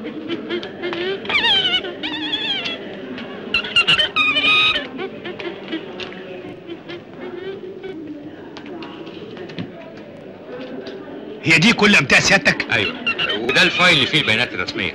هي دي كل امتاع سيادتك ايوه وده الفايل اللي فيه البيانات الرسميه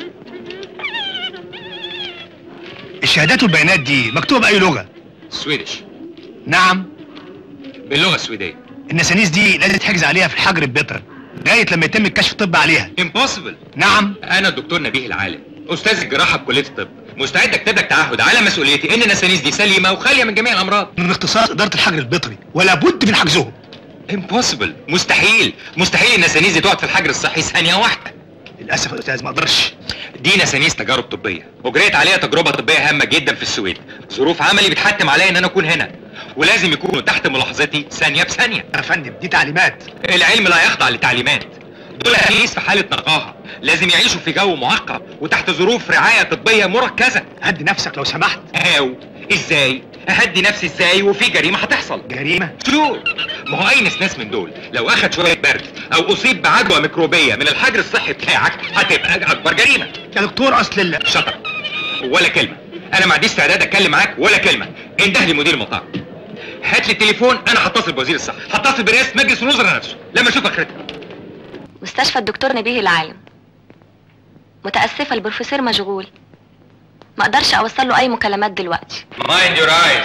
الشهادات والبيانات دي مكتوبه باي لغه سويدش نعم باللغه السويديه النسانيس دي لازم تحجز عليها في الحجر البيطري لغايه لما يتم الكشف الطبي عليها امبوسيبل نعم انا الدكتور نبيه العالم استاذ الجراحه بكليه الطب مستعد اكتب لك تعهد على مسؤوليتي ان النسانيس دي سليمه وخاليه من جميع الامراض من اختصاص اداره الحجر البيطري ولا بد من حجزهم امبوسيبل مستحيل مستحيل النسانيس دي تقعد في الحجر الصحي ثانيه واحده للاسف يا استاذ ما اقدرش دي نسانيس تجارب طبيه اجريت عليها تجربه طبيه هامه جدا في السويد ظروف عملي بتحتم عليا ان انا اكون هنا ولازم يكونوا تحت ملاحظتي ثانيه بثانيه يا فندم دي تعليمات العلم لا يخضع لتعليمات دول ناس في حاله نقاهه لازم يعيشوا في جو معقد وتحت ظروف رعايه طبيه مركزه هدي نفسك لو سمحت او ازاي اهدي نفسي ازاي وفي جريمه هتحصل جريمه شو ما هو اي ناس من دول لو اخد شويه برد او اصيب بعدوى ميكروبيه من الحجر الصحي بتاعك هتبقى اكبر جريمه يا دكتور اصل ال- شطر ولا كلمه انا ما عنديش استعداد اتكلم معاك ولا كلمه انده لي مدير المطار هات لي التليفون انا هتصل بوزير الصحه هتصل برئاسه مجلس الوزراء نفسه لما اشوف اخرتها مستشفى الدكتور نبيه العالم متأسفة البروفيسور مشغول ما اقدرش اوصل له اي مكالمات دلوقتي مايند يور ايز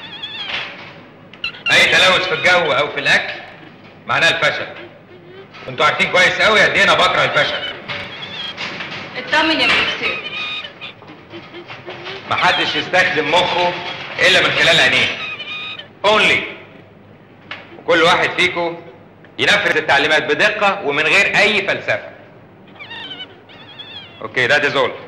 اي تلوث في الجو او في الاكل معناه الفشل انتوا عارفين كويس قوي قد ايه انا بكره الفشل اطمن يا بروفيسور محدش يستخدم مخه الا من خلال عينيه اونلي وكل واحد فيكم ينفذ التعليمات بدقه ومن غير اي فلسفه اوكي ده از اول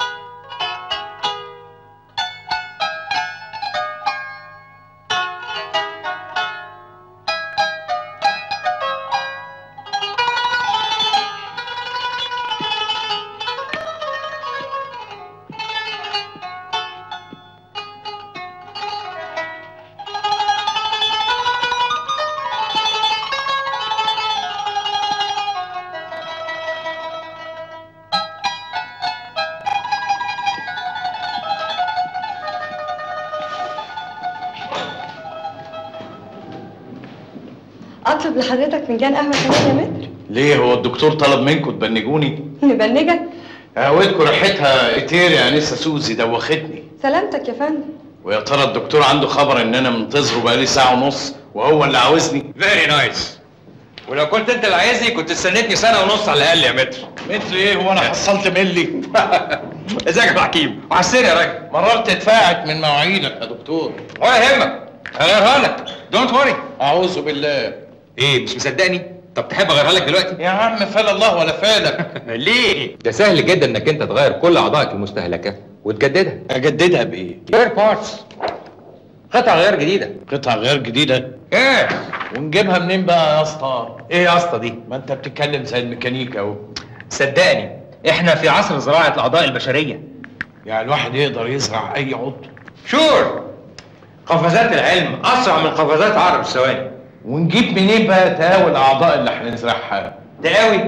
اطلب لحضرتك فنجان قهوه كمان يا متر ليه هو الدكتور طلب منكم تبنجوني؟ نبنجك قهوتكم ريحتها ايتير يا انسه سوزي دوختني سلامتك يا فندم ويا ترى الدكتور عنده خبر ان انا منتظره بقالي ساعه ونص وهو اللي عاوزني فيري نايس ولو كنت انت اللي عايزني كنت استنيتني سنه ونص على الاقل يا متر مثل ايه هو انا حصلت ملي ازيك يا حكيم وحسين يا راجل مررت اتفاعت من مواعيدك يا دكتور ولا يهمك هغيرها لك دونت وري اعوذ بالله ايه مش مصدقني طب تحب اغيرها لك دلوقتي يا عم فال الله ولا فالك ليه ده سهل جدا انك انت تغير كل اعضائك المستهلكه وتجددها اجددها بايه؟ غير بارتس قطع غير جديده قطع غير جديده ايه ونجيبها منين بقى يا اسطى؟ ايه يا اسطى دي ما انت بتتكلم زي الميكانيكا اهو صدقني احنا في عصر زراعه الاعضاء البشريه يعني الواحد يقدر يزرع اي عضو شور قفزات العلم اسرع من قفزات عقرب الثواني ونجيب منين بقى تقاوي الاعضاء اللي هنزرعها؟ تقاوي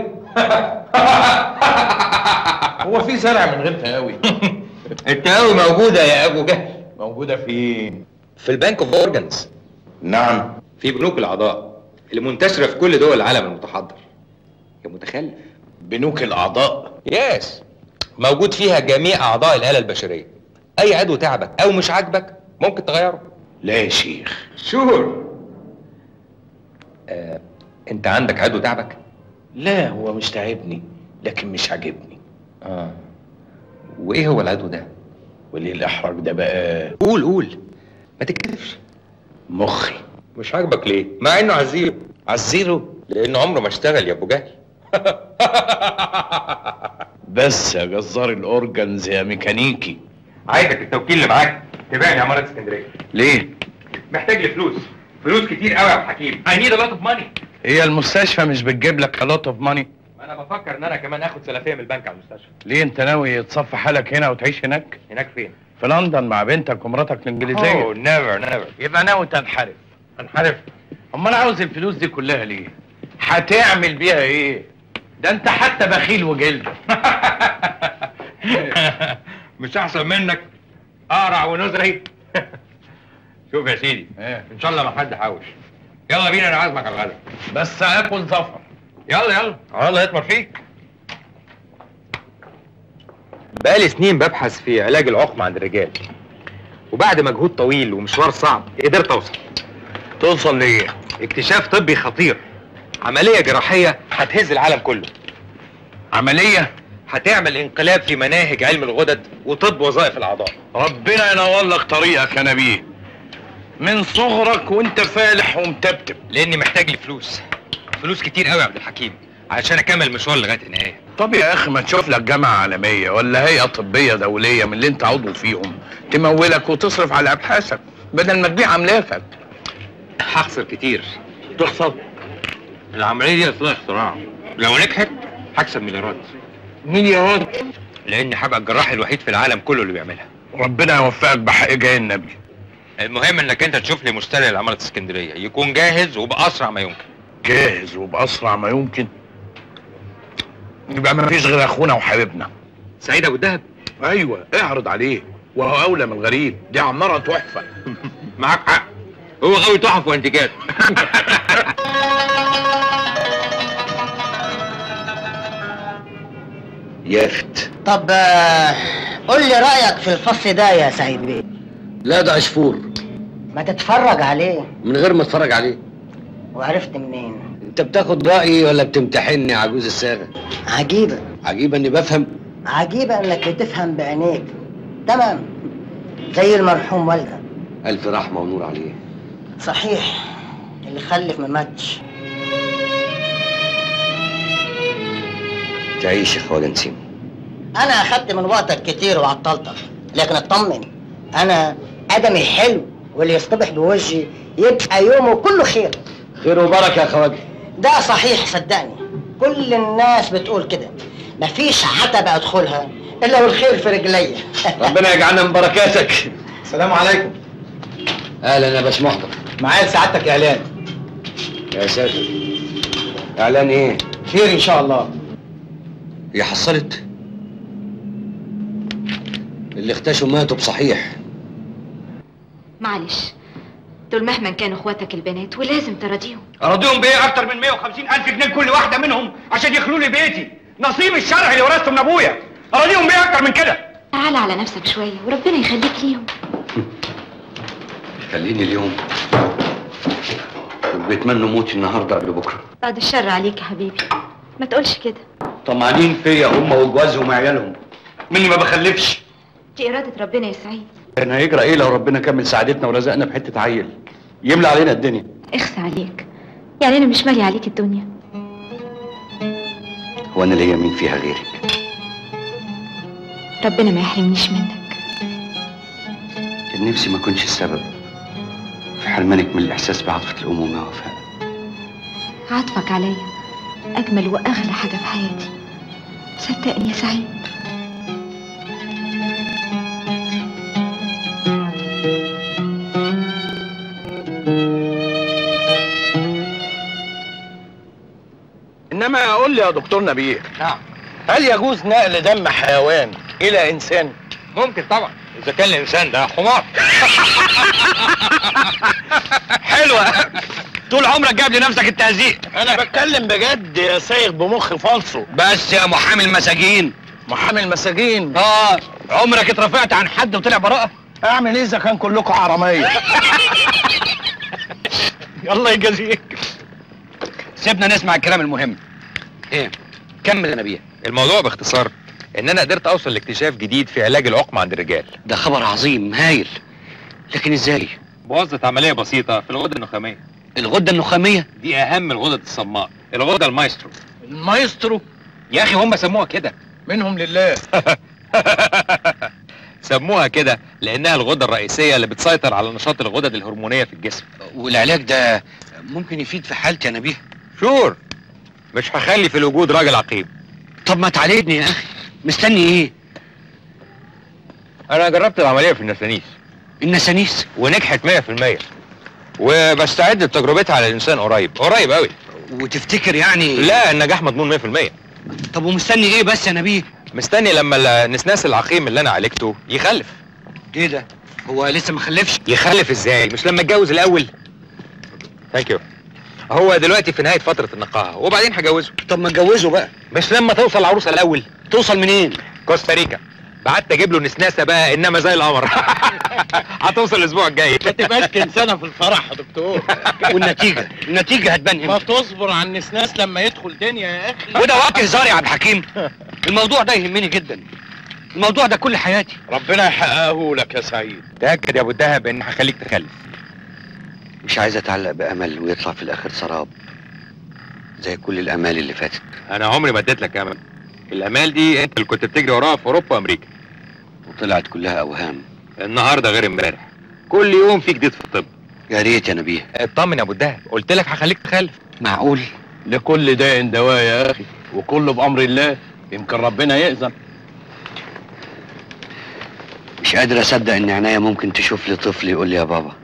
هو في زرع من غير تقاوي التقاوي موجوده يا ابو جهل موجوده فين؟ في البنك اوف اورجانز نعم في بنوك الاعضاء اللي منتشره في كل دول العالم المتحضر يا متخلف بنوك الاعضاء يس موجود فيها جميع اعضاء الاله البشريه اي عضو تعبك او مش عاجبك ممكن تغيره لا يا شيخ شور آه، انت عندك عضو تعبك لا هو مش تعبني لكن مش عاجبني اه وايه هو العضو ده وليه الاحراج ده بقى قول قول ما تكتفش مخي مش عاجبك ليه مع انه عزيرو عالزيرو لانه عمره ما اشتغل يا ابو جهل بس يا جزار الاورجنز يا ميكانيكي عايزك التوكيل اللي معاك تبيعني عمارة اسكندريه ليه محتاج لي فلوس فلوس كتير قوي يا أبو حكيم I need a lot of money هي المستشفى مش بتجيب لك a lot of money انا بفكر ان انا كمان اخد سلفيه من البنك على المستشفى ليه انت ناوي تصفي حالك هنا وتعيش هناك هناك فين في لندن مع بنتك ومراتك الانجليزيه اوه نيفر نيفر يبقى ناوي تنحرف انحرف امال عاوز الفلوس دي كلها ليه هتعمل بيها ايه ده انت حتى بخيل وجلد مش احسن منك اقرع ونزري شوف يا سيدي ايه ان شاء الله ما حد حوش يلا بينا انا عازمك على الغدا بس اكل ظفر يلا يلا الله يطمر فيك بقالي سنين ببحث في علاج العقم عند الرجال وبعد مجهود طويل ومشوار صعب قدرت اوصل توصل ليه اكتشاف طبي خطير عملية جراحية هتهز العالم كله عمليه هتعمل انقلاب في مناهج علم الغدد وطب وظائف الاعضاء ربنا ينور لك طريقك يا نبيه من صغرك وانت فالح ومتبتب لاني محتاج لفلوس فلوس كتير قوي يا عبد الحكيم علشان اكمل المشوار لغايه النهايه طب يا اخي ما تشوف لك جامعه عالميه ولا هيئه طبيه دوليه من اللي انت عضو فيهم تمولك وتصرف على ابحاثك بدل ما تبيع املاكك هخسر كتير تخسر العمليه دي اصلها اختراع لو نجحت هكسب مليارات مليارات لاني هبقى الجراح الوحيد في العالم كله اللي بيعملها ربنا يوفقك بحق جاي النبي المهم انك انت تشوف لي مشتري لعماره اسكندريه يكون جاهز وباسرع ما يمكن جاهز وباسرع ما يمكن يبقى ما فيش غير اخونا وحبيبنا سعيد ابو الدهب ايوه اعرض عليه وهو اولى من الغريب دي عماره تحفه معاك حق هو غاوي تحف وانتجات يافت طب آه، قول لي رأيك في الفصل ده يا سعيد بيه لا ده عصفور ما تتفرج عليه من غير ما اتفرج عليه وعرفت منين انت بتاخد رايي ولا بتمتحني عجوز الصاغه عجيبة عجيب اني بفهم عجيبة انك بتفهم بعينيك تمام زي المرحوم والدك الف رحمه ونور عليه صحيح اللي خلف ما ماتش تعيش يا خواجه نسيم انا اخدت من وقتك كتير وعطلتك لكن اطمن انا ادمي حلو واللي يصطبح بوجهي يبقى يومه كله خير خير وبركه يا خواجه ده صحيح صدقني كل الناس بتقول كده مفيش عتبة ادخلها الا والخير في رجليا ربنا يجعلنا من بركاتك السلام عليكم اهلا يا باش محضر معايا سعادتك اعلان يا ساتر اعلان ايه خير ان شاء الله هي حصلت اللي اختشوا ماتوا بصحيح معلش دول مهما كانوا اخواتك البنات ولازم تراضيهم اراضيهم بايه اكتر من 150 الف جنيه لكل واحده منهم عشان يخلوا لي بيتي نصيب الشرعي اللي ورثته من ابويا اراضيهم بايه اكتر من كده تعال على نفسك شويه وربنا يخليك ليهم خليني اليوم بيتمنوا موتي النهارده قبل بكره بعد الشر عليك يا حبيبي ما تقولش كده طمعانين فيا هم وجوازهم وعيالهم مني ما بخلفش دي اراده ربنا يا سعيد كان هيجرى ايه لو ربنا كمل سعادتنا ورزقنا بحته عيل يملى علينا الدنيا اخسى عليك يعني انا مش مالي عليك الدنيا هو انا ليا مين فيها غيرك ربنا ما يحرمنيش منك كان نفسي ما كنتش السبب في حرمانك من الاحساس بعاطفه الامومه يا وفاء عطفك عليا اجمل واغلى حاجه في حياتي صدقني يا سعيد انما قول لي يا دكتور نبيه نعم هل يجوز نقل دم حيوان الى انسان ممكن طبعا اذا كان الانسان ده حمار حلوه طول عمرك جايب لنفسك التهزيق انا بتكلم بجد يا سايغ بمخ فالصو بس يا محامي المساجين محامي المساجين اه عمرك اترفعت عن حد وطلع براءه اعمل ايه اذا كان كلكم حراميه الله يجازيك سيبنا نسمع الكلام المهم ايه كمل يا نبيه الموضوع باختصار ان انا قدرت اوصل لاكتشاف جديد في علاج العقم عند الرجال ده خبر عظيم هايل لكن ازاي بوظة عملية بسيطة في الغدة النخامية الغده النخاميه دي اهم الغدد الصماء الغدة المايسترو المايسترو يا اخي هم سموها كده منهم لله سموها كده لانها الغدة الرئيسية اللي بتسيطر على نشاط الغدد الهرمونية في الجسم والعلاج ده ممكن يفيد في حالتي يا نبيه شور مش هخلي في الوجود راجل عقيم طب ما تعالجني يا اخي مستني ايه انا جربت العملية في النسانيس النسانيس ونجحت 100% وبستعد لتجربتها على الانسان قريب قريب قوي وتفتكر يعني لا النجاح مضمون 100% طب ومستني ايه بس يا نبيه مستني لما النسناس العقيم اللي انا عالجته يخلف ايه ده هو لسه ما خلفش يخلف ازاي مش لما اتجوز الاول ثانك يو هو دلوقتي في نهايه فتره النقاهه وبعدين هجوزه طب ما اتجوزه بقى مش لما توصل العروسه الاول توصل منين كوستاريكا بعت اجيب له نسناسه بقى انما زي القمر هتوصل الاسبوع الجاي ما تبقاش تنسانا في الفرح يا دكتور والنتيجه النتيجه هتبان ما امتى تصبر على النسناس لما يدخل دنيا يا اخي وده وقت هزار يا عبد الحكيم الموضوع ده يهمني جدا الموضوع ده كل حياتي ربنا يحققه لك يا سعيد تاكد يا ابو الدهب ان هخليك تخلف مش عايز اتعلق بامل ويطلع في الاخر سراب زي كل الامال اللي فاتت انا عمري ما اديت لك امل الامال دي انت اللي كنت بتجري وراها في اوروبا وامريكا وطلعت كلها اوهام النهارده غير امبارح كل يوم في جديد في الطب يا ريت يا نبيه اطمن يا ابو الدهب قلت لك هخليك تخلف معقول لكل داء دواء يا اخي وكله بامر الله يمكن ربنا يأذن مش قادر اصدق ان عناية ممكن تشوف لي طفل يقول لي يا بابا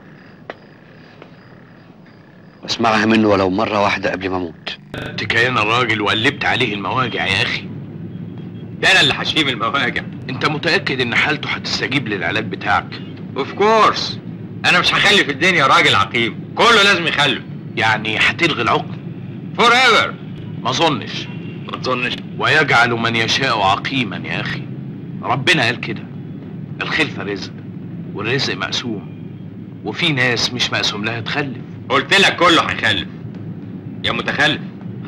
واسمعها منه ولو مرة واحدة قبل ما اموت تكاين الراجل وقلبت عليه المواجع يا اخي ده انا اللي هشيم المواجع انت متأكد ان حالته هتستجيب للعلاج بتاعك اوف كورس انا مش هخلي في الدنيا راجل عقيم كله لازم يخلف يعني هتلغي العقم فور ايفر ما اظنش ما تظنش ويجعل من يشاء عقيما يا اخي ربنا قال كده الخلفة رزق والرزق مقسوم وفي ناس مش مقسوم لها تخلف قلت لك كله هيخلف يا متخلف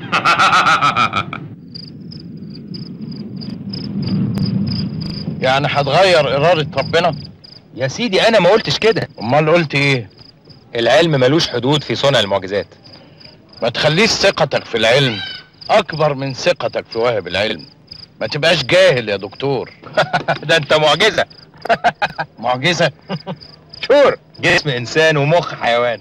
يعني هتغير إرادة ربنا يا سيدي انا ما قلتش كده امال قلت ايه العلم ملوش حدود في صنع المعجزات ما تخليش ثقتك في العلم اكبر من ثقتك في واهب العلم ما تبقاش جاهل يا دكتور ده انت معجزه معجزة شور جسم انسان ومخ حيوان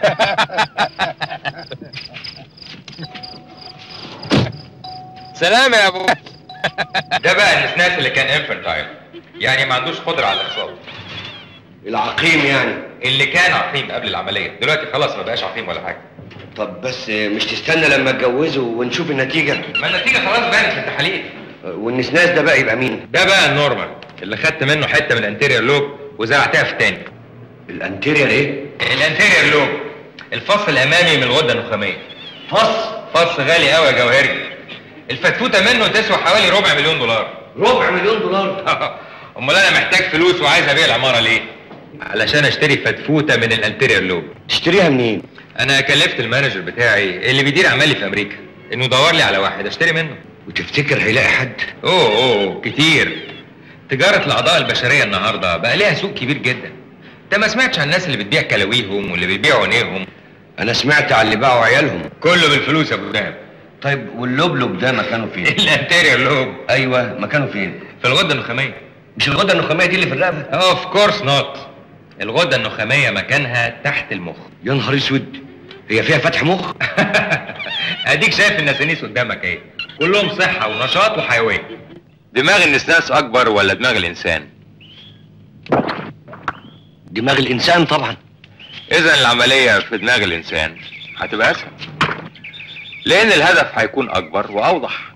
سلام يا ابو ده بقى النسناس اللي كان انفنتايل يعني ما عندوش قدره على الاخصاب العقيم يعني اللي كان عقيم قبل العمليه دلوقتي خلاص ما بقاش عقيم ولا حاجه طب بس مش تستنى لما اتجوزه ونشوف النتيجة ما النتيجه خلاص بانت في التحاليل والنسناس ده بقى يبقى مين ده بقى النورمال اللي خدت منه حته من الانتيريور لوب وزرعتها في تاني الانتيرير ايه الانتيريور لوب الفص الامامي من الغده النخاميه فص فص غالي قوي يا جوهري الفتفوته منه تسوى حوالي ربع مليون دولار ربع مليون دولار امال انا محتاج فلوس وعايز ابيع العماره ليه علشان اشتري فتفوته من الانتيريور لوب تشتريها منين انا كلفت المانجر بتاعي اللي بيدير اعمالي في امريكا انه يدور لي على واحد اشتري منه وتفتكر هيلاقي حد اوه اوه كتير تجارة الأعضاء البشرية النهاردة بقى ليها سوق كبير جدا انت ما سمعتش عن الناس اللي بتبيع كلاويهم واللي بيبيعوا عينيهم انا سمعت على اللي باعوا عيالهم كله بالفلوس يا ابو دهب طيب واللبلب ده مكانه فين الانتيريور لوب ايوه مكانه فين في الغدة النخامية مش الغده النخاميه دي اللي في الرقبه اوف كورس نوت الغدة النخامية مكانها تحت المخ يا نهار اسود هي فيها فتح مخ اديك شايف النسانيس قدامك ايه كلهم صحة ونشاط وحيوية دماغ النسناس اكبر ولا دماغ الانسان دماغ الانسان طبعا اذا العملية في دماغ الانسان هتبقى اسهل لان الهدف هيكون اكبر واوضح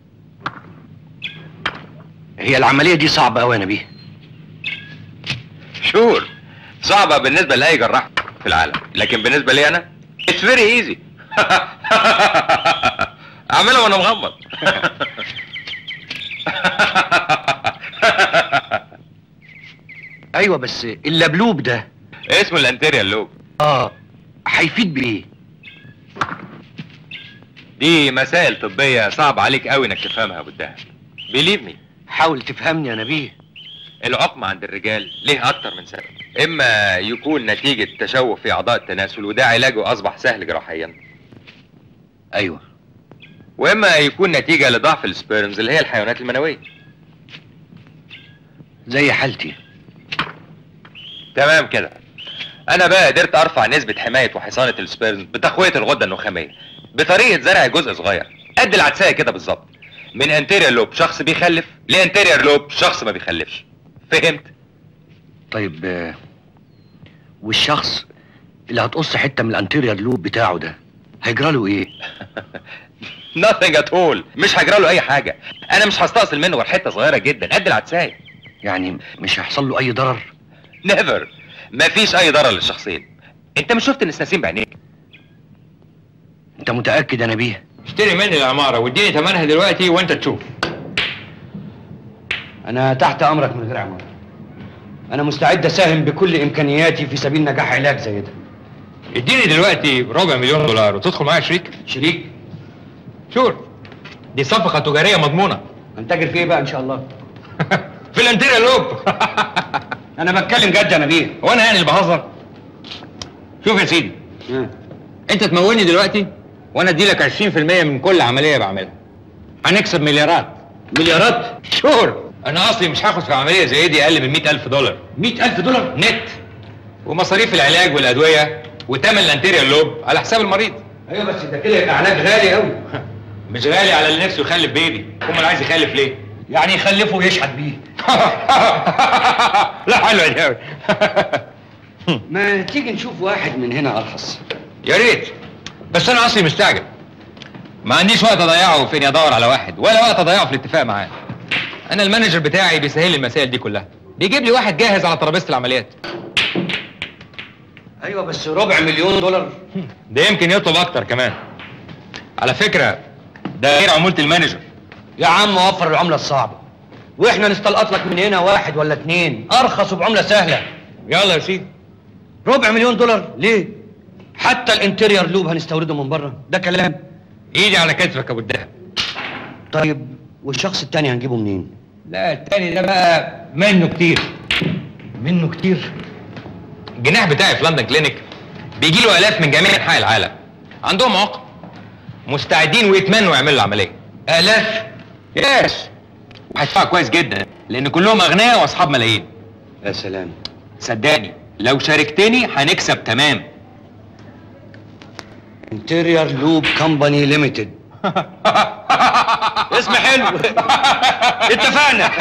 هي العمليه دي صعبه قوي يا نبيه شور صعبة بالنسبة لأي جراح في العالم لكن بالنسبة لي أنا اتس فيري ايزي أعملها وأنا مغمض ايوه بس اللبلوب ده اسمه الانتيريال لوب اه هيفيد بايه دي مسائل طبية صعب عليك قوي انك تفهمها يا ابو الدهب بليف مي حاول تفهمني يا نبيه العقم عند الرجال ليه اكتر من سبب اما يكون نتيجة تشوه في اعضاء التناسل وده علاجه اصبح سهل جراحيا ايوه واما يكون نتيجة لضعف السبيرمز اللي هي الحيوانات المنوية زي حالتي تمام كده انا بقى قدرت ارفع نسبة حماية وحصانة السبيرمز بتقوية الغدة النخامية بطريقة زرع جزء صغير قد العدسية كده بالظبط من انتيريور لوب شخص بيخلف لانتيريور لوب شخص ما بيخلفش فهمت طيب آه، والشخص اللي هتقص حته من الانتيريور لوب بتاعه ده هيجرى له ايه nothing at all مش هجرى له اي حاجه انا مش هستأصل منه غير حته صغيره جدا قد العدسايه يعني مش هيحصل له اي ضرر نيفر مفيش اي ضرر للشخصين انت مش شفت النسناسين بعينيك انت متاكد يا نبيه اشتري مني العماره واديني ثمنها دلوقتي وانت تشوف انا تحت امرك من غير عمار انا مستعد اساهم بكل امكانياتي في سبيل نجاح علاج زي ده اديني دلوقتي ربع مليون دولار وتدخل معايا شريك شريك شور دي صفقه تجاريه مضمونه هنتاجر في ايه بقى ان شاء الله في الانتيريا لوب انا بتكلم جد يا نبيه وانا يعني اللي بهزر شوف يا سيدي انت تمولني دلوقتي وانا ادي لك 20% من كل عمليه بعملها هنكسب مليارات مليارات شور انا اصلي مش هاخد في عمليه زي دي اقل من 100000 دولار 100000 دولار نت ومصاريف العلاج والادويه وتمن الانتيريا لوب على حساب المريض ايوه بس ده كده يبقى علاج غالي قوي مش غالي على اللي نفسه يخلف بيبي امال عايز يخلف ليه يعني يخلفه ويشحت بيه لا حلوه دي قوي ما تيجي نشوف واحد من هنا ارخص يا ريت بس انا اصلي مستعجل ما عنديش وقت اضيعه في اني ادور على واحد ولا وقت اضيعه في الاتفاق معاه انا المانجر بتاعي بيسهل لي المسائل دي كلها بيجيب لي واحد جاهز على ترابيزه العمليات ايوه بس ربع مليون دولار ده يمكن يطلب اكتر كمان على فكره ده غير عموله المانجر يا عم وفر العمله الصعبه واحنا نستلقط لك من هنا واحد ولا اتنين ارخص وبعمله سهله يلا يا سيدي ربع مليون دولار ليه حتى الانتيريور لوب هنستورده من بره ده كلام ايدي على كتفك يا ابو الدهب طيب والشخص التاني هنجيبه منين لا التاني ده بقى منه كتير منه كتير الجناح بتاعي في لندن كلينيك بيجي له الاف من جميع انحاء العالم عندهم عقم مستعدين ويتمنوا يعملوا العمليه الاف يس وهيدفعوا كويس جدا لان كلهم اغنياء واصحاب ملايين يا سلام صدقني لو شاركتني هنكسب تمام انتيريور لوب كومباني ليميتد اسم حلو اتفقنا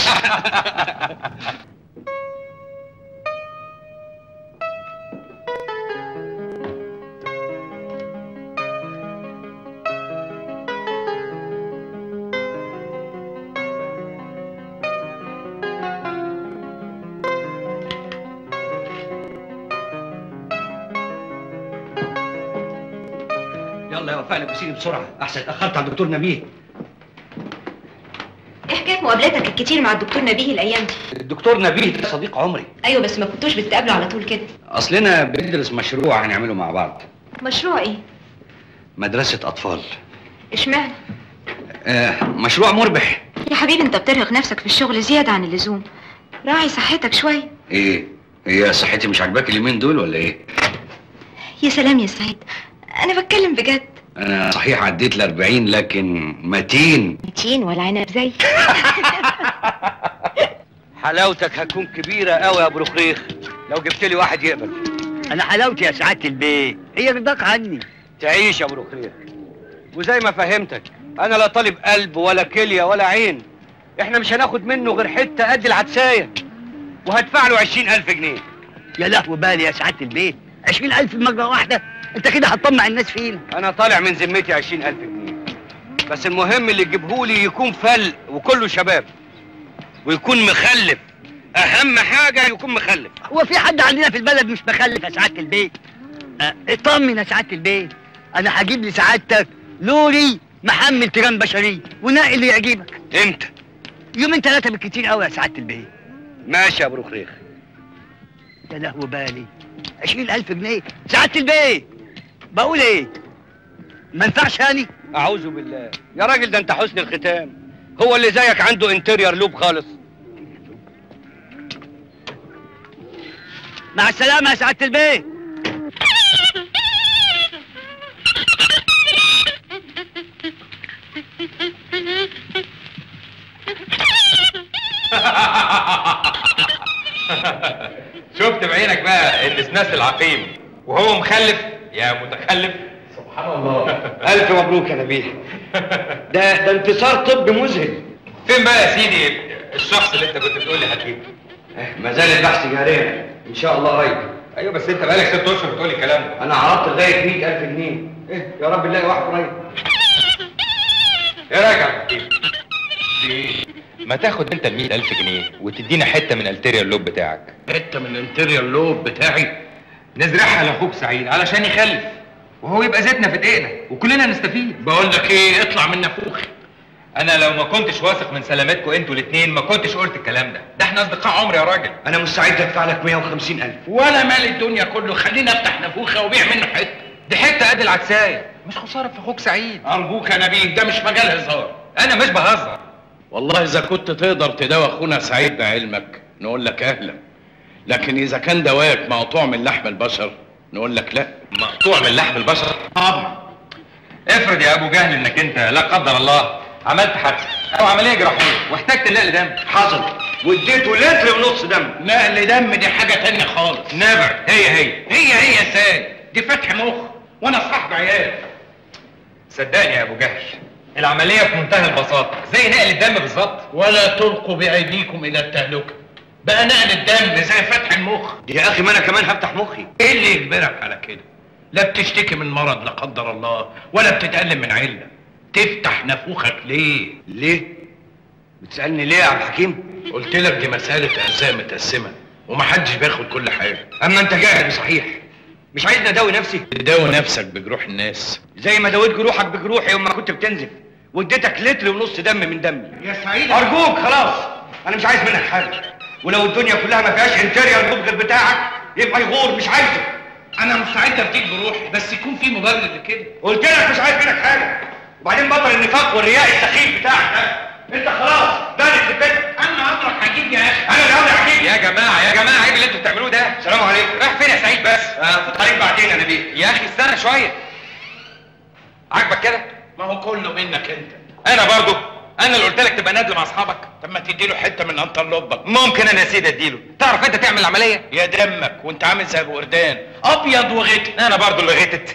يلا يا وفاء لبسيني بسرعه احسن اتاخرت على الدكتور نبيه ايه حكايه مقابلاتك الكتير مع الدكتور نبيه الايام دي الدكتور نبيه ده صديق عمري ايوه بس ما كنتوش بتتقابلوا على طول كده اصلنا بندرس مشروع هنعمله مع بعض مشروع ايه مدرسه اطفال اشمعنى آه مشروع مربح يا حبيبي انت بترهق نفسك في الشغل زياده عن اللزوم راعي صحتك شويه ايه هي صحتي مش عاجباك اليومين دول ولا ايه يا سلام يا سعيد انا بتكلم بجد انا صحيح عديت ال 40 لكن متين متين ولا عنب زي حلاوتك هتكون كبيره قوي يا ابو رخيخ لو جبت لي واحد يقبل انا حلاوتي يا سعاده البيه هي رضاك عني تعيش يا ابو رخيخ وزي ما فهمتك انا لا طالب قلب ولا كليه ولا عين احنا مش هناخد منه غير حته قد العدسايه وهدفع له 20000 جنيه يا لهو بالي يا سعاده البيه 20000 مره واحده انت كده هتطمع الناس فينا انا طالع من ذمتي 20000 جنيه بس المهم اللي تجيبهولي يكون فل وكله شباب ويكون مخلف اهم حاجه يكون مخلف هو في حد عندنا في البلد مش مخلف يا سعاده البيه اه، اطمن يا سعاده البيه انا هجيب لسعادتك لوري محمل تيران بشريه ونقي اللي يعجبك امتى يومين ثلاثه بالكتير قوي يا سعاده البيه ماشي يا ابو رخيخ يا لهو بالي 20000 جنيه سعاده البيه بقول ايه ما ينفعش هاني اعوذ بالله يا راجل ده انت حسن الختام هو اللي زيك عنده انتيريور لوب خالص مع السلامه يا سعاده البيه شفت بعينك بقى النسناس العقيم وهو مخلف يا متخلف سبحان الله الف مبروك يا نبيه ده ده انتصار طب مذهل فين بقى يا سيدي الشخص اللي انت كنت بتقول لي هتجيبه ما زال البحث جاريا ان شاء الله قريب ايوه بس انت بقالك ست اشهر بتقول لي الكلام ده انا عرضت لغايه 100000 جنيه إيه يا رب نلاقي واحد قريب ايه رايك يا عبد الحكيم؟ ما تاخد انت ال 100000 جنيه وتدينا حته من التيريال لوب بتاعك حته من الانتيريال لوب بتاعي نزرعها لاخوك سعيد علشان يخلف وهو يبقى زيتنا في دقيقنا وكلنا نستفيد بقول لك ايه اطلع من نافوخي انا لو ما كنتش واثق من سلامتكم انتوا الاثنين ما كنتش قلت الكلام ده ده احنا اصدقاء عمر يا راجل انا مستعد ادفع لك 150000 ولا مال الدنيا كله خليني افتح نافوخه وبيع منه حته دي حته قد العدسايه مش خساره في اخوك سعيد ارجوك يا نبيل ده مش مجال هزار انا مش بهزر والله اذا كنت تقدر تداوي اخونا سعيد بعلمك نقول لك اهلا لكن اذا كان دواك مقطوع من لحم البشر نقول لك لا مقطوع من لحم البشر طبعا افرض يا ابو جهل انك انت لا قدر الله عملت حادثه او عمليه جراحيه واحتجت نقل دم حصل واديته لتر ونص دم نقل دم دي حاجه تانية خالص نيفر هي هي هي هي ازاي دي فتح مخ وانا صاحب عيال صدقني يا ابو جهل العمليه في منتهى البساطه زي نقل الدم بالظبط ولا تلقوا بايديكم الى التهلكه بقى نقل الدم زي فتح المخ يا اخي ما انا كمان هفتح مخي ايه اللي يجبرك على كده لا بتشتكي من مرض لا قدر الله ولا بتتألم من علة تفتح نافوخك ليه ليه بتسالني ليه يا عبد الحكيم قلت لك دي مسألة أجزاء متقسمة ومحدش بياخد كل حاجة اما انت جاهل صحيح مش عايزني اداوي نفسي تداوي نفسك بجروح الناس زي ما داويت جروحك بجروحي يوم ما كنت بتنزف واديتك لتر ونص دم من دمي يا سعيد ارجوك خلاص انا مش عايز منك حاجه ولو الدنيا كلها ما فيهاش انتريال لوب غير بتاعك يبقى يغور مش عايزه أنا مستعد أديك جروحي بس يكون في مبرر لكده قلت لك مش عايز منك حاجه وبعدين بطل النفاق والرياء السخيف بتاعك ده انت خلاص بانت في بيتك أنا أمرك هجيب يا أخي انا اللي امري حكيم يا جماعه يا جماعه عيب اللي انتوا بتعملوه ده السلام عليكم رايح فين يا سعيد بس آه في الطريق بعدين انا بيه يا اخي استنى شويه عاجبك كده ما هو كله منك أنت انا برضو انا اللي قلت لك تبقى نازل مع اصحابك طب ما تديله حتة من أنطلوبك ممكن انا يا سيدي اديله تعرف انت تعمل العمليه يا دمك وأنت عامل زي أبو وردان أبيض وغتت انا برضو اللي غيتت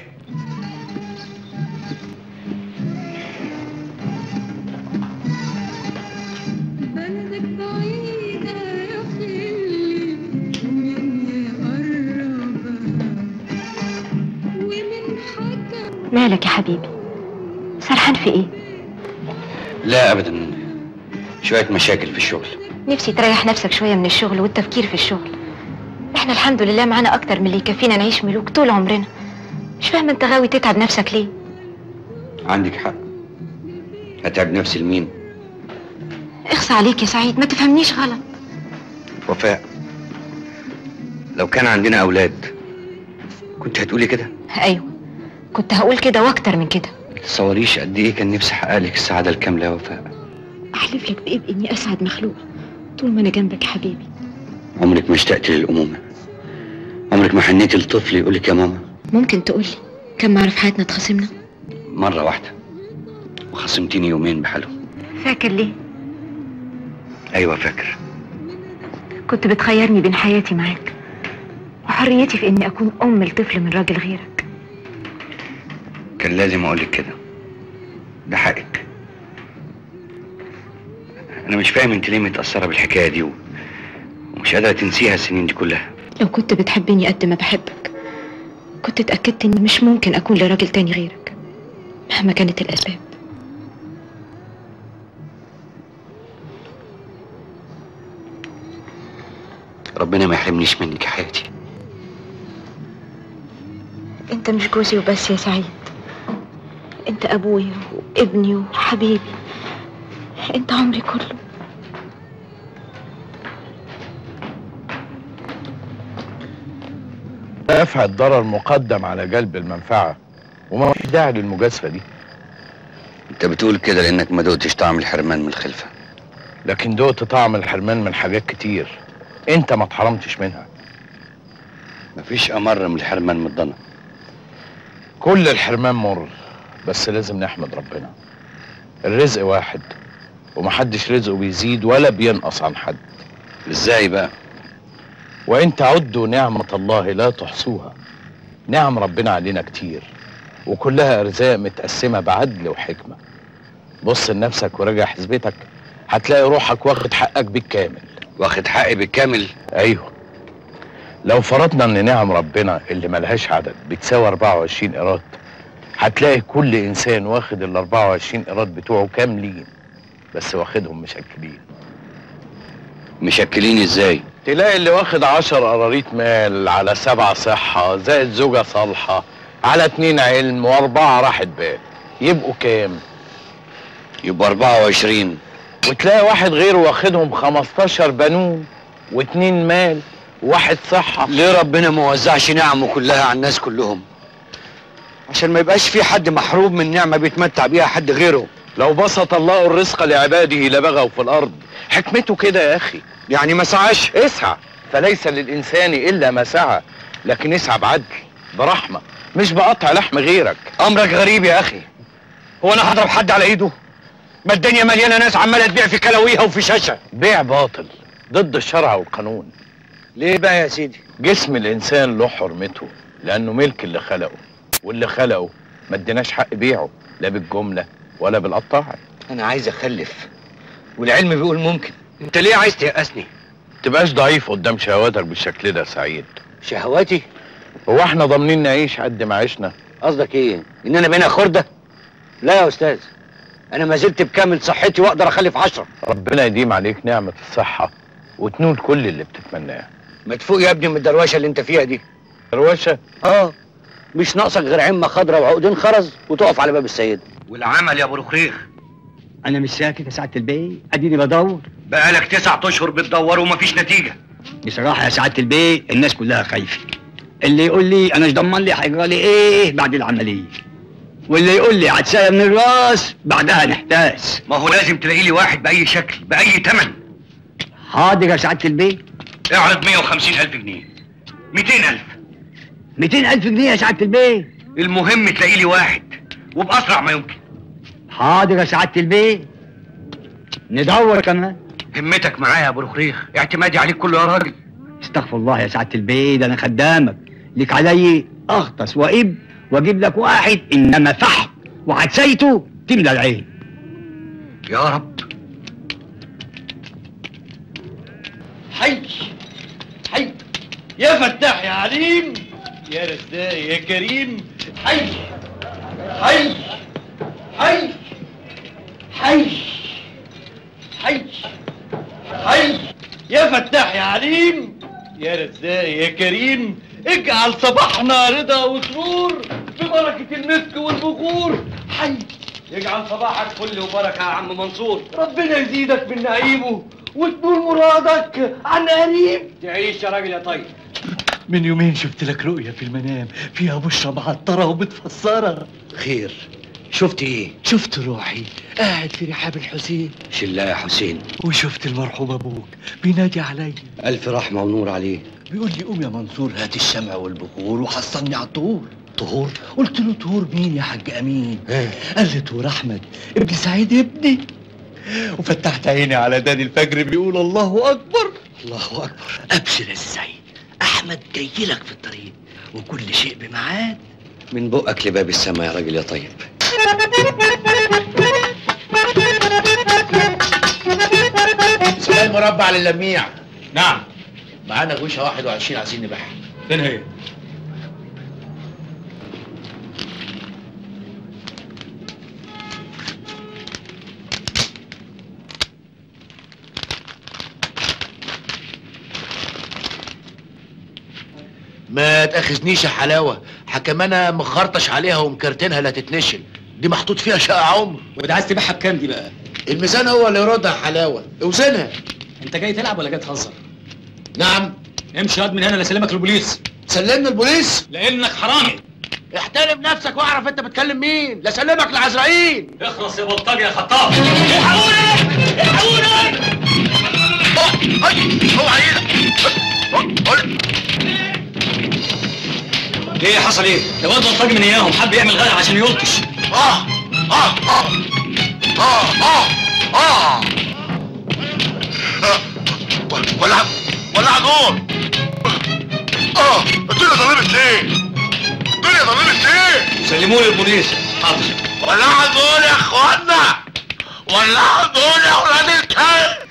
بلدك بعيدة يا خلي ومين يقربها ومن حكم مالك يا حبيبي سرحان في ايه لا ابدا شويه مشاكل في الشغل نفسي تريح نفسك شويه من الشغل والتفكير في الشغل احنا الحمد لله معانا اكتر من اللي يكفينا نعيش ملوك طول عمرنا مش فاهمه انت غاوي تتعب نفسك ليه عندك حق هتعب نفسي لمين اخصى عليك يا سعيد ما تفهمنيش غلط وفاء لو كان عندنا اولاد كنت هتقولي كده ايوه كنت هقول كده واكتر من كده تصوريش قد ايه كان نفسي احقق لك السعاده الكامله يا وفاء احلف لك بايه باني اسعد مخلوق طول ما انا جنبك يا حبيبي عمرك ما اشتقت للامومه عمرك ما حنيتي لطفل يقول لك يا ماما ممكن تقولي كم مرة في حياتنا اتخاصمنا مره واحده وخصمتيني يومين بحالهم فاكر ليه ايوه فاكر كنت بتخيرني بين حياتي معاك وحريتي في اني اكون ام لطفل من راجل غيرك كان لازم اقول لك كده ده حقك انا مش فاهم انت ليه متاثره بالحكايه دي و... ومش قادره تنسيها السنين دي كلها لو كنت بتحبني قد ما بحبك كنت اتاكدت اني مش ممكن اكون لراجل تاني غيرك مهما كانت الاسباب ربنا ما يحرمنيش منك يا حياتي انت مش جوزي وبس يا سعيد انت ابويا وابني وحبيبي انت عمري كله دفع الضرر مقدم على جلب المنفعة وما فيش داعي للمجازفة دي انت بتقول كده لانك ما دقتش طعم الحرمان من الخلفه لكن دقت طعم الحرمان من حاجات كتير انت ما اتحرمتش منها مفيش امر من الحرمان من الضنا كل الحرمان مر بس لازم نحمد ربنا الرزق واحد ومحدش رزقه بيزيد ولا بينقص عن حد ازاي بقى وان تعدوا نعمة الله لا تحصوها نعم ربنا علينا كتير وكلها ارزاق متقسمة بعدل وحكمة بص لنفسك وراجع حسبتك هتلاقي روحك واخد حقك بالكامل واخد حقي بالكامل ايوه لو فرضنا ان نعم ربنا اللي ملهاش عدد بتساوي 24 ايراد هتلاقي كل انسان واخد ال 24 ايراد بتوعه كاملين بس واخدهم مشكلين مشكلين ازاي تلاقي اللي واخد 10 قراريط مال على سبعة صحة زائد زوجة صالحة على اتنين علم واربعة راحة بال يبقوا كام؟ يبقى 24 وتلاقي واحد غيره واخدهم 15 بنون واتنين مال وواحد صحة ليه ربنا ما وزعش نعمه كلها على الناس كلهم عشان ما يبقاش في حد محروم من نعمه بيتمتع بيها حد غيره لو بسط الله الرزق لعباده لبغوا في الارض حكمته كده يا اخي يعني ما سعاش اسعى فليس للانسان الا ما سعى لكن اسعى بعدل برحمه مش بقطع لحم غيرك امرك غريب يا اخي هو انا هضرب حد على ايده ما الدنيا مليانه ناس عماله تبيع في كلاويها وفي شاشه بيع باطل ضد الشرع والقانون ليه بقى يا سيدي جسم الانسان له حرمته لانه ملك اللي خلقه واللي خلقه ما اديناش حق بيعه لا بالجمله ولا بالقطاعه انا عايز اخلف والعلم بيقول ممكن انت ليه عايز تيأسني تبقاش ضعيف قدام شهواتك بالشكل ده يا سعيد شهواتي هو احنا ضامنين نعيش قد ما عشنا قصدك ايه ان انا بينا خرده لا يا استاذ انا ما زلت بكامل صحتي واقدر اخلف عشرة ربنا يديم عليك نعمه الصحه وتنول كل اللي بتتمناه ما تفوق يا ابني من الدروشه اللي انت فيها دي دروشه اه مش ناقصك غير عمه خضراء وعقدين خرز وتقف على باب السيد والعمل يا ابو رخيخ انا مش ساكت يا سعاده البي اديني بدور بقالك تسع اشهر بتدور ومفيش نتيجه بصراحه يا سعاده البي الناس كلها خايفه اللي يقول لي انا مش ضمان لي هيجرى لي ايه بعد العمليه واللي يقول لي عدسايه من الراس بعدها نحتاس ما هو لازم تلاقي لي واحد باي شكل باي ثمن حاضر يا سعاده البي اعرض 150 الف جنيه 200 الف 200 الف جنيه يا سعاده البي المهم تلاقي لي واحد وباسرع ما يمكن حاضر يا سعاده البي ندور كمان همتك معايا يا ابو رخيخ اعتمادي عليك كله يا راجل استغفر الله يا سعاده البي ده انا خدامك ليك علي اغطس واب واجيب لك واحد انما فحم وعدسيته تملى العين يا رب حي حي يا فتاح يا عليم يا رزاق يا كريم حي حي حي حي حي حي يا فتاح يا عليم يا رزاق يا كريم اجعل صباحنا رضا وسرور ببركة المسك والبخور حي يجعل صباحك فل وبركه يا عم منصور ربنا يزيدك من نعيمه وتنول مرادك عن قريب تعيش يا راجل يا طيب من يومين شفت لك رؤية في المنام فيها بشرة معطرة ومتفسرة خير شفت ايه شفت روحي قاعد في رحاب الحسين شلا يا حسين وشفت المرحوم ابوك بينادي عليا الف رحمه ونور عليه بيقول لي قوم يا منصور هات الشمع والبخور وحصلني على الطهور طهور قلت له طهور مين يا حاج امين قال لي طهور احمد ابن سعيد ابني وفتحت عيني على داني الفجر بيقول الله اكبر الله اكبر ابشر يا سعيد احمد جاي لك في الطريق وكل شيء بميعاد من بقك لباب السماء يا راجل يا طيب سؤال مربع للميع نعم معانا غوشه 21 عايزين نبيعها فين هي ما تاخذنيش يا حلاوه حكم انا مخرطش عليها ومكرتنها لا تتنشل دي محطوط فيها شقه عمر وده عايز تبيعها بكام دي بقى الميزان هو اللي يردها يا حلاوه اوزنها انت جاي تلعب ولا جاي تهزر نعم امشي ياض من هنا لا اسلمك للبوليس سلمنا البوليس لانك حرامي احترم نفسك واعرف انت بتكلم مين لا سلمك لعزرائيل اخلص يا بلطجي يا خطاب اوعى ايدك ليه حصل ايه؟ ده واد بلطجي من اياهم حب يعمل غلا عشان يلطش اه اه اه اه اه اه ولع ولع نور اه الدنيا ظلمت ليه؟ الدنيا ظلمت ليه؟ سلموه للبوليس حاضر ولع النور يا اخوانا ولع النور يا ولاد الكلب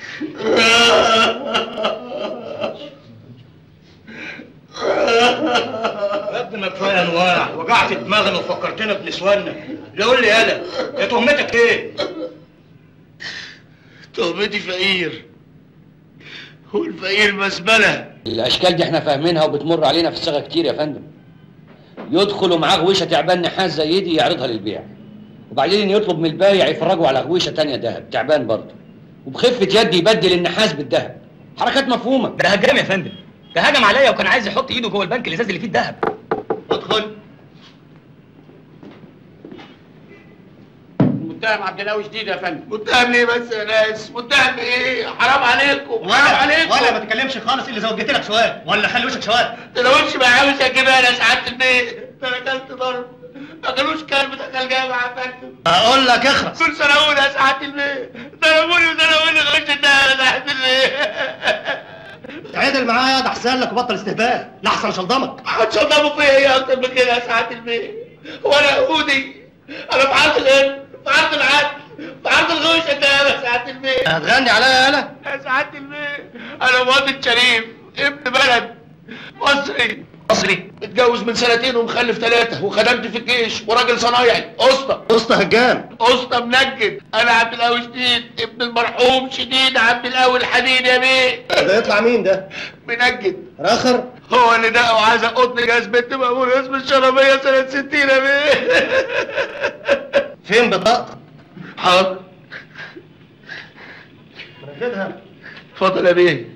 يا ابني ما كفايه انواع وجعت دماغي دماغنا وفكرتنا بنسواننا لا قول لي يالا يا تهمتك ايه تهمتي فقير والفقير مزبله الاشكال دي احنا فاهمينها وبتمر علينا في الصاغه كتير يا فندم يدخل ومعاه غويشه تعبان نحاس زي دي يعرضها للبيع وبعدين يطلب من البايع يفرجه على غويشه تانية دهب تعبان برضه وبخفه يد يبدل النحاس بالذهب حركات مفهومه ده هجام يا فندم ده هجم عليا وكان عايز يحط ايده جوه البنك الازاز اللي فيه الذهب ادخل متهم عبد القوي شديد يا فندم متهم ليه بس يا ناس متهم ايه حرام عليكم حرام عليكم ولا ما تتكلمش خالص الا اذا وجهت لك سؤال ولا خلي وشك سؤال ده لو وشي ما عاوز اجيبها انا سعاده البيت ده انا اكلت ضرب ما كانوش كلب دخل جامعه يا فندم اقول لك اخرس دول سرقوني يا سعاده البيت ضربوني وسرقوني غش الدهب يا سعاده البيت تعادل معايا ده احسن لك وبطل استهبال لحسن شلضمك هتشطبوا فيا ايه اكتر من كده يا سعاده البيت هو انا يهودي انا في عرض العلم في عرض العدل في عرض الغش الدهب يا سعاده البيت هتغني عليا يالا يا سعاده البيت انا مواطن شريف ابن بلد مصري مصري متجوز من سنتين ومخلف ثلاثة وخدمت في الجيش وراجل صنايعي قسطة قسطة هجام قسطة منجد أنا عبد القوي شديد ابن المرحوم شديد عبد القوي الحديد يا بيه ده يطلع مين ده؟ منجد راخر هو اللي دق وعايز قطن جاز بنت مأمور اسم الشرابية سنة 60 يا بيه فين بطاقتك؟ حاضر منجدها اتفضل يا بيه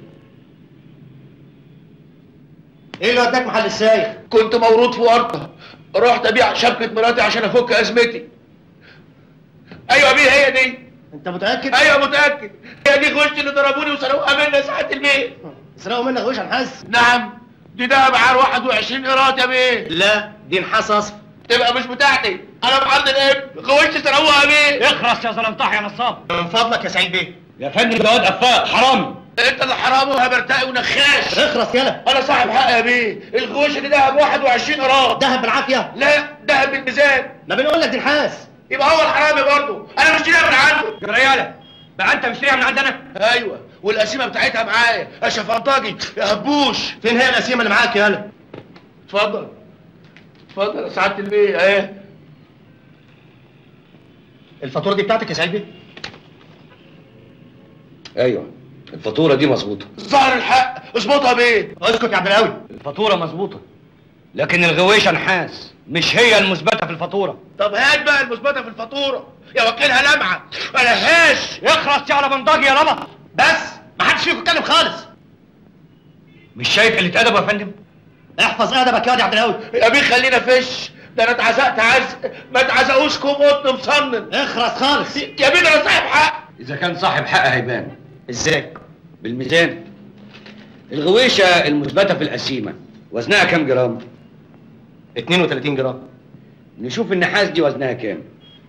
ايه اللي وداك محل السايخ؟ كنت مورود في ورطة رحت ابيع شبكة مراتي عشان افك ازمتي ايوه يا بيه هي دي انت متأكد؟ ايوه متأكد هي دي غش اللي ضربوني وسرقوها مني ساعة البيت سرقوا منك غوش نحاس؟ نعم دي ده بعار 21 قيراط يا بيه لا دي نحاس اصفر تبقى مش بتاعتي انا بعرض الابن غوشت سرقوها يا بيه اخرس يا زلمطاح يا نصاب من فضلك يا سعيد بيه يا فندم ده واد افاق حرامي انت اللي حرامي وهبرتقي ونخاش اخرس يلا انا صاحب حق يا بيه الغوش اللي دهب 21 قيراط دهب بالعافية لا دهب بالميزان ما بنقول لك دي نحاس يبقى هو الحرامي برضه انا مشتريها من عنده ريالة بقى انت مشتريها من عندنا؟ ايوه والقسيمه بتاعتها معايا يا شفنطاجي يا هبوش فين هي القسيمة اللي معاك يالا؟ اتفضل اتفضل يا سعاده البيه اهي الفاتورة دي بتاعتك يا سعيد بيه؟ ايوه الفاتوره دي مظبوطه ظهر الحق اظبطها بيه اسكت يا عبد القوي الفاتوره مظبوطه لكن الغويشه نحاس مش هي المثبته في الفاتوره طب هات بقى المثبته في الفاتوره يا وكيلها لمعه ملهاش اخرس يا على بنداجي يا ربط بس ما حدش فيكم يتكلم خالص مش شايف اللي اتأدب يا فندم احفظ ادبك يا واد يا عبد القوي يا بيه خلينا فش ده انا اتعزقت عزق ما اتعزقوش كوم قطن مصنن اخرس خالص يا بيه ده انا صاحب حق اذا كان صاحب حق هيبان ازاي؟ بالميزان الغويشه المثبته في القسيمه وزنها كام جرام 32 جرام نشوف النحاس دي وزنها كام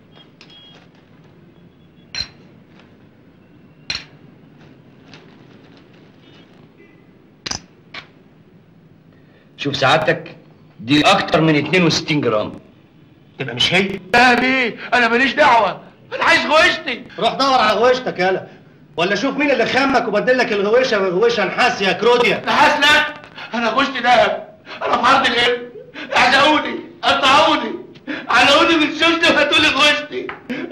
شوف سعادتك دي اكتر من 62 جرام تبقى مش هي يا بيه انا ماليش دعوه انا عايز غوشتي روح دور على غويشتك يالا ولا شوف مين اللي خمك وبدل لك الغويشه بغويشه نحاس يا كروديا نحاس لا انا غشت دهب انا في عرض الابن اعزقوني قطعوني علقوني من شوشتي وهاتوا لي غشتي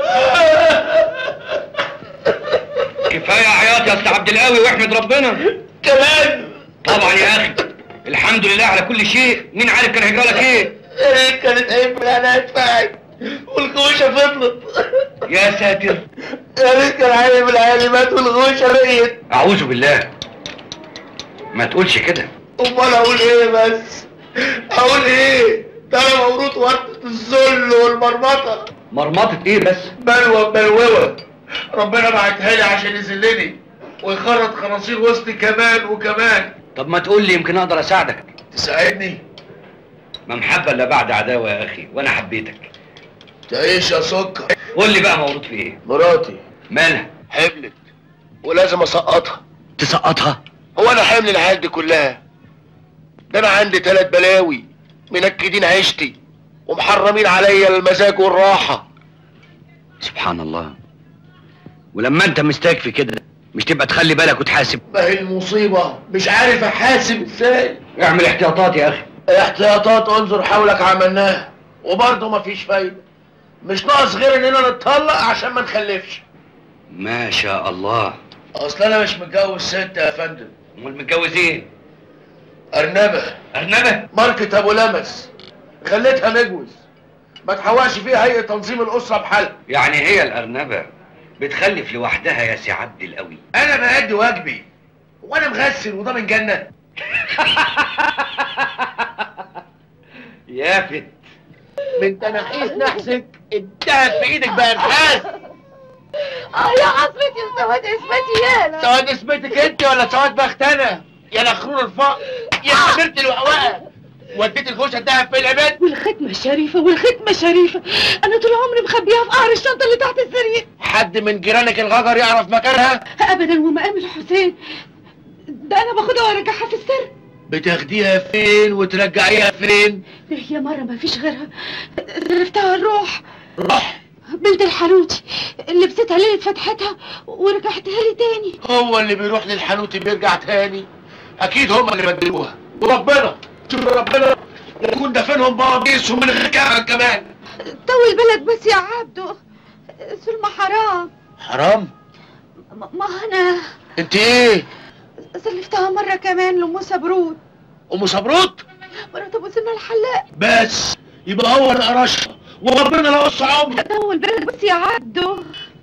كفايه عياط يا استاذ عبد القوي واحمد ربنا كمان طبعا يا اخي الحمد لله على كل شيء مين عارف كان هيجرى لك ايه يا ريت كانت عيب من انا ادفعت والغوشه فضلت يا ساتر يا ريت كان عيب العيال مات والغوشه بقيت اعوذ بالله ما تقولش كده امال اقول ايه بس اقول ايه ده انا مورود ورطه الذل والمرمطه مرمطه ايه بس بلوه بلوه ربنا بعتها لي عشان يذلني ويخرط خناصير وسطي كمان وكمان طب ما تقول لي يمكن اقدر اساعدك تساعدني ما محبه الا بعد عداوه يا اخي وانا حبيتك تعيش يا سكر قول لي بقى مولود في ايه مراتي مالها حملت ولازم اسقطها تسقطها هو انا حمل العيال دي كلها ده انا عندي ثلاث بلاوي منكدين عيشتي ومحرمين عليا المزاج والراحه سبحان الله ولما انت مستكفي كده مش تبقى تخلي بالك وتحاسب ما هي المصيبه مش عارف احاسب ازاي اعمل احتياطات يا اخي احتياطات انظر حولك عملناها وبرضه مفيش فايده مش ناقص غير اننا نتطلق عشان ما نخلفش ما شاء الله اصل انا مش متجوز ست يا فندم امال متجوزين ارنبه ارنبه ماركة ابو لمس خليتها مجوز ما تحوقش فيها هيئه تنظيم الاسره بحالها يعني هي الارنبه بتخلف لوحدها يا سي عبد القوي انا بأدي واجبي وانا مغسل وده من جنه يافت من تناحيس نحسك انتهت في ايدك بقى نحاس اه يا حسرتي سواد اسمتي يالا سواد اسمتك انت ولا سواد بخت انا يا نخرور الفقر يا حبيبتي الوقواقه وديت الخوشه الدهب في العباد والختمة الشريفة والختمة الشريفة أنا طول عمري مخبيها في قعر الشنطة اللي تحت السرير حد من جيرانك الغجر يعرف مكانها أبدا ومقام الحسين ده أنا باخدها وأرجعها في السر بتاخديها فين وترجعيها فين ده هي مرة ما فيش غيرها صرفتها الروح روح بنت الحانوتي لبستها ليلة فتحتها ورجعتها لي تاني هو اللي بيروح للحانوت بيرجع تاني اكيد هم اللي بدلوها وربنا شوف ربنا يكون دفنهم بقابيسهم من غير كعب كمان تو البلد بس يا عبدو ثم حرام حرام ما ما أنا انت ايه سلفتها مرة كمان لموسى برود ام صبروت مرات أبو سلمى الحلاق بس يبقى هو اللي قرشها وربنا لا قص عمره تو البلد بس يا عبدو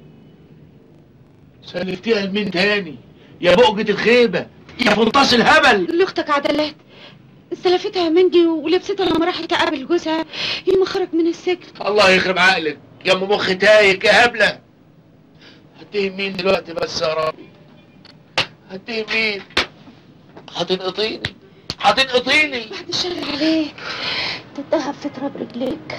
سلفتيها لمين تاني يا بؤجة الخيبة يا فنطاس الهبل لاختك عدلات سلفتها مني ولبستها لما راحت تقابل جوزها يوم ما خرج من السجن الله يخرب عقلك يا ام مخ تايك يا هبلة هتهم مين دلوقتي بس يا ربي هتهم مين هتنقطيني هتنقطيني بعد الشر عليك تتدهب في تراب رجليك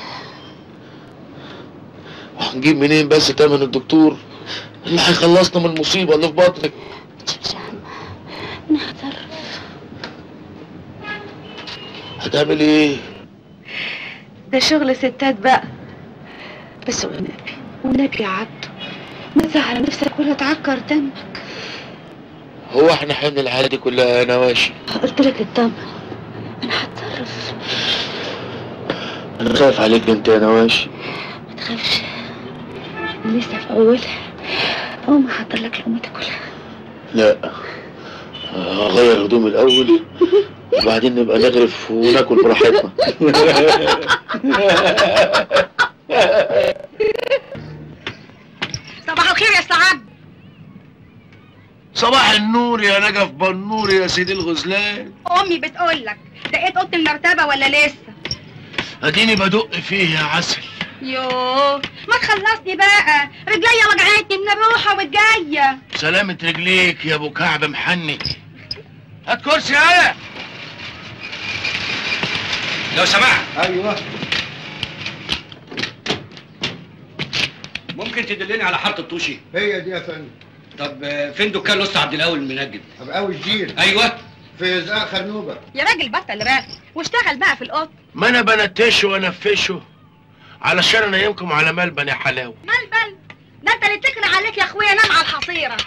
وهنجيب منين بس تمن الدكتور اللي هيخلصنا من المصيبة اللي في بطنك متشيلش هم انا هتصرف هتعمل ايه ده شغل ستات بقى بس والنبي والنبي يا عبدو ما تزعل نفسك ولا تعكر دمك هو احنا حمل الحالة دي كلها يا نواشي قلت لك اطمن انا هتصرف انا خايف عليك انت يا نواشي ما تخافش أنا لسه في اولها اقوم احضر لك لقمه تاكلها لا هغير هدومي الاول وبعدين نبقى نغرف وناكل براحتنا صباح الخير يا سعد صباح النور يا نجف بنور يا سيدي الغزلان امي بتقول لك لقيت اوضه المرتبه ولا لسه اديني بدق فيه يا عسل يوه ما تخلصني بقى رجليا وجعتني من الروحه والجايه سلامة رجليك يا ابو كعب محني هات كرسي يالا لو سمحت ايوه ممكن تدلني على حاره الطوشي هي دي يا فندم طب آه، فين دكان لص عبد القوي المنجد طب قوي الجير ايوه في زقاق خرنوبه يا راجل بطل راب واشتغل بقى في القط ما انا بنتشه وانفشه علشان انيمكم على ملبن يا حلاوه ملبن ده انت اللي تكره عليك يا اخويا نام على الحصيره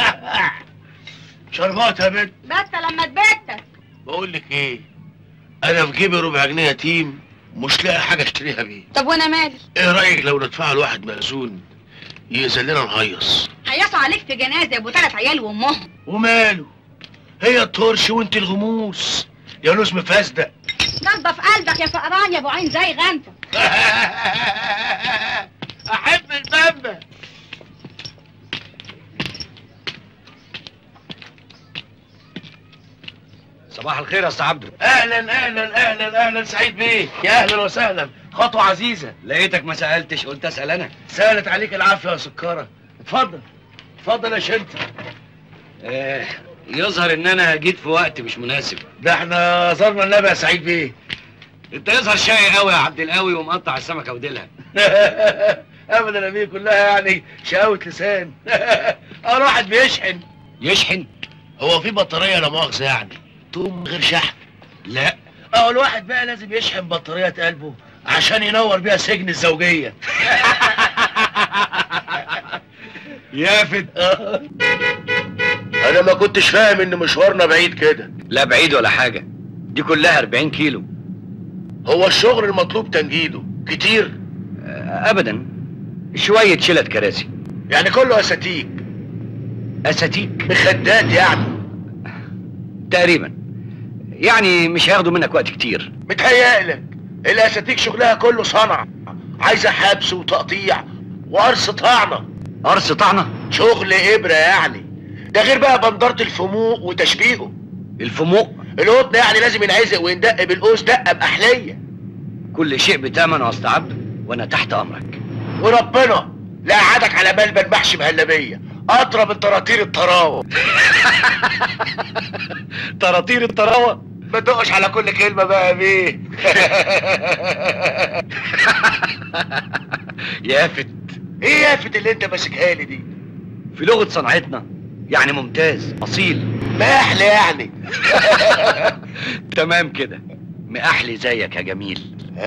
شربات يا بنت بس لما تبتك بقول لك ايه انا في جيبي ربع جنيه يتيم مش لاقي حاجه اشتريها بيه طب وانا مالي ايه رايك لو ندفع الواحد مأذون يأذن لنا نهيص هيصوا عليك في جنازه ابو ثلاث عيال وامهم وماله هي الطرش وانت الغموس يا نوس مفاسدة نضف قلبك يا فقران يا ابو عين زي غنفه احب البامبا صباح الخير يا استاذ عبده اهلا اهلا اهلا اهلا سعيد بيه يا اهلا وسهلا خطوه عزيزه لقيتك ما سالتش قلت اسال انا سالت عليك العافيه يا سكاره اتفضل اتفضل يا شنت آه يظهر ان انا جيت في وقت مش مناسب ده احنا زرنا النبي يا سعيد بيه انت يظهر شاي قوي يا عبد القوي ومقطع السمكه وديلها ابدا يا بيه كلها يعني شقاوة لسان اه واحد بيشحن يشحن هو في بطاريه لا مؤاخذه يعني تقوم من غير شحن لا اه الواحد بقى لازم يشحن بطاريه قلبه عشان ينور بيها سجن الزوجيه يافت انا ما كنتش فاهم ان مشوارنا بعيد كده لا بعيد ولا حاجه دي كلها 40 كيلو هو الشغل المطلوب تنجيده كتير ابدا شويه شلت كراسي يعني كله اساتيك اساتيك مخدات يعني تقريبا يعني مش هياخدوا منك وقت كتير متهيألك الاساتيك شغلها كله صنع عايزه حبس وتقطيع وقرص طعنه قرص طعنه شغل ابره يعني ده غير بقى بندره الفموق وتشبيهه الفموق القطن يعني لازم ينعزق ويندق بالقوس دقه باحليه كل شيء بتمن يا اسطى عبده وانا تحت امرك وربنا لا قعدك على ملبن محشي مهلبيه اطرى من طراطير الطراوه طراطير الطراوه ما تدقش على كل كلمه بقى بيه يافت ايه يافت اللي انت ماسكها لي دي في لغه صنعتنا يعني ممتاز اصيل ماحل يعني تمام كده مأحلي زيك يا جميل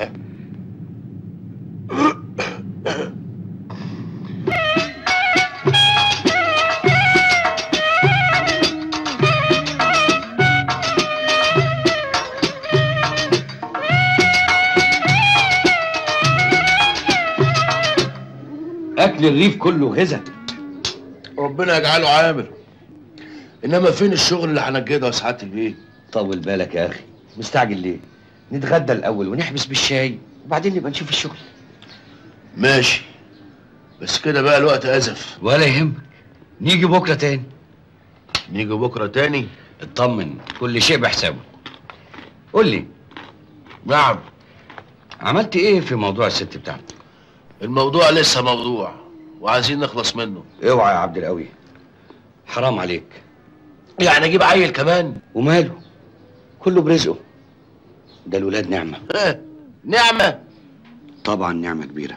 اكل الريف كله غذا ربنا يجعله عامر انما فين الشغل اللي هنجده يا سعاده البيه طول بالك يا اخي مستعجل ليه نتغدى الاول ونحبس بالشاي وبعدين نبقى نشوف الشغل ماشي بس كده بقى الوقت ازف ولا يهمك نيجي بكره تاني نيجي بكره تاني اطمن كل شيء بحسابه قول لي نعم عملت ايه في موضوع الست بتاعتك الموضوع لسه موضوع وعايزين نخلص منه اوعى يا عبد القوي حرام عليك يعني اجيب عيل كمان وماله كله برزقه ده الولاد نعمه نعمه طبعا نعمه كبيره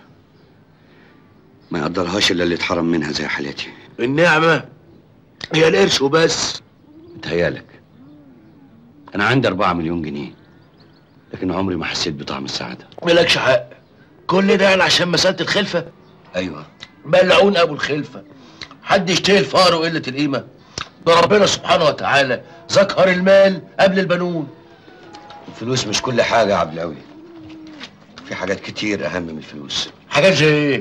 ما يقدرهاش الا اللي اتحرم منها زي حالاتي النعمه هي القرش وبس متهيالك انا عندي أربعة مليون جنيه لكن عمري ما حسيت بطعم السعاده مالكش حق كل ده يعني عشان مساله الخلفه ايوه ملعون ابو الخلفه حد يشتهي الفقر وقله القيمه ده ربنا سبحانه وتعالى ذكر المال قبل البنون الفلوس مش كل حاجه يا عبد القوي في حاجات كتير اهم من الفلوس حاجات زي ايه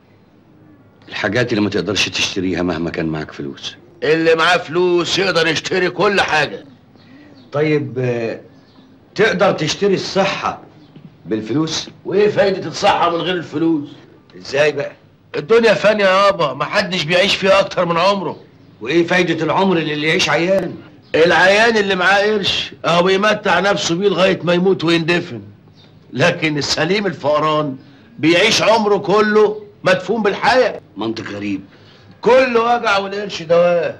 الحاجات اللي ما تقدرش تشتريها مهما كان معاك فلوس اللي معاه فلوس يقدر يشتري كل حاجه طيب آه، تقدر تشتري الصحة بالفلوس وايه فايده الصحه من غير الفلوس ازاي بقى الدنيا فانيه يابا محدش بيعيش فيها اكتر من عمره وايه فايدة العمر اللي, اللي يعيش عيان العيان اللي معاه قرش اهو بيمتع نفسه بيه لغايه ما يموت ويندفن لكن السليم الفقران بيعيش عمره كله مدفون بالحياه منطق غريب كل وجع والقرش دواء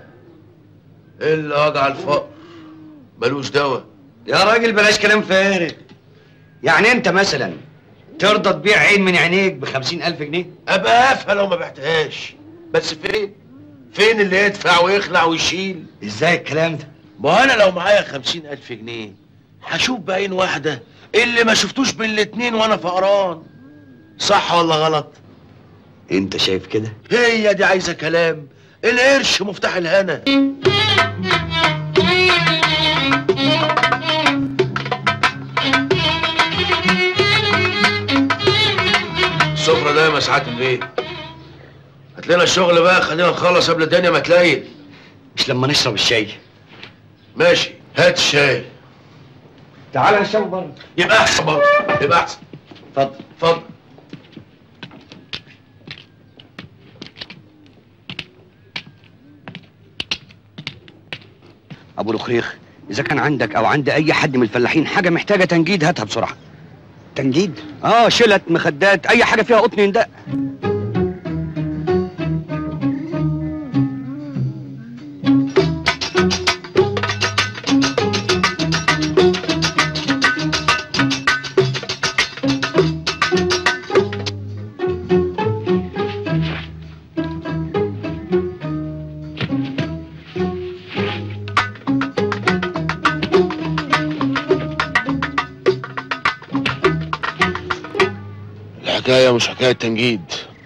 الا وجع الفقر ملوش دواء يا راجل بلاش كلام فارغ يعني انت مثلا ترضى تبيع عين من عينيك بخمسين ألف جنيه ابقى افهم لو ما بعتهاش بس فين فين اللي يدفع ويخلع ويشيل ازاي الكلام ده ما انا لو معايا خمسين الف جنيه هشوف بعين واحدة اللي ما شفتوش بين الاتنين وانا فقران صح ولا غلط انت شايف كده هي دي عايزة كلام القرش مفتاح الهنا السفرة ده يا ساعات البيت هات لنا الشغل بقى خلينا نخلص قبل الدنيا ما تليل مش لما نشرب الشاي ماشي هات الشاي تعال نشرب بره يبقى احسن برضه يبقى احسن اتفضل اتفضل ابو الخريخ اذا كان عندك او عند اي حد من الفلاحين حاجه محتاجه تنجيد هاتها بسرعه تنجيد اه شلت مخدات اي حاجه فيها قطن يندق الحكاية مش حكاية تنجيد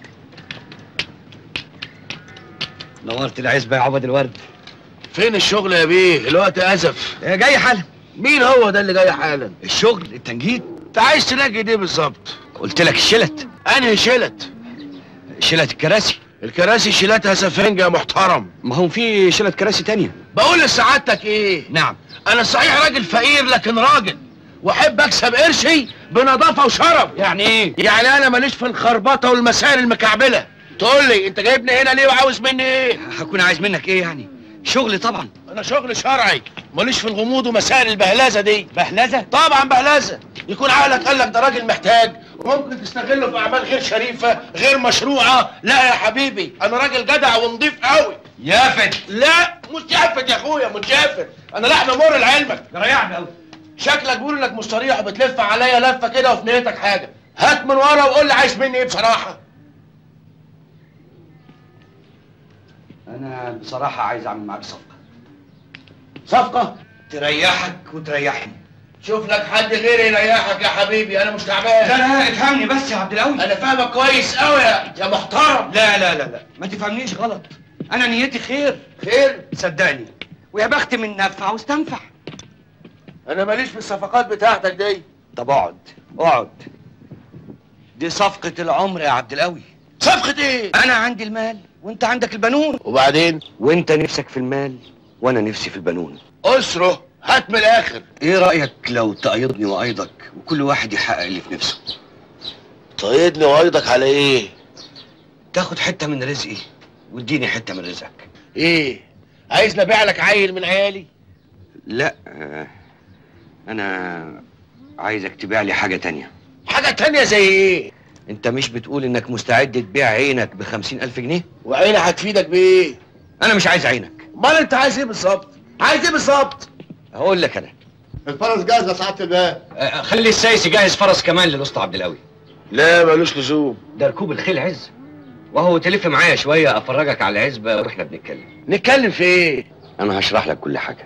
نورت العزبه يا عبد الورد فين الشغل يا بيه الوقت ازف جاي حالا مين هو ده اللي جاي حالا الشغل التنجيد انت عايز تنجد ايه بالظبط قلت لك الشلت انهي شلت شلت الكراسي الكراسي شيلتها سفنجة يا محترم ما هو في شلت كراسي تانية بقول لسعادتك ايه نعم انا صحيح راجل فقير لكن راجل واحب اكسب قرشي بنظافه وشرف يعني ايه يعني انا ماليش في الخربطه والمسائل المكعبله تقول لي انت جايبني هنا ليه وعاوز مني ايه هكون عايز منك ايه يعني شغل طبعا انا شغل شرعي ماليش في الغموض ومسائل البهلزه دي بهلزه طبعا بهلزه يكون عقلك قال لك ده راجل محتاج وممكن تستغله في اعمال غير شريفه غير مشروعه لا يا حبيبي انا راجل جدع ونضيف قوي يافت لا مش يافت يا اخويا مش يافت انا لحم مر لعلمك ريحني قوي شكلك بيقول انك مستريح وبتلف عليا لفه كده وفي نيتك حاجه هات من ورا وقول لي عايز مني ايه بصراحه انا بصراحه عايز اعمل معاك صفقه صفقه تريحك وتريحني شوف لك حد غيري يريحك يا حبيبي انا مش تعبان لا لا افهمني بس يا عبد القوي انا فاهمك كويس قوي يا يا محترم لا لا لا لا ما تفهمنيش غلط انا نيتي خير خير صدقني ويا بخت من نفع واستنفع انا ماليش في الصفقات بتاعتك دي طب اقعد اقعد دي صفقة العمر يا عبد القوي صفقة ايه؟ انا عندي المال وانت عندك البنون وبعدين وانت نفسك في المال وانا نفسي في البنون اسره هات من الاخر ايه رأيك لو تقيضني وايضك وكل واحد يحقق اللي في نفسه تقيدني وايضك على ايه؟ تاخد حتة من رزقي واديني حتة من رزقك ايه؟ عايزني ابيع لك عيل من عيالي؟ لا آه، انا عايزك تبيع لي حاجة تانية حاجة تانية زي ايه؟ انت مش بتقول انك مستعد تبيع عينك بخمسين الف جنيه وعيني هتفيدك بايه؟ انا مش عايز عينك امال انت عايز ايه بالظبط؟ عايز ايه بالظبط؟ هقول لك انا الفرس جاهز يا سعاده الباب آه، خلي السايس يجهز فرس كمان للاسطى عبد القوي لا ملوش لزوم ده ركوب الخيل عز وهو تلف معايا شويه افرجك على العزبه واحنا بنتكلم نتكلم في ايه؟ انا هشرح لك كل حاجه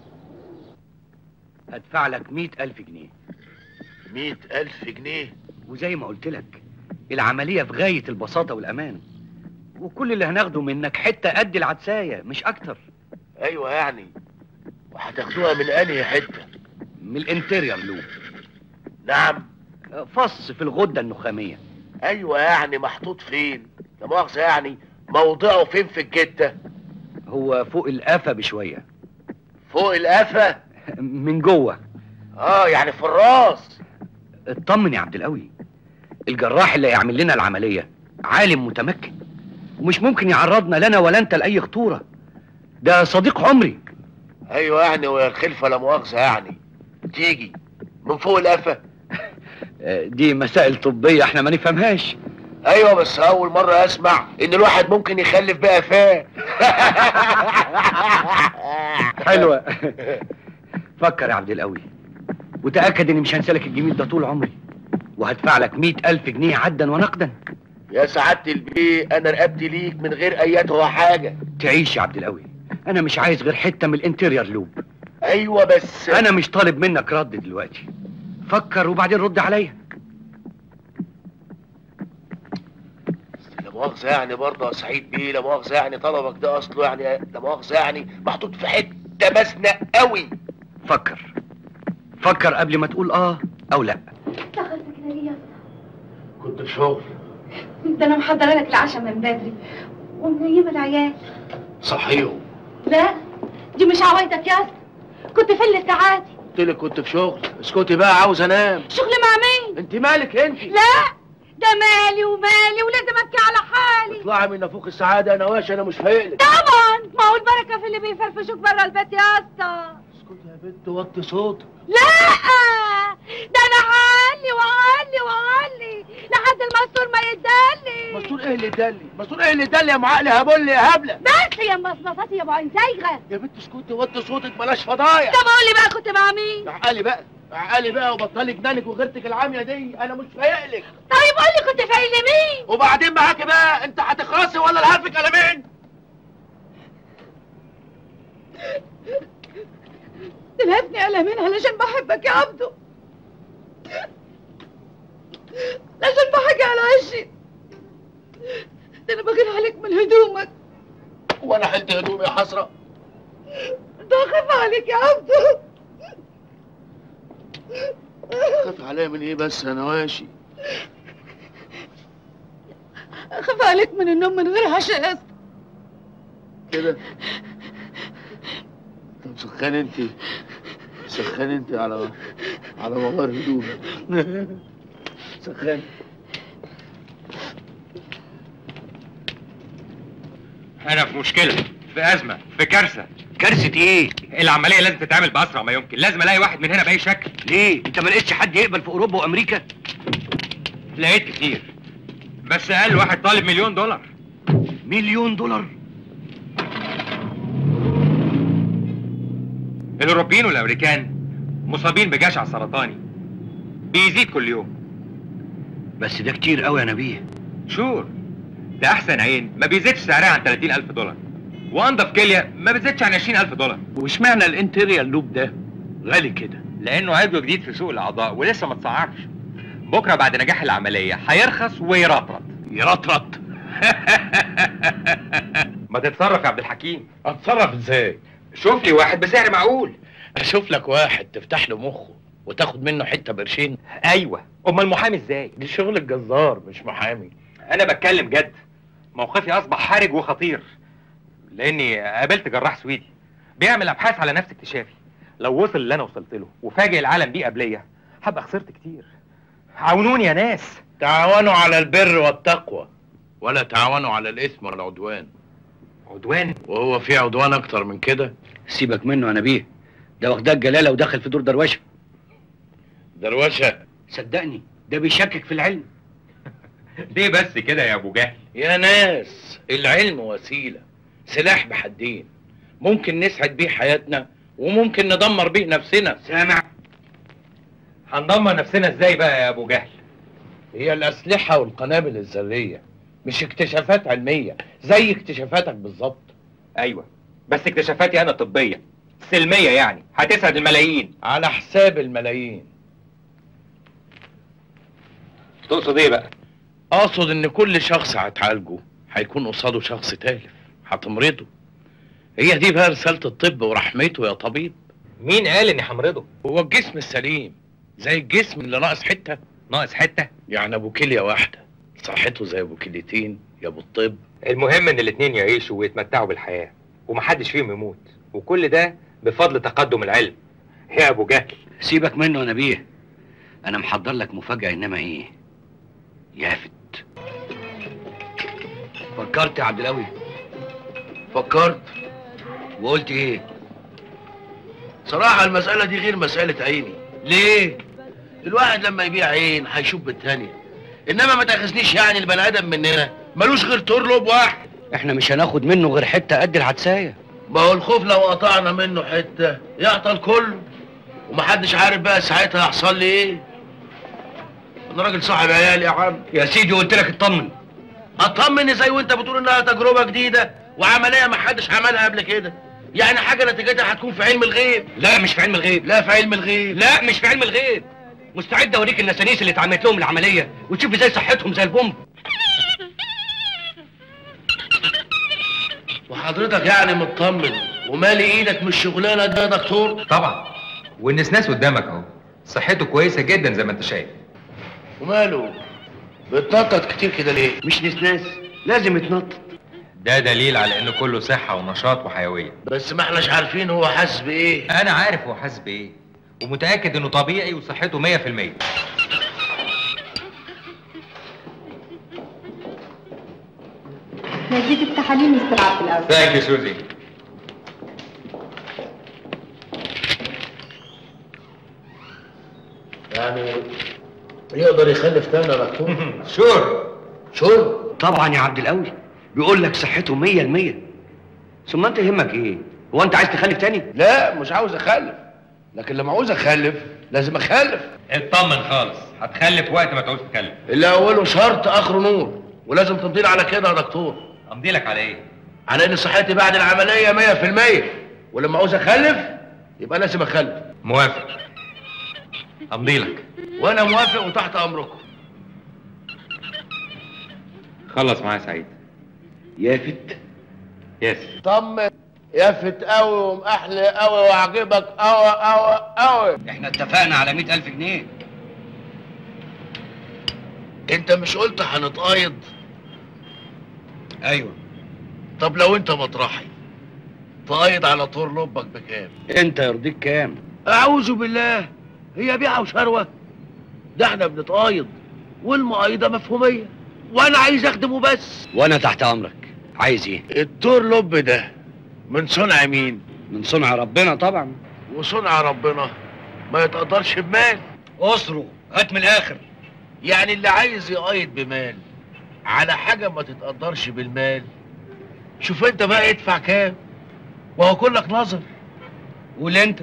هدفع لك مئة ألف جنيه مئة ألف جنيه وزي ما قلت لك العملية في غاية البساطة والأمان وكل اللي هناخده منك حتة قد العدساية مش أكتر ايوه يعني وهتاخدوها من انهي حتة؟ من الانتيريور لوب نعم فص في الغدة النخامية ايوه يعني محطوط فين؟ لا مؤاخذة يعني موضعه فين في الجتة؟ هو فوق القفا بشوية فوق القفا؟ من جوه اه يعني في الراس اطمن يا عبد القوي الجراح اللي هيعمل لنا العملية عالم متمكن ومش ممكن يعرضنا لنا ولا انت لأي خطورة ده صديق عمري ايوه يعني ويا الخلفة لا مؤاخذة يعني تيجي من فوق القفا آه، دي مسائل طبية احنا ما نفهمهاش ايوه بس اول مرة اسمع ان الواحد ممكن يخلف بقفاه حلوة فكر يا عبد القوي وتأكد اني مش هنسالك الجميل ده طول عمري وهدفع لك مئة ألف جنيه عدا ونقدا يا سعادة البيه انا رقبتي ليك من غير اياتها حاجة تعيش يا عبد القوي انا مش عايز غير حتة من الانتيريور لوب ايوه بس انا مش طالب منك رد دلوقتي فكر وبعدين رد عليا لا مؤاخذة يعني برضه يا سعيد بيه لا مؤاخذة يعني طلبك ده اصله يعني لا مؤاخذة يعني محطوط في حتة مسنة قوي فكر فكر قبل ما تقول اه او لا دخلت كده ليه يا كنت في شغل ده انا محضره لك العشاء من بدري ومنيمه العيال صحيهم لا دي مش عوايدك يا اسطى كنت فين لسه عادي قلت لك كنت في شغل اسكتي بقى عاوز انام شغل مع مين انت مالك انت لا ده مالي ومالي ولازم ابكي على حالي اطلعي من نافوخ السعادة يا نواش انا مش فايقلك طبعا ما هو البركه في اللي بيفرفشوك بره البيت يا اسطى اسكتي يا بنت وطي صوتك لا ده انا هعلي وأعلي وأعلي لحد المستور ما يدلي مسؤول ايه اللي دلي مسؤول ايه اللي دلي يا معقل يا هبل يا هبله بس يا مصمصاتي يا ابو عين زايغه يا بنت اسكتي وطي صوتك بلاش فضايح طب قول لي بقى كنت مع مين عقلي بقى عقلي بقى وبطلي جنانك وغيرتك العاميه دي انا مش فايقلك طيب قول لي كنت فايق لمين وبعدين معاكي بقى انت هتخرسي ولا الهفك قلمين تلهفني قلمين علشان بحبك يا عبدو عشان بحاجة على وشي ده انا بغير عليك من هدومك وانا حلت هدومي يا حسره ده خاف عليك يا عبدو خاف عليا من ايه بس يا نواشي اخاف عليك من النوم من غير عشاء يا اسطى كده طب سخان انت سخان انت على على مغار هدومك سخان انا في مشكله في ازمه في كارثه كارثه ايه العمليه لازم تتعمل باسرع ما يمكن لازم الاقي واحد من هنا باي شكل ليه انت ما لقيتش حد يقبل في اوروبا وامريكا لقيت كتير بس اقل واحد طالب مليون دولار مليون دولار الاوروبيين والامريكان مصابين بجشع سرطاني بيزيد كل يوم بس ده كتير قوي يا نبيه شور ده احسن عين ما بيزيدش سعرها عن 30000 دولار وانضف كليه ما بتزيدش عن 20000 دولار واشمعنى الانتيريال لوب ده غالي كده لانه عضو جديد في سوق الاعضاء ولسه ما اتسعرش بكره بعد نجاح العمليه هيرخص ويرطرط يرطرط ما تتصرف يا عبد الحكيم اتصرف ازاي شوف لي واحد بسعر معقول اشوف لك واحد تفتح له مخه وتاخد منه حته قرشين ايوه امال محامي ازاي دي شغل الجزار مش محامي انا بتكلم جد موقفي اصبح حرج وخطير لاني قابلت جراح سويدي بيعمل ابحاث على نفس اكتشافي لو وصل اللي انا وصلت له وفاجئ العالم بيه قبليه هبقى خسرت كتير عاونوني يا ناس تعاونوا على البر والتقوى ولا تعاونوا على الاثم والعدوان عدوان وهو في عدوان اكتر من كده سيبك منه يا نبيه ده واخداه الجلاله ودخل في دور دروشه دروشه صدقني ده بيشكك في العلم ليه بس كده يا ابو جهل يا ناس العلم وسيله سلاح بحدين ممكن نسعد بيه حياتنا وممكن ندمر بيه نفسنا سامع هندمر نفسنا ازاي بقى يا ابو جهل هي الاسلحه والقنابل الذريه مش اكتشافات علميه زي اكتشافاتك بالظبط ايوه بس اكتشافاتي انا طبيه سلميه يعني هتسعد الملايين على حساب الملايين تقصد ايه بقى اقصد ان كل شخص هتعالجه هيكون قصاده شخص تالف هتمرضه هي دي بقى رساله الطب ورحمته يا طبيب مين قال اني همرضه هو الجسم السليم زي الجسم اللي ناقص حته ناقص حته يعني ابو كليه واحده صحته زي ابو كليتين يا ابو الطب المهم ان الاتنين يعيشوا ويتمتعوا بالحياه ومحدش فيهم يموت وكل ده بفضل تقدم العلم يا ابو جهل سيبك منه يا نبيه انا محضر لك مفاجاه انما ايه يافت فكرت يا عبد القوي فكرت وقلت ايه صراحة المسألة دي غير مسألة عيني ليه؟ الواحد لما يبيع عين هيشوف بالتانية انما ما تاخذنيش يعني البني ادم مننا ملوش غير ترلب واحد احنا مش هناخد منه غير حته قد العدسايه ما هو الخوف لو قطعنا منه حتة يعطل كله ومحدش عارف بقى ساعتها هيحصل لي ايه انا راجل صاحب عيال يا عم يا سيدي قلت لك اطمن اطمن ازاي وانت بتقول انها تجربة جديدة وعملية ما حدش عملها قبل كده يعني حاجة نتيجتها هتكون في علم الغيب لا مش في علم الغيب لا في علم الغيب لا مش في علم الغيب مستعد اوريك النسانيس اللي اتعملت لهم العمليه وتشوف ازاي صحتهم زي البومب وحضرتك يعني مطمن ومالي ايدك من الشغلانه دي يا دكتور طبعا والنسناس قدامك اهو صحته كويسه جدا زي ما انت شايف وماله بيتنطط كتير كده ليه مش نسناس لازم يتنطط ده دليل على انه كله صحه ونشاط وحيويه بس ما احناش عارفين هو حاسس بايه انا عارف هو حاسس بايه ومتاكد انه طبيعي وصحته 100% نتيجة التحاليل مستر عبد القوي ثانك يو سوزي يعني يقدر يخلف تاني يا دكتور شور شور طبعا يا عبد القوي بيقول لك صحته 100% ثم انت يهمك ايه هو انت عايز تخلف تاني لا مش عاوز اخلف لكن لما عاوز اخلف لازم اخلف اطمن خالص هتخلف وقت ما تعوز تخلف اللي اوله شرط اخره نور ولازم تمضي لي على كده يا دكتور امضي لك على ايه على ان صحتي بعد العمليه 100% ولما عاوز اخلف يبقى لازم اخلف موافق امضي لك وانا موافق وتحت امركم خلص معايا سعيد يافت يس طمن يافت قوي ومأحلى قوي وعجبك قوي قوي قوي احنا اتفقنا على 100000 جنيه انت مش قلت هنتقايض ايوه طب لو انت مطرحي تقيد على طور لبك بكام انت يرضيك كام اعوذ بالله هي بيعه وشروه ده احنا بنتقايض والمقايضه مفهوميه وانا عايز اخدمه بس وانا تحت امرك عايز ايه الدور لب ده من صنع مين من صنع ربنا طبعا وصنع ربنا ما يتقدرش بمال اسره هات من الاخر يعني اللي عايز يقايض بمال على حاجه ما تتقدرش بالمال شوف انت بقى ادفع كام وهو كلك نظر قول انت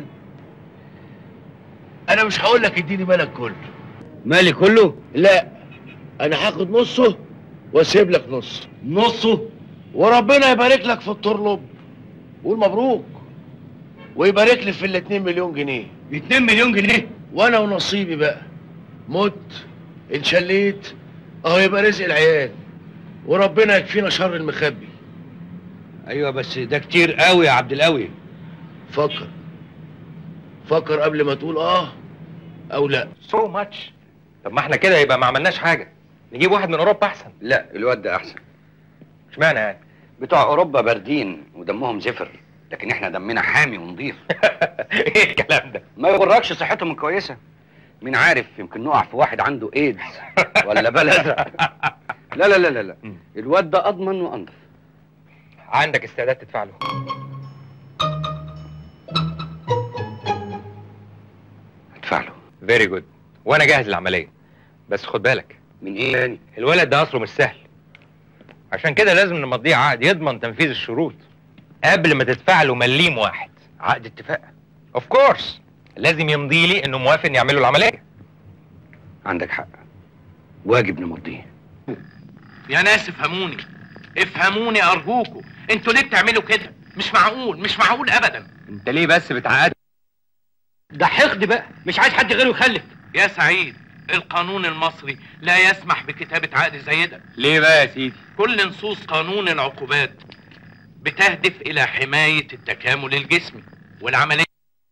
انا مش هقول لك اديني مالك كله مالي كله لا انا هاخد نصه واسيب لك نص نصه وربنا يبارك لك في الطرلب قول مبروك ويبارك لي في ال 2 مليون جنيه 2 مليون جنيه وانا ونصيبي بقى مت انشليت اهو يبقى رزق العيال وربنا يكفينا شر المخبي ايوه بس ده كتير قوي يا عبد القوي فكر فكر قبل ما تقول اه او لا سو ماتش طب ما احنا كده يبقى ما عملناش حاجه نجيب واحد من اوروبا احسن لا الواد ده احسن اشمعنى يعني بتوع اوروبا باردين ودمهم زفر لكن احنا دمنا حامي ونضيف ايه الكلام ده ما يغركش صحتهم كويسه مين عارف يمكن نقع في واحد عنده ايدز ولا بلد لا لا لا لا لا الواد ده اضمن وانضف عندك استعداد تدفع له ادفع له فيري جود وانا جاهز للعمليه بس خد بالك من ايه يعني الولد ده اصله مش سهل عشان كده لازم نمضيه عقد يضمن تنفيذ الشروط قبل ما تدفع له مليم واحد عقد اتفاق اوف كورس لازم يمضي لي انه موافق ان يعمل له العمليه عندك حق واجب نمضيه يا ناس افهموني افهموني ارجوكوا انتوا ليه بتعملوا كده مش معقول مش معقول ابدا انت ليه بس بتعقد ده حقد بقى مش عايز حد غيره يخلف يا سعيد القانون المصري لا يسمح بكتابة عقد زي ده ليه بقى يا سيدي كل نصوص قانون العقوبات بتهدف إلى حماية التكامل الجسمي والعملية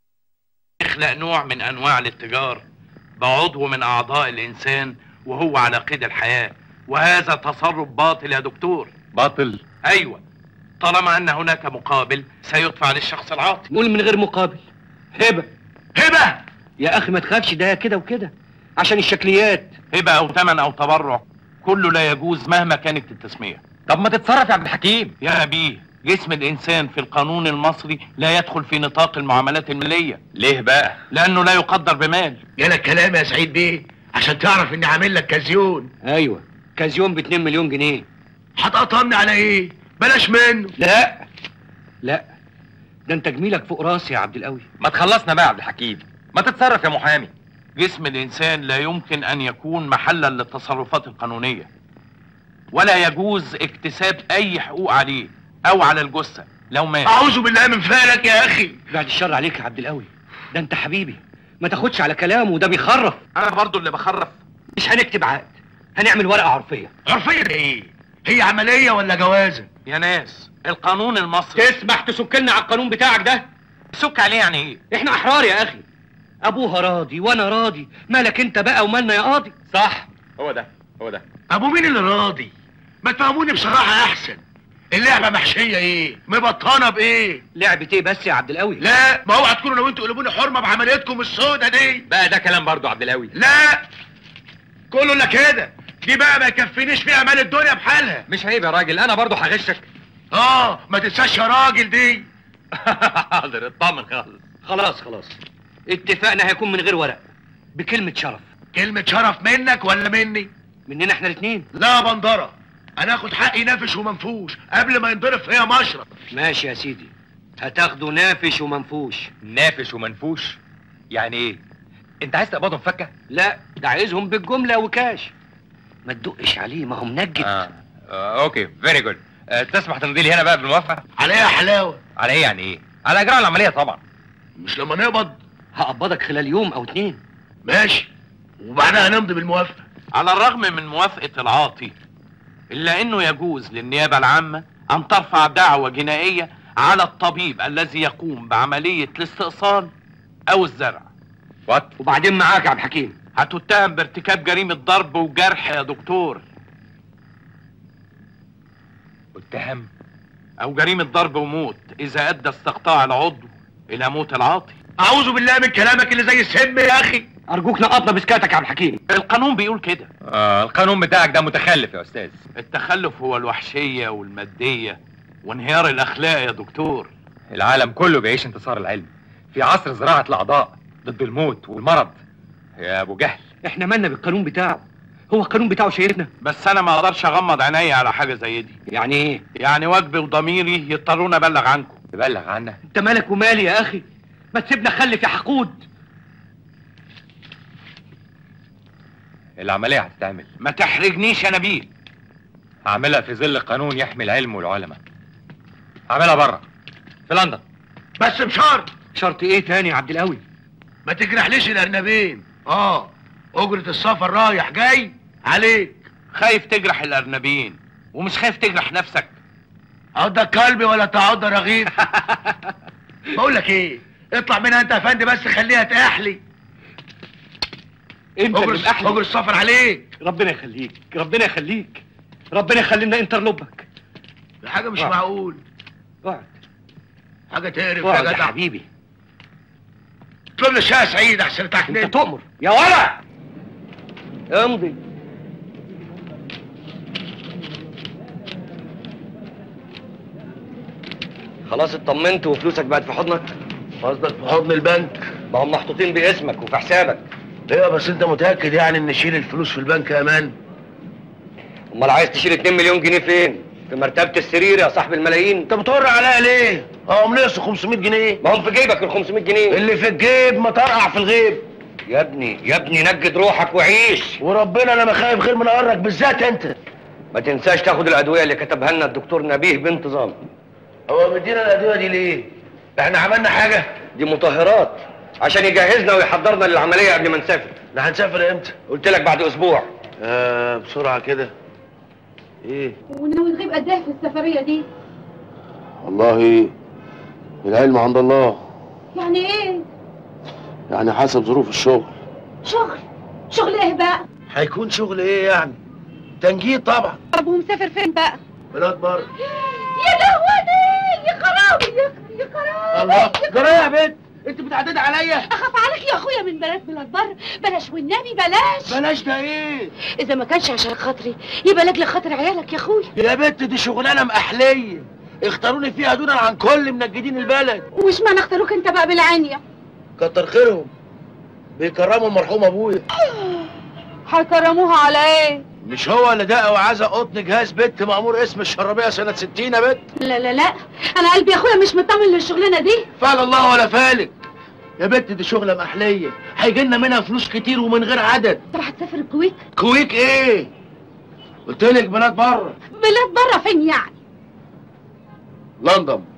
يخلق نوع من أنواع الاتجار بعضو من أعضاء الإنسان وهو على قيد الحياة وهذا تصرف باطل يا دكتور باطل أيوة طالما أن هناك مقابل سيدفع للشخص العاطي قول من غير مقابل هبه هبة يا اخي ما تخافش ده كده وكده عشان الشكليات هبة أو ثمن أو تبرع كله لا يجوز مهما كانت التسمية طب ما تتصرف يا عبد الحكيم يا أبيه جسم الإنسان في القانون المصري لا يدخل في نطاق المعاملات المالية ليه بقى لأنه لا يقدر بمال جالك كلام يا سعيد بيه عشان تعرف اني عامل لك كازيون ايوه كازيون ب 2 مليون جنيه هتقطمني على ايه بلاش منه لا لا ده انت جميلك فوق راسي يا عبد القوي ما تخلصنا بقى يا عبد الحكيم ما تتصرف يا محامي جسم الإنسان لا يمكن أن يكون محلا للتصرفات القانونية ولا يجوز اكتساب أي حقوق عليه أو على الجثة لو مات اعوذ بالله من فارك يا اخي بعد الشر عليك يا عبد القوي ده انت حبيبي ما تاخدش على كلامه ده بيخرف أنا برضو اللي بخرف مش هنكتب عقد هنعمل ورقه عرفيه عرفية ايه هي عملية ولا جوازة يا ناس القانون المصري تسمح تسك لنا على القانون بتاعك ده سك عليه يعني ايه احنا احرار يا اخي ابوها راضي وانا راضي مالك انت بقى ومالنا يا قاضي صح هو ده هو ده ابو مين اللي راضي ما تفهموني بصراحة احسن اللعبة محشية ايه مبطنة بايه لعبة ايه بس يا عبد القوي لا ما اوعى تكونوا لو انتوا قلبوني حرمة بعمليتكم السودة دي بقى ده كلام برضو عبد القوي لا كله الا كده دي بقى ما يكفينيش فيها مال الدنيا بحالها مش عيب يا راجل انا برضو هغشك اه ما تنساش يا راجل دي حاضر اطمن خالص خلاص خلاص اتفاقنا هيكون من غير ورق بكلمة شرف كلمة شرف منك ولا مني مننا احنا الاثنين لا بندرة انا اخد حقي نافش ومنفوش قبل ما ينضرب فيا مشرب ماشي يا سيدي هتاخده نافش ومنفوش نافش ومنفوش يعني ايه انت عايز تقبضهم فكه لا ده عايزهم بالجملة وكاش ما تدقش عليه ما هو منجد آه. آه اوكي فيري جود آه تسمح تمضي لي هنا بقى بالموافقه عليها حلاوة على ايه يعني ايه على اجراء العمليه طبعا مش لما نقبض هقبضك خلال يوم او اتنين ماشي وبعدها نمضي بالموافقة على الرغم من موافقة العاطي إلا أنه يجوز للنيابة العامة أن ترفع دعوى جنائية على الطبيب الذي يقوم بعملية الاستئصال أو الزرع وات وبعدين معاك يا عبد الحكيم هتتهم بارتكاب جريمة ضرب وجرح يا دكتور متهم او جريمه ضرب وموت اذا ادى استقطاع العضو الى موت العاطي اعوذ بالله من كلامك اللي زي السم يا اخي ارجوك نقطنا بسكاتك يا عبد الحكيم القانون بيقول كده آه القانون بتاعك ده متخلف يا استاذ التخلف هو الوحشيه والماديه وانهيار الاخلاق يا دكتور العالم كله بيعيش انتصار العلم في عصر زراعه الاعضاء ضد الموت والمرض يا ابو جهل احنا مالنا بالقانون بتاعه هو القانون بتاعه شايفنا بس انا ما اقدرش اغمض عينيا على حاجه زي دي يعني ايه يعني واجبي وضميري يضطروني ابلغ عنكم تبلغ عنا انت مالك ومالي يا اخي ما تسيبنا خلف يا حقود العمليه هتتعمل ما تحرجنيش يا نبيل هعملها في ظل قانون يحمي العلم والعلماء هعملها بره في لندن بس بشرط شرط ايه تاني يا عبد القوي ما تجرحليش الارنبين اه اجرة السفر رايح جاي عليك خايف تجرح الارنبين ومش خايف تجرح نفسك عضك كلبي ولا تعض رغيف بقول لك ايه اطلع منها انت يا فندم بس خليها تاحلي انت اجر اللي بأحلى. اجر السفر عليك ربنا يخليك ربنا يخليك ربنا يخلينا انترلوبك دي حاجه مش اقعد. معقول اقعد حاجه تقرف اقعد يا يا جدع حبيبي اطلب لي شاي سعيد احسن انت تحنين تؤمر يا ولد امضي خلاص اطمنت وفلوسك بقت في حضنك قصدك في حضن البنك ما هم محطوطين باسمك وفي حسابك ايوه بس انت متاكد يعني ان نشيل الفلوس في البنك امان امال عايز تشيل 2 مليون جنيه فين في مرتبه السرير يا صاحب الملايين انت بتقر عليا ليه اه نقصوا 500 جنيه ما هم في جيبك ال 500 جنيه اللي في الجيب ما طرقع في الغيب يا ابني يا ابني نجد روحك وعيش وربنا انا ما خايف غير من قرك بالذات انت ما تنساش تاخد الادويه اللي كتبها لنا الدكتور نبيه بانتظام هو مدينا الادويه دي ليه احنا عملنا حاجه دي مطهرات عشان يجهزنا ويحضرنا للعمليه قبل ما نسافر احنا هنسافر امتى قلت لك بعد اسبوع آه بسرعه كده ايه وناوي تغيب قد ايه في السفريه دي والله العلم عند الله يعني ايه يعني حسب ظروف الشغل شغل شغل ايه بقى هيكون شغل ايه يعني تنجيد طبعا طب ومسافر فين بقى بلاد بره يا لهوتي يا خرابي يا يا خرابي الله جرى يا بنت انت بتعتدي عليا اخاف عليك يا اخويا من بنات بلاد بره بلاش والنبي بلاش بلاش ده ايه اذا ما كانش عشان خاطري يبقى لاجل خاطر عيالك يا اخويا يا بنت دي شغلانه محليه اختاروني فيها دونا عن كل منجدين البلد وش معنى اختاروك انت بقى بالعانيه كتر خيرهم بيكرموا المرحوم ابويا هيكرموها على ايه مش هو اللي دق وعزق قطن جهاز بنت مأمور اسم الشرابية سنة 60 يا بنت لا لا لا انا قلبي يا اخويا مش مطمن للشغلانه دي فعل الله ولا فالك يا بنت دي شغلة محلية هيجي لنا منها فلوس كتير ومن غير عدد طب هتسافر الكويت كويك ايه قلت لك بنات بره بلاد بره فين يعني لندن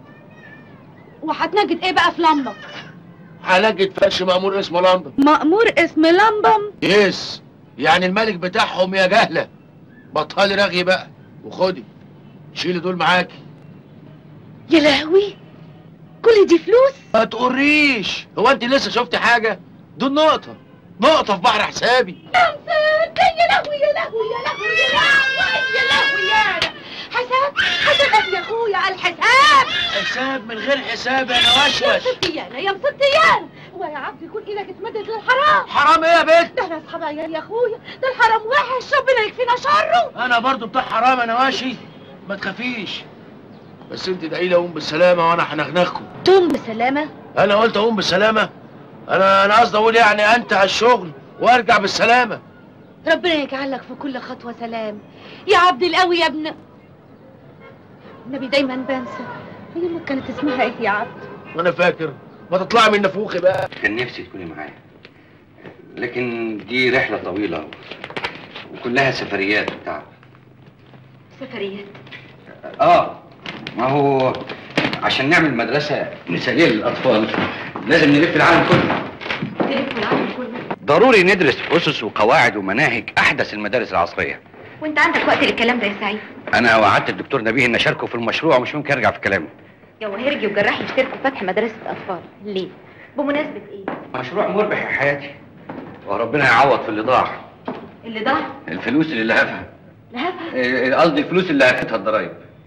وهتنجد ايه بقى في لندن هنجد فش مأمور اسمه لندن مأمور اسم لندن يس يعني الملك بتاعهم يا جهلة بطلي رغي بقى وخدي شيلي دول معاكي يا لهوي كل دي فلوس ما تقريش هو انت لسه شفتي حاجة دول نقطة نقطة في بحر حسابي يا لهوي يا لهوي يا لهوي يا لهوي يا لهوي يا حساب حساب يا اخويا الحساب حساب من غير حساب يا يا نوشوش مصديانة يا مصديانة ويا عبد يكون ايدك اتمدت للحرام حرام ايه يا بنت ده انا اصحاب عيال يا اخويا ده الحرام وحش ربنا يكفينا شره انا برضو بتاع حرام يا نواشي ما تخافيش بس انت ادعي لي اقوم بالسلامة وانا هنغنغكم توم بسلامة انا قلت اقوم بالسلامة انا انا قصدي اقول يعني انتهى الشغل وارجع بالسلامة ربنا يجعل لك في كل خطوة سلام يا عبد القوي يا ابن النبي دايما بنسى هي ما كانت اسمها ايه يا عبد وانا فاكر ما تطلعي من نفوخي بقى كان نفسي تكوني معايا لكن دي رحلة طويلة وكلها سفريات وتعب سفريات اه ما هو عشان نعمل مدرسة مثالية للأطفال لازم نلف العالم كله تلف العالم كله ضروري ندرس أسس وقواعد ومناهج أحدث المدارس العصرية وانت عندك وقت للكلام ده يا سعيد أنا وعدت الدكتور نبيه إن أشاركه في المشروع ومش ممكن أرجع في كلامي جواهرجي وجراح يشتركوا في فتح مدرسة أطفال ليه؟ بمناسبة إيه؟ مشروع مربح يا حياتي وربنا يعوض في اللي ضاع اللي ضاع الفلوس اللي لهفها لهفها إيه، قصدي الفلوس اللي هفتها الضرايب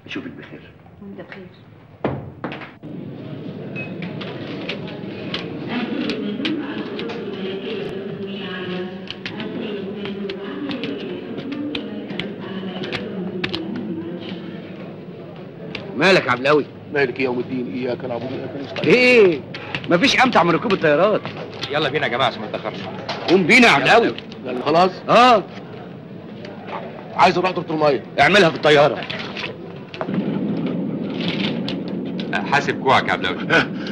اشوفك بخير وانت بخير مالك يا عبد القوي مالك يوم الدين اياك نعبد واياك نستعين ايه مفيش امتع من ركوب الطيارات يلا بينا يا جماعه عشان ما نتاخرش قوم بينا يا عبد القوي يلا خلاص اه عايز اروح دكتور الميه اعملها في الطياره حاسب كوعك يا عبد القوي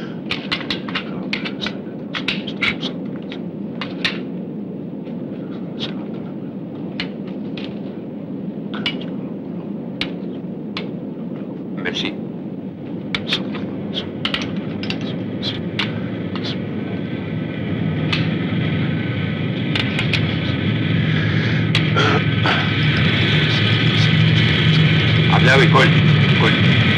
ميرسي عبد القوي كل كل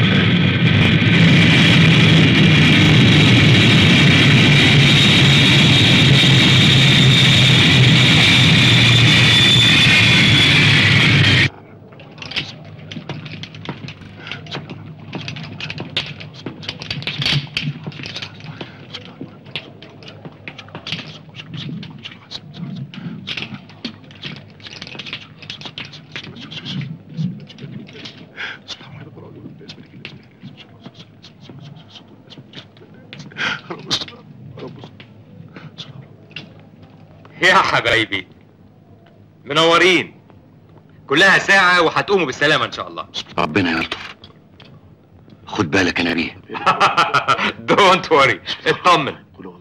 يا حبايبي منورين كلها ساعة وهتقوموا بالسلامة إن شاء الله ربنا يلطف خد بالك يا نبيه دونت وري اطمن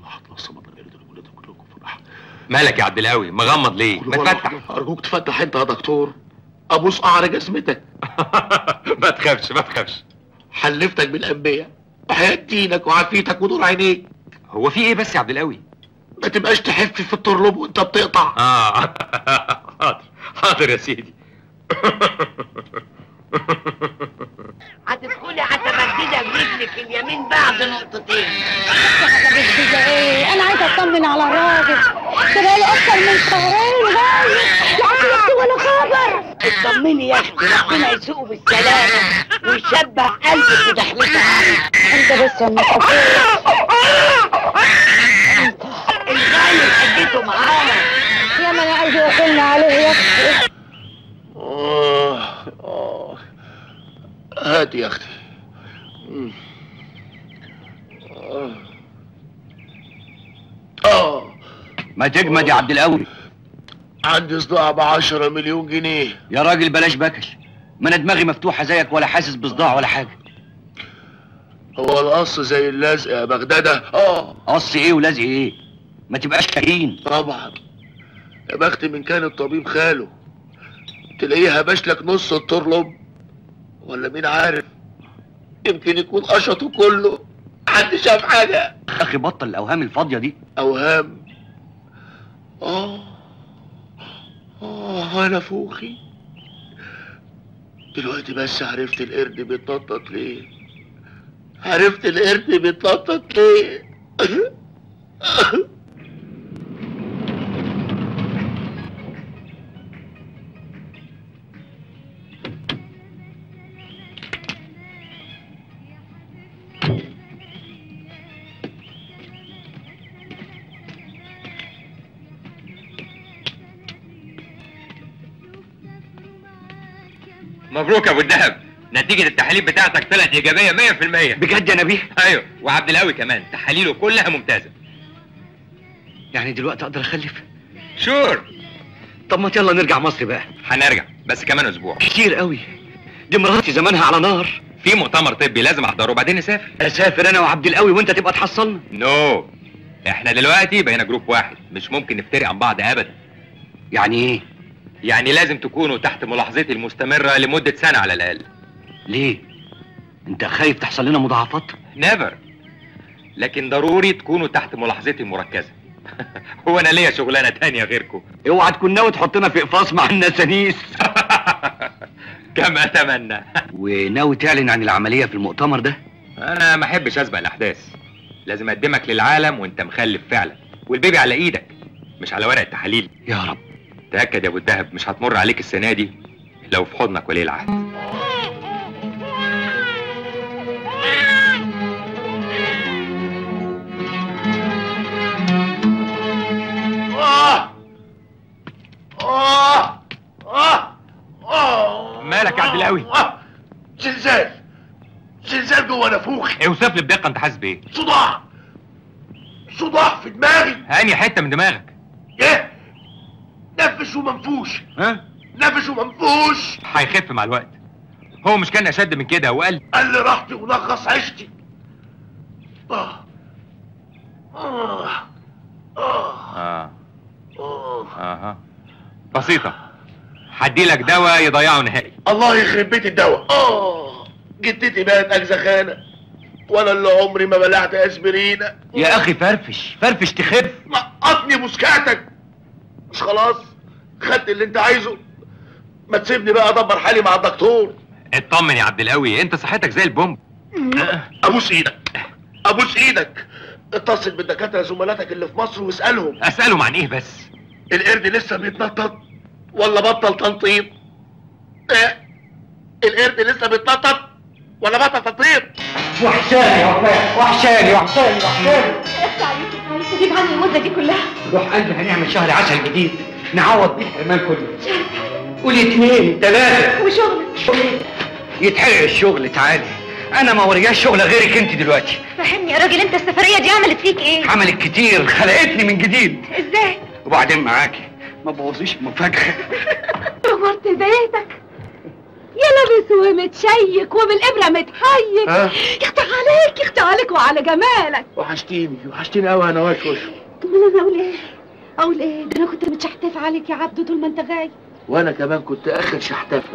مالك يا عبد القوي مغمض ليه؟ ما تفتح ارجوك تفتح انت يا دكتور ابوس قعر جسمتك ما تخافش ما تخافش حلفتك بالانبياء وحياة دينك وعافيتك ونور عينيك هو في ايه بس يا عبد القوي؟ ما تبقاش تحف في الطرلوب وانت بتقطع اه حاضر حاضر يا سيدي هتدخلي هتبددها برجلك اليمين بعد نقطتين ايه انا عايزه اطمن على الراجل ده بقاله اكتر من شهرين غايب لا عيط ولا خبر اطمني يا اختي ربنا يسوقه بالسلامه ويشبع قلبك ودخلتها عليك انت بس يا الغايب حدته معانا يا ما انا عايزه يقولنا عليه يا اختي آه آه هات يا اختي مم. آه. اه ما تجمد يا عبد القوي عندي صداع ب 10 مليون جنيه يا راجل بلاش بكش ما انا دماغي مفتوحه زيك ولا حاسس بصداع ولا حاجه هو القص زي اللزق يا بغدادة اه قص ايه ولازق ايه ما تبقاش كريم طبعا يا بختي من كان الطبيب خاله تلاقيه هبشلك نص الطرلب ولا مين عارف يمكن يكون قشطه كله حد شاف حاجة اخي بطل الاوهام الفاضيه دي اوهام اه اه انا فوخي دلوقتي بس عرفت القرد بيتنطط ليه عرفت القرد بيتنطط ليه مبروك يا ابو الدهب نتيجة التحاليل بتاعتك طلعت إيجابية 100% بجد يا نبيه أيوه وعبد القوي كمان تحاليله كلها ممتازة يعني دلوقتي اقدر اخلف شور طب ما يلا نرجع مصر بقى هنرجع بس كمان أسبوع كتير قوي دي مراتي زمانها على نار في مؤتمر طبي لازم أحضره وبعدين نسافر اسافر انا وعبد القوي وانت تبقى تحصلنا نو احنا دلوقتي بقينا جروب واحد مش ممكن نفترق عن بعض أبدا يعني ايه يعني لازم تكونوا تحت ملاحظتي المستمرة لمدة سنة على الأقل ليه انت خايف تحصل لنا مضاعفات نيفر لكن ضروري تكونوا تحت ملاحظتي المركزة هو أنا ليا شغلانة تانية غيركم اوعى تكون ناوي تحطنا في اقفاص مع النسانيس كما أتمنى وناوي تعلن عن العمليه في المؤتمر ده أنا ما أحبش أسبق الأحداث لازم أقدمك للعالم وأنت مخلف فعلا والبيبي على إيدك مش على ورق التحاليل يا رب تأكد يا أبو الدهب مش هتمر عليك السنة دي لو في حضنك ولي العهد زلزال جوه نافوخي اوصف لي بدقه انت حاسس بايه صداع صداع في دماغي انهي حته من دماغك ايه نفش ومنفوش ها نفش ومنفوش هيخف مع الوقت هو مش كان اشد من كده وقال قال لي راحتي ونغص عيشتي آه. آه. آه. اه آه. اها بسيطه هدي لك دواء يضيعه نهائي الله يخرب بيت الدواء اه جدتي بقت اجزخانه وانا اللي عمري ما بلعت اسبرينه يا اخي فرفش فرفش تخف نقطني مسكاتك مش خلاص خدت اللي انت عايزه ما تسيبني بقى ادبر حالي مع الدكتور اطمن يا عبد القوي انت صحتك زي البومب ابوس ايدك ابوس ايدك اتصل بالدكاتره زملاتك اللي في مصر واسالهم اسالهم عن ايه بس القرد لسه بيتنطط ولا بطل تنطيط ايه القرد لسه بيتنطط ولا بطل تنطيط وحشاني يا وفاء وحشاني وحشاني وحشاني اخت عليك عايز تجيب عني المده دي كلها روح قلبي هنعمل شهر عسل جديد نعوض بيه الحرمان كله قولي اتنين تلاتة وشغلك يتحرق الشغل تعالي انا ما ورياش شغله غيرك انت دلوقتي فهمني يا راجل انت السفريه دي عملت فيك ايه عملت كتير خلقتني من جديد ازاي وبعدين معاكي ما بوظيش المفاجاه نورت بيتك يا لابس ومتشيك وبالابره متحيك ها؟ يخطى عليك يخطى عليك وعلى جمالك وحشتيني وحشتيني قوي انا وشوش امال انا اقول ايه اقول ايه ده انا كنت متشحتف عليك يا عبدو طول ما انت غايب وانا كمان كنت اخر شحتفه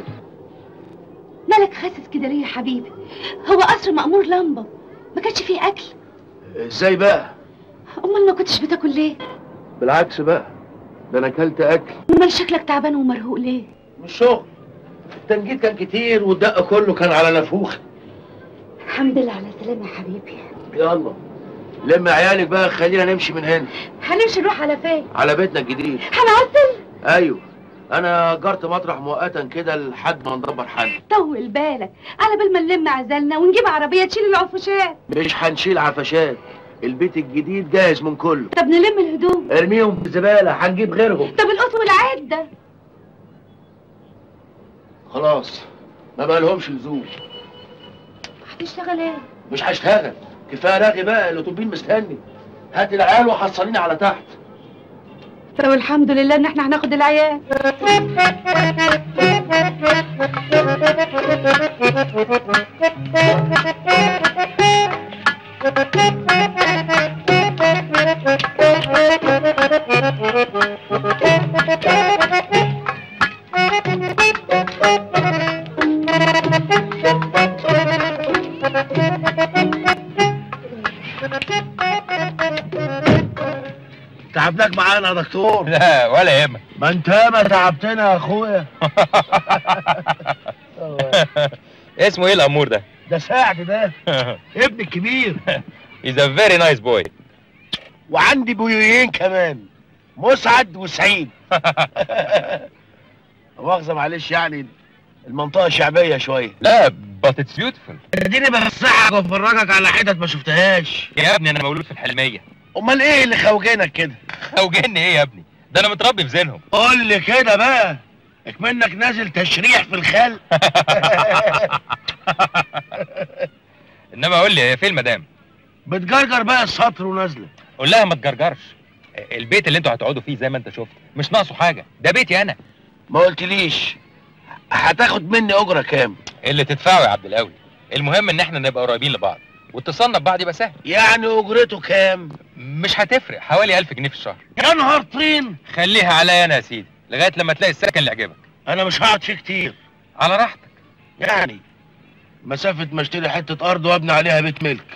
مالك خاسس كده ليه يا حبيبي هو قصر مأمور لمبة ما كانش فيه اكل ازاي بقى امال ما كنتش بتاكل ليه بالعكس بقى ده انا اكلت اكل امال شكلك تعبان ومرهوق ليه مش شغل التنجيد كان كتير والدق كله كان على نافوخي الحمد لله على السلامه يا حبيبي يلا لم عيالك بقى خلينا نمشي من هنا هنمشي نروح على فين على بيتنا الجديد هنعزل ايوه انا جرت مطرح مؤقتا كده لحد ما ندبر حل طول بالك على بال ما نلم عزلنا ونجيب عربيه تشيل العفوشات مش هنشيل عفشات البيت الجديد جاهز من كله طب نلم الهدوم ارميهم في الزباله هنجيب غيرهم طب القط والعده خلاص ما بقى لهمش لزوم هتشتغل ايه مش هشتغل كفايه رغي بقى الاتوبيل مستني هات العيال وحصليني على تحت طب الحمد لله ان احنا هناخد العيال تعبناك معانا يا دكتور لا ولا يهمك ما انت ما تعبتنا يا اخويا اسمه ايه الامور ده ده سعد ده ابني الكبير He's a very nice boy وعندي بيويين كمان مسعد وسعيد مؤاخذة معلش يعني المنطقة شعبية شوية لا but it's beautiful اديني بفسحك وافرجك على حتت ما شفتهاش يا ابني انا مولود في الحلميه امال ايه اللي خوجنك كده خوجني ايه يا ابني ده انا متربي في زينهم قول لي كده بقى اكمنك نازل تشريح في الخل انما قول لي هي فين المدام بتجرجر بقى السطر ونازله قول لها ما تجرجرش البيت اللي انتوا هتقعدوا فيه زي ما انت شفت مش ناقصه حاجه ده بيتي انا ما قلتليش هتاخد مني اجره كام اللي تدفعه يا عبد القوي المهم ان احنا نبقى قريبين لبعض واتصالنا ببعض يبقى سهل يعني اجرته كام مش هتفرق حوالي 1000 جنيه في الشهر يا نهار طين خليها عليا انا يا سيدي لغايه لما تلاقي السكن اللي يعجبك انا مش هقعد فيه كتير على راحتك يعني مسافة ما اشتري حتة أرض وأبني عليها بيت ملك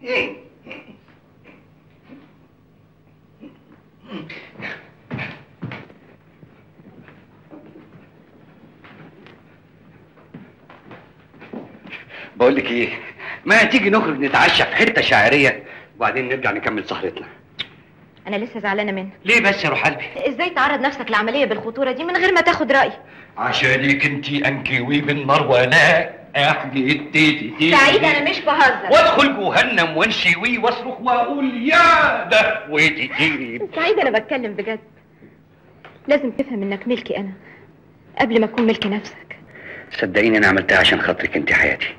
بقول لك ايه ما تيجي نخرج نتعشى في حته شاعريه وبعدين نرجع نكمل سهرتنا انا لسه زعلانه منك ليه بس يا روح قلبي ازاي تعرض نفسك لعمليه بالخطوره دي من غير ما تاخد رايي عشانك انت انكوي من مروانة احجي التيتي تيتي سعيد انا مش بهزر وادخل جهنم وانشوي واصرخ واقول يا دهوتي تيتي سعيد انا بتكلم بجد لازم تفهم انك ملكي انا قبل ما اكون ملك نفسك صدقيني انا عملتها عشان خاطرك انت حياتي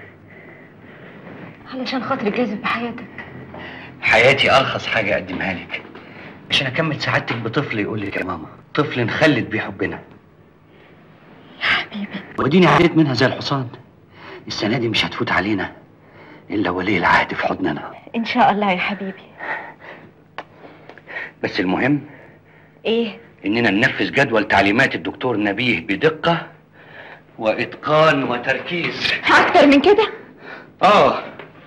علشان خاطري جاذب بحياتك حياتي ارخص حاجه اقدمها لك عشان اكمل سعادتك بطفل يقول لك يا ماما طفل نخلد بيه حبنا يا حبيبي وديني عديت منها زي الحصان السنه دي مش هتفوت علينا الا ولي العهد في حضننا ان شاء الله يا حبيبي بس المهم ايه اننا ننفذ جدول تعليمات الدكتور نبيه بدقه واتقان وتركيز اكتر من كده اه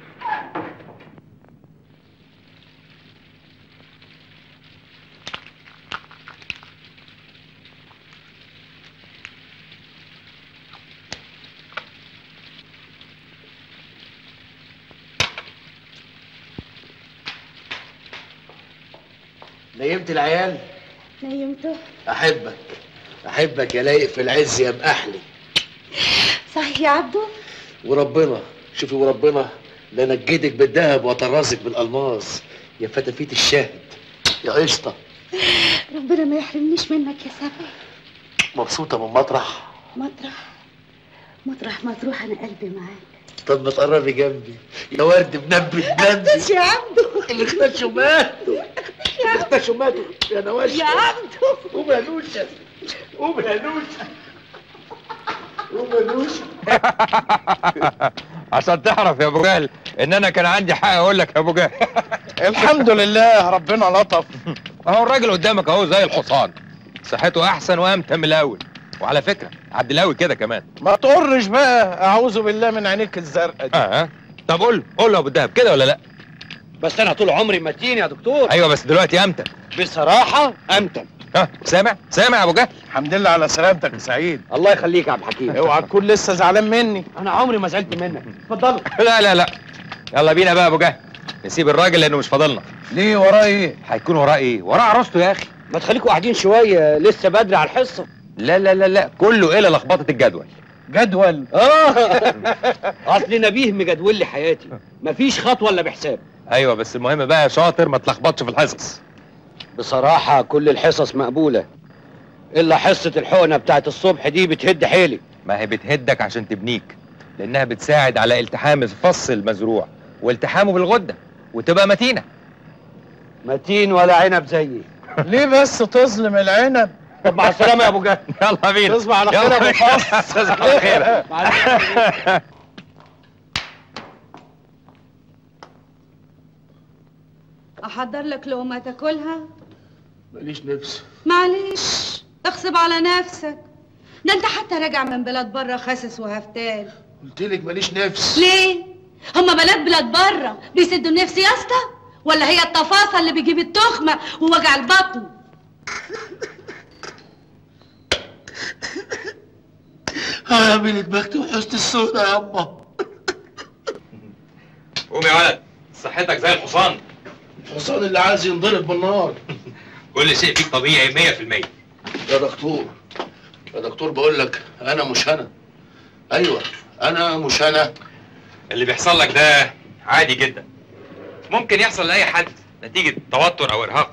نيمت العيال نيمته احبك احبك يا لايق في العز يا مأحلي صحيح يا عبدو وربنا شوفي وربنا لنجدك بالذهب وطرازك بالالماس يا فتافيت الشاهد يا قشطه ربنا ما يحرمنيش منك يا سبا مبسوطه من مطرح مطرح مطرح ما تروح انا قلبي معاك طب ما تقربي جنبي يا ورد منبت جنبي بس يا عبدو اللي اختشوا ماتوا اللي اختشوا ماتوا يا نواشف يا عبدو قوم يا نوشه قوم يا نوشه قوم يا نوشه عشان تعرف يا ابو جهل ان انا كان عندي حق اقول لك يا ابو جهل الحمد لله ربنا لطف اهو الراجل قدامك اهو زي الحصان صحته احسن وامتن من الاول وعلى فكره عبد القوي كده كمان ما تقرش بقى اعوذ بالله من عينيك الزرقاء دي اه طب قول له قول له يا ابو الدهب كده ولا لا بس انا طول عمري متين يا دكتور ايوه بس دلوقتي امتن بصراحه امتن ها سامع سامع يا ابو جهل الحمد لله على سلامتك يا سعيد الله يخليك يا عبد الحكيم اوعى تكون لسه زعلان مني انا عمري ما زعلت منك اتفضلوا لا لا لا يلا بينا بقى يا ابو جهل نسيب الراجل لانه مش فاضلنا ليه وراه ايه هيكون وراه ايه وراه عروسته يا اخي ما تخليكوا قاعدين شويه لسه بدري على الحصه لا لا لا لا كله الى لخبطه الجدول جدول اه اصل نبيه مجدول لي حياتي مفيش خطوه الا بحساب ايوه بس المهم بقى يا شاطر ما تلخبطش في الحصص بصراحه كل الحصص مقبوله الا حصه الحقنه بتاعت الصبح دي بتهد حيلي ما هي بتهدك عشان تبنيك لانها بتساعد على التحام الفص المزروع والتحامه بالغده وتبقى متينه متين ولا عنب زيي ليه بس تظلم العنب طب مع السلامه يا ابو جهل يلا بينا تصبح على خير يلا يا ابو بينا. فص تصبح على خير احضر لك لقمه تاكلها ماليش نفس معلش اغصب على نفسك ده انت حتى راجع من بلاد بره خاسس وهفتان قلت لك ماليش نفس ليه هما بلاد بلاد بره بيسدوا النفس يا اسطى ولا هي التفاصيل اللي بيجيب التخمه ووجع البطن هعمل بخت وحسن السودا يا اما قوم يا ولد صحتك زي الحصان الحصان اللي عايز ينضرب بالنار كل شيء فيك طبيعي 100% يا دكتور يا دكتور بقول لك انا مش انا ايوه انا مش انا اللي بيحصل لك ده عادي جدا ممكن يحصل لاي حد نتيجه توتر او ارهاق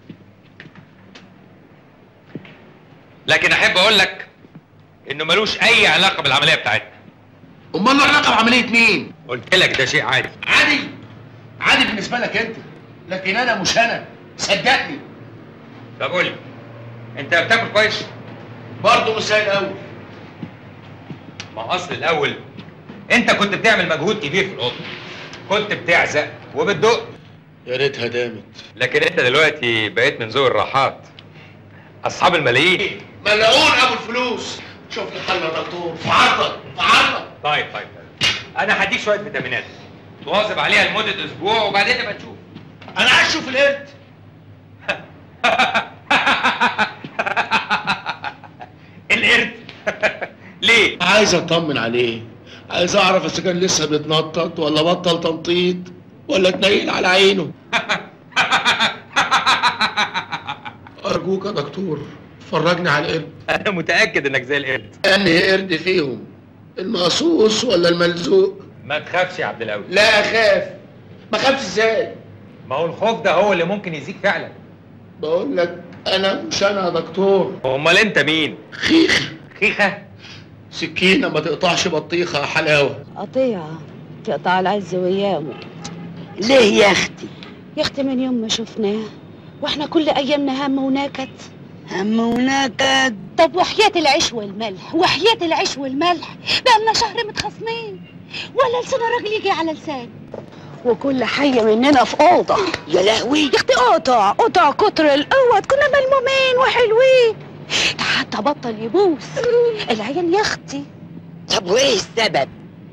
لكن احب اقول لك انه ملوش اي علاقه بالعمليه بتاعتنا امال له علاقه بعمليه مين قلت لك ده شيء عادي عادي عادي بالنسبه لك انت لكن انا مش انا صدقني طب قول لي انت بتاكل كويس برضه مش زي الاول ما هو اصل الاول انت كنت بتعمل مجهود كبير في الاوضه كنت بتعزق وبتدق يا ريتها دامت لكن انت دلوقتي بقيت من ذوي الراحات اصحاب الملايين ملعون ابو الفلوس شوف لي حل يا دكتور في عرضك في عرضك طيب طيب انا هديك شويه فيتامينات تواظب عليها لمده اسبوع وبعدين نبقى نشوف انا عايز اشوف القرد القرد ليه عايز اطمن عليه عايز اعرف اذا كان لسه بيتنطط ولا بطل تنطيط ولا اتنيل على عينه ارجوك يا دكتور فرجني على القرد انا متاكد انك زي القرد انهي قرد فيهم المقصوص ولا الملزوق ما تخافش يا عبد القوي لا اخاف ما خافش ازاي ما هو الخوف ده هو اللي ممكن يزيك فعلا بقول لك انا مش انا يا دكتور امال انت مين خيخ خيخه سكينه ما تقطعش بطيخه يا حلاوه قطيعة تقطع العز ويامه ليه يا اختي يا اختي من يوم ما شفناه واحنا كل ايامنا هم ونكد هم ونكد طب وحياة العيش والملح وحياة العيش والملح بقالنا شهر متخاصمين ولا لسان الراجل يجي على لسان وكل حي مننا في اوضه يا لهوي يا اختي قطع قطع كتر القوت كنا ملمومين وحلوين ده حتى بطل يبوس العيال يا اختي طب وايه السبب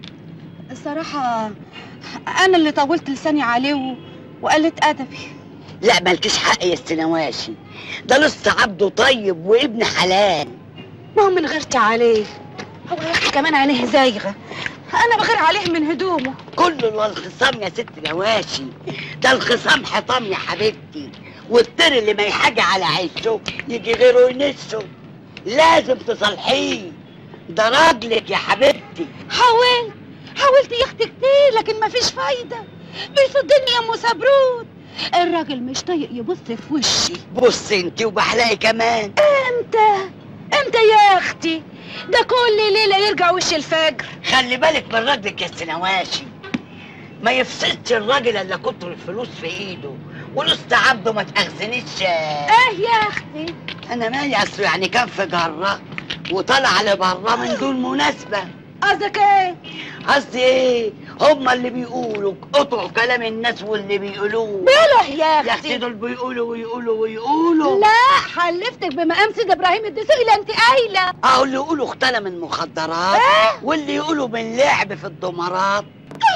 الصراحة أنا اللي طولت لساني عليه و... وقلت أدبي لا مالكش حق يا السنواشي ده لسه عبده طيب وابن حلال ما هو من غيرتي عليه هو يا اختي كمان عينيه زايغه انا بغير عليه من هدومه كله والخصام يا ست نواشي ده الخصام حطام يا حبيبتي والطير اللي ما يحاجة على عيشه يجي غيره ينشه لازم تصلحيه ده راجلك يا حبيبتي حاولت حاولت يا اختي كتير لكن مفيش فايدة بيصدني يا ام سبرود الراجل مش طايق يبص في وشي بص انت وبحلقي كمان امتى امتى يا اختي ده كل ليلة يرجع وش الفجر خلي بالك من راجلك يا السنواشي ما يفسدش الراجل الا كتر الفلوس في ايده ولسه عبده ما تاخذنيش ايه يا اختي انا مالي اصله يعني كان في جره وطلع لبره من دون مناسبه قصدك ايه قصدي ايه هما اللي بيقولوا قطعوا كلام الناس واللي بيقولوه بيقولوا يا يا اختي اختي دول بيقولوا ويقولوا ويقولوا لا حلفتك بمقام سيد ابراهيم الدسوقي لا انت قايله اهو اللي يقولوا اختنا من مخدرات واللي يقولوا من لعب في الضمارات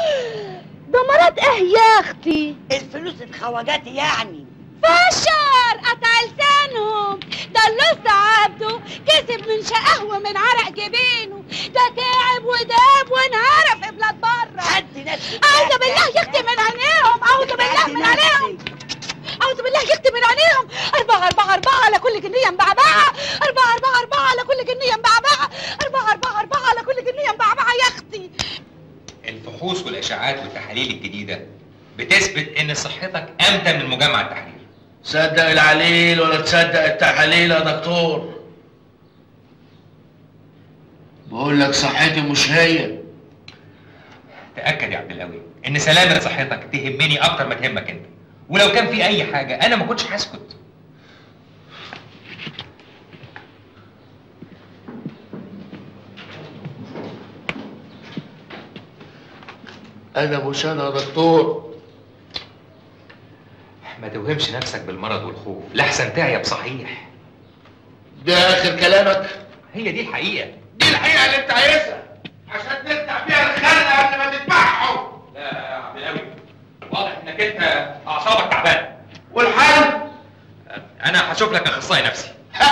دمرات ايه يا اختي الفلوس اتخواجات يعني فشر قطع لسانهم ده اللص عبده كسب من شقاه ومن عرق جبينه ده تعب وداب وانهرى في بلاد بره هدي نفسك اعوذ بالله يا اختي من عينيهم اعوذ بالله من عينيهم اعوذ بالله يا اختي من عينيهم أربعة أربعة أربعة على كل جنية مبعبعة أربعة أربعة أربعة على كل جنية مبعبعة أربعة أربعة أربعة على كل جنية مبعبعة يا أختي الفحوص والاشاعات والتحاليل الجديده بتثبت ان صحتك امتن من مجمع التحرير صدق العليل ولا تصدق التحاليل يا دكتور بقول لك صحتي مش هي تاكد يا عبد القوي ان سلامه صحتك تهمني اكتر ما تهمك انت ولو كان في اي حاجه انا ما كنتش هسكت انا مش انا يا دكتور ما توهمش نفسك بالمرض والخوف لحسن تعيا بصحيح ده اخر كلامك هي دي الحقيقه دي الحقيقه اللي انت عايزها عشان تفتح بيها الخلقه قبل ما تذبحهم لا يا عبد القوي واضح انك انت اعصابك تعبانه والحل انا هشوف لك اخصائي نفسي او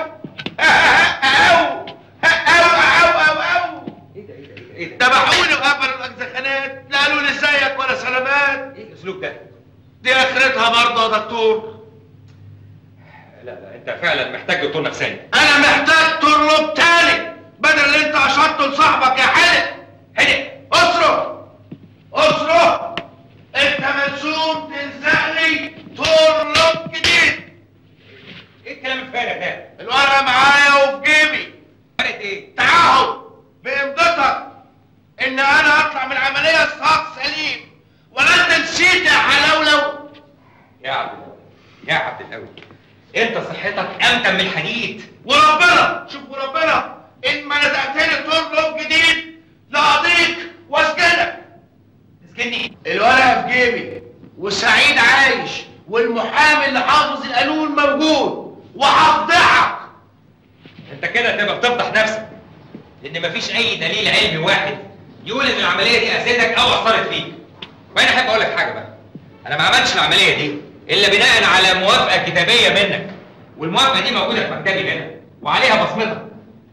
او او او او او ذبحوني وقفلوا الاجزخانات لا قالوا لي ازيك ولا سلامات ايه الاسلوب ده دي اخرتها برضه يا دكتور لا لا انت فعلا محتاج دكتور نفساني انا محتاج طرب تاني بدل اللي انت اشرته لصاحبك يا حلق حلق اصرف اصرف انت ملزوم تلزقني طرب جديد ايه الكلام الفارغ ده الورقه معايا وفي جيبي فرقت ايه تعهد بامضتك ان انا اطلع من العمليه صاق سليم ولا انت نسيت يا حلولو يا عبد القوي يا عبد القوي انت صحتك امتن من الحديد وربنا شوف وربنا ان ما لزقتني طرب جديد لاقضيك واسجنك اسجني الورقه في جيبي وسعيد عايش والمحامي اللي حافظ القانون موجود وهفضحك انت كده تبقى بتفضح نفسك لان مفيش اي دليل علمي واحد يقول ان العمليه دي اذتك او اثرت فيك وانا احب اقول لك حاجه بقى انا ما عملتش العمليه دي الا بناء على موافقه كتابيه منك والموافقه دي موجوده في مكتبي هنا وعليها بصمتك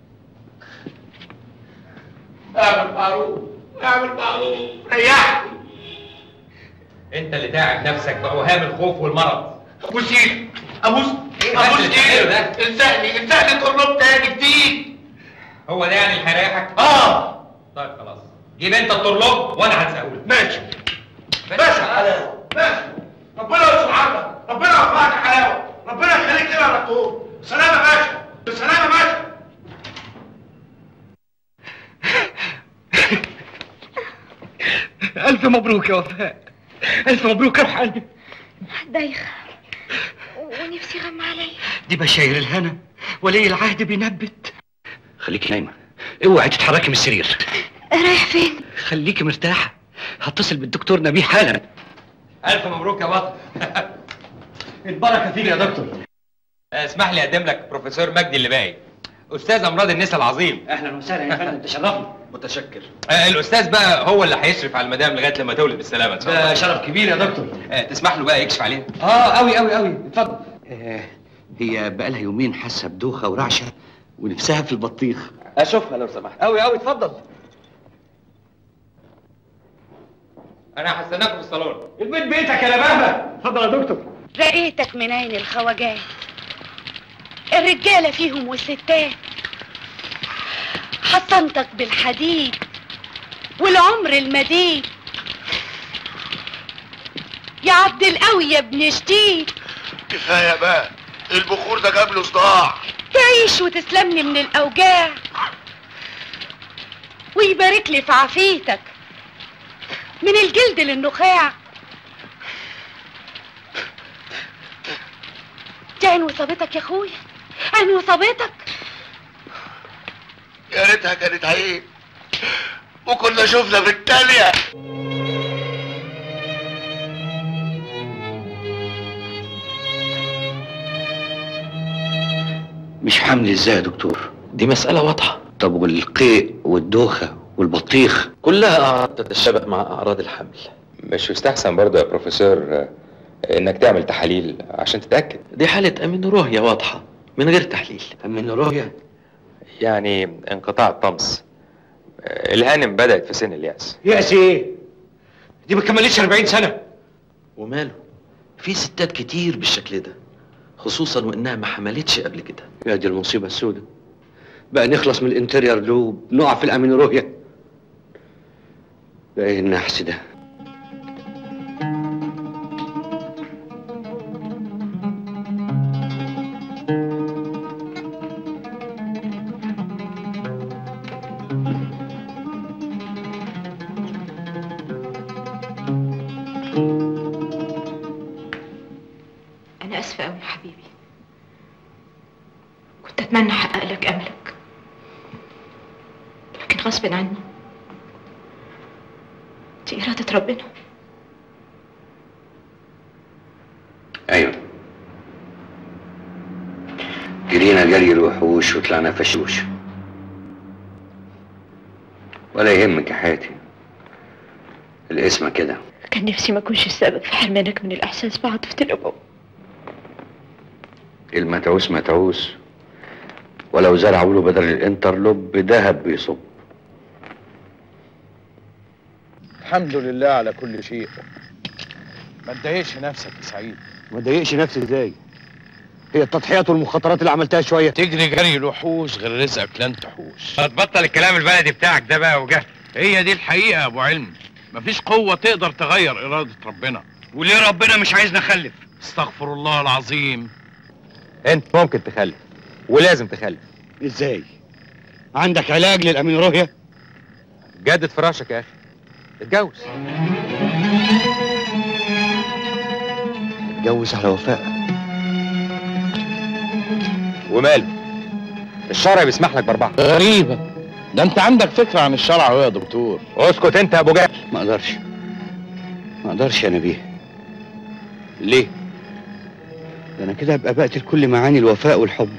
اعمل معروف اعمل معروف ريحني انت اللي تعب نفسك باوهام الخوف والمرض ابوس ايدك ابوس إيه ابوس اللي بتعمله ده؟ ايدك الزقني الزقني طرب تاني جديد هو ده يعني اللي هيريحك اه طيب خلاص جيب انت الطرلوب وانا هتساوله ماشي ماشي يا حلاوه ماشي ربنا يستر عنك ربنا يوفقك يا حلاوه ربنا يخليك لنا يا دكتور سلام يا باشا بالسلامه يا باشا ألف مبروك يا وفاء ألف مبروك يا روح قلبي دايخة ونفسي غم عليا دي بشاير الهنا ولي العهد بينبت خليكي نايمة اوعي تتحركي من السرير رايح فين؟ خليكي مرتاحة هتصل بالدكتور نبيه حالا الف مبروك يا بطل البركة فيك يا دكتور اسمح لي اقدم لك بروفيسور مجدي اللباقي استاذ امراض النساء العظيم اهلا وسهلا يا فندم تشرفني متشكر آه الاستاذ بقى هو اللي هيشرف على المدام لغايه لما تولد بالسلامه ان شاء الله ده شرف كبير يا دكتور آه تسمح له بقى يكشف عليها اه قوي قوي قوي اتفضل آه هي بقالها يومين حاسه بدوخه ورعشه ونفسها في البطيخ اشوفها لو سمحت قوي قوي اتفضل انا هستناكم في الصالون البيت بيتك يا لبابه اتفضل يا دكتور رقيتك من عين الخواجات الرجالة فيهم والستات حصنتك بالحديد والعمر المديد يا عبد القوي يا ابن شديد كفايه بقى البخور ده جاب له صداع تعيش وتسلم لي من الأوجاع ويبارك لي في عافيتك من الجلد للنخاع دي عين وصابتك يا اخويا عين وصابتك يا ريتها كانت عين وكنا شفنا بالتالية مش حمل ازاي يا دكتور دي مسألة واضحة طب والقيء والدوخة والبطيخ كلها أعراض تتشابه مع أعراض الحمل مش يستحسن برضه يا بروفيسور آه، إنك تعمل تحاليل عشان تتأكد دي حالة أمينورهيا واضحة من غير تحليل أمينورهيا يعني انقطاع الطمس آه، الهانم بدأت في سن اليأس يأس ايه؟ دي ما كملتش 40 سنة وماله في ستات كتير بالشكل ده خصوصا وإنها ما حملتش قبل كده يا دي المصيبة السوداء بقى نخلص من الانتريور لوب نقع في الامينورهيا ده ايه النحس ده أنا آسفة أوي يا حبيبي كنت أتمنى أحقق لك أملك لكن غصب عني دي إرادة ربنا ايوه جرينا جري الوحوش وطلعنا فشوش ولا يهمك يا حياتي الاسم كده كان نفسي ما أكونش السبب في حرمانك من الإحساس بعاطفة الأبوة المتعوس متعوس ولو زرعوا له بدل الانترلوب ذهب بيصب الحمد لله على كل شيء ما تضايقش نفسك يا سعيد ما ضايقش نفسي ازاي هي التضحيات والمخاطرات اللي عملتها شويه تجري جري الوحوش غير رزقك لن تحوش تبطل الكلام البلدي بتاعك ده بقى وجهل هي دي الحقيقة يا أبو علم مفيش قوة تقدر تغير إرادة ربنا وليه ربنا مش عايزنا نخلف استغفر الله العظيم أنت ممكن تخلف ولازم تخلف ازاي عندك علاج للامينورهيا جدد فراشك يا أخي اتجوز اتجوز على وفاء وماله الشرع بيسمح لك بأربعة غريبة ده أنت عندك فكرة عن الشرع أهو يا دكتور اسكت أنت يا أبو جهل ما اقدرش ما اقدرش يا نبيه ليه ده انا كده ابقى بقتل كل معاني الوفاء والحب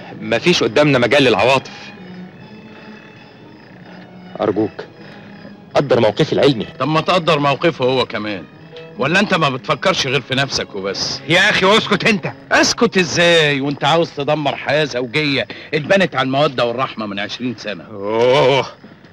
مفيش قدامنا مجال للعواطف أرجوك قدر موقفي العلمي طب ما تقدر موقفه هو كمان ولا انت ما بتفكرش غير في نفسك وبس يا اخي اسكت انت اسكت ازاي وانت عاوز تدمر حياه زوجيه اتبنت على الموده والرحمه من عشرين سنه اوه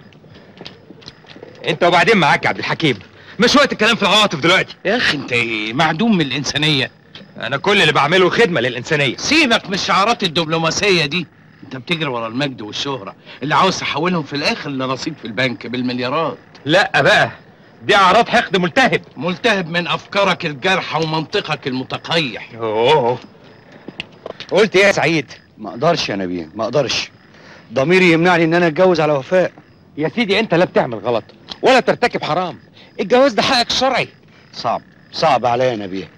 انت وبعدين معاك يا عبد الحكيم مش وقت الكلام في العواطف دلوقتي يا اخي انت ايه معدوم من الانسانيه انا كل اللي بعمله خدمه للانسانيه سيبك من الشعارات الدبلوماسيه دي انت بتجري ورا المجد والشهره اللي عاوز تحولهم في الاخر لرصيد في البنك بالمليارات لا بقى دي اعراض حقد ملتهب ملتهب من افكارك الجارحه ومنطقك المتقيح اوه قلت ايه يا سعيد ما اقدرش يا نبيه ما اقدرش ضميري يمنعني ان انا اتجوز على وفاء يا سيدي انت لا بتعمل غلط ولا بترتكب حرام الجواز ده حقك الشرعي صعب صعب عليا يا نبيه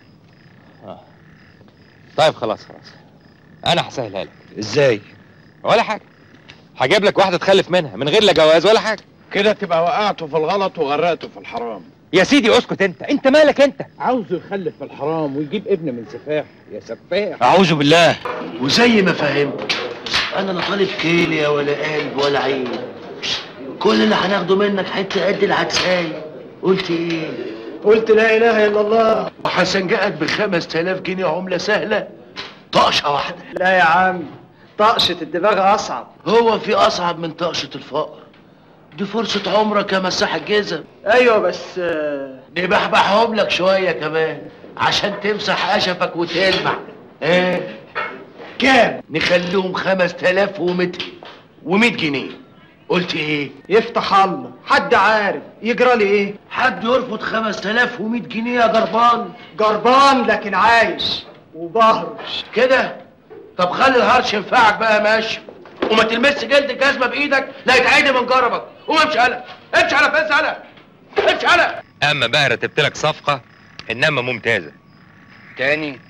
طيب خلاص خلاص انا هسهلها لك ازاي ولا حاجه هجيب لك واحده تخلف منها من غير لا جواز ولا حاجه كده تبقى وقعته في الغلط وغرقته في الحرام يا سيدي اسكت انت انت مالك انت عاوزه يخلف في الحرام ويجيب ابن من سفاح يا سفاح اعوذ بالله وزي ما فهمت انا لا طالب كيليا ولا قلب ولا عين كل اللي هناخده منك حته قد العدسايه قلت ايه قلت لا اله الا الله وهسنجقك ب 5000 جنيه عمله سهله طقشه واحده لا يا عم طقشة الدماغ اصعب هو في اصعب من طقشه الفقر دي فرصه عمرك يا مساح الجزم ايوه بس آه، نبحبحهم لك شويه كمان عشان تمسح قشفك وتلمع ايه كام نخليهم 5200 و100 جنيه قلت ايه يفتح الله حد عارف يجرى لي ايه حد يرفض 5100 جنيه يا جربان جربان لكن عايش وبهرش كده طب خلي الهرش ينفعك بقى ماشي وما تلمس جلد الجزمه بايدك لا يتعدي من جربك قوم امشي على امشي على فين على امشي على اما بقى رتبت لك صفقه انما ممتازه تاني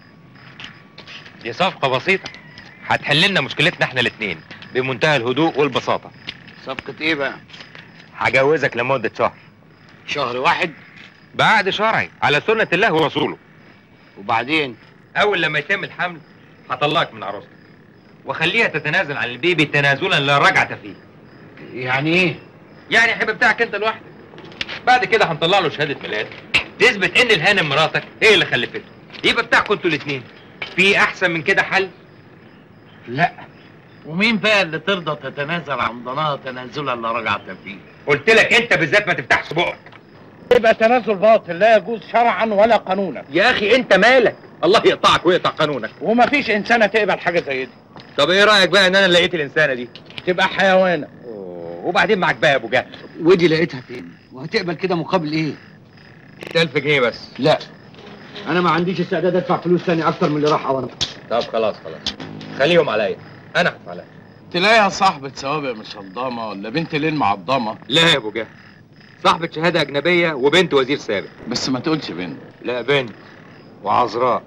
دي صفقه بسيطه هتحل لنا مشكلتنا احنا الاثنين بمنتهى الهدوء والبساطه صفقة ايه بقى هجوزك لمده شهر شهر واحد بعد شرعي على سنه الله ورسوله وبعدين اول لما يتم الحمل هطلقك من عروستك واخليها تتنازل عن البيبي تنازلا لا رجعه فيه يعني ايه يعني هيبقى بتاعك انت لوحدك بعد كده هنطلع له شهاده ميلاد تثبت ان الهانم مراتك هي اللي خلفته يبقى بتاعكم انتوا الاثنين في احسن من كده حل لا ومين بقى اللي ترضى تتنازل عن ضناها تنازلا لا رجعة فيه قلت لك انت بالذات ما تفتحش بقك يبقى تنازل باطل لا يجوز شرعا ولا قانونا يا اخي انت مالك الله يقطعك ويقطع قانونك ومفيش انسانه تقبل حاجه زي دي طب ايه رايك بقى ان انا لقيت الانسانه دي تبقى حيوانه أوه، وبعدين معاك بقى يا ابو جهل ودي لقيتها فين وهتقبل كده مقابل ايه 1000 جنيه بس لا انا ما عنديش استعداد ادفع فلوس تاني اكتر من اللي راح اولا طب خلاص خلاص خليهم عليا انا هدفع لها تلاقيها صاحبة سوابق مش هضامة ولا بنت ليل معضمة لا يا ابو جهل صاحبة شهادة أجنبية وبنت وزير سابق بس ما تقولش بنت لا بنت وعذراء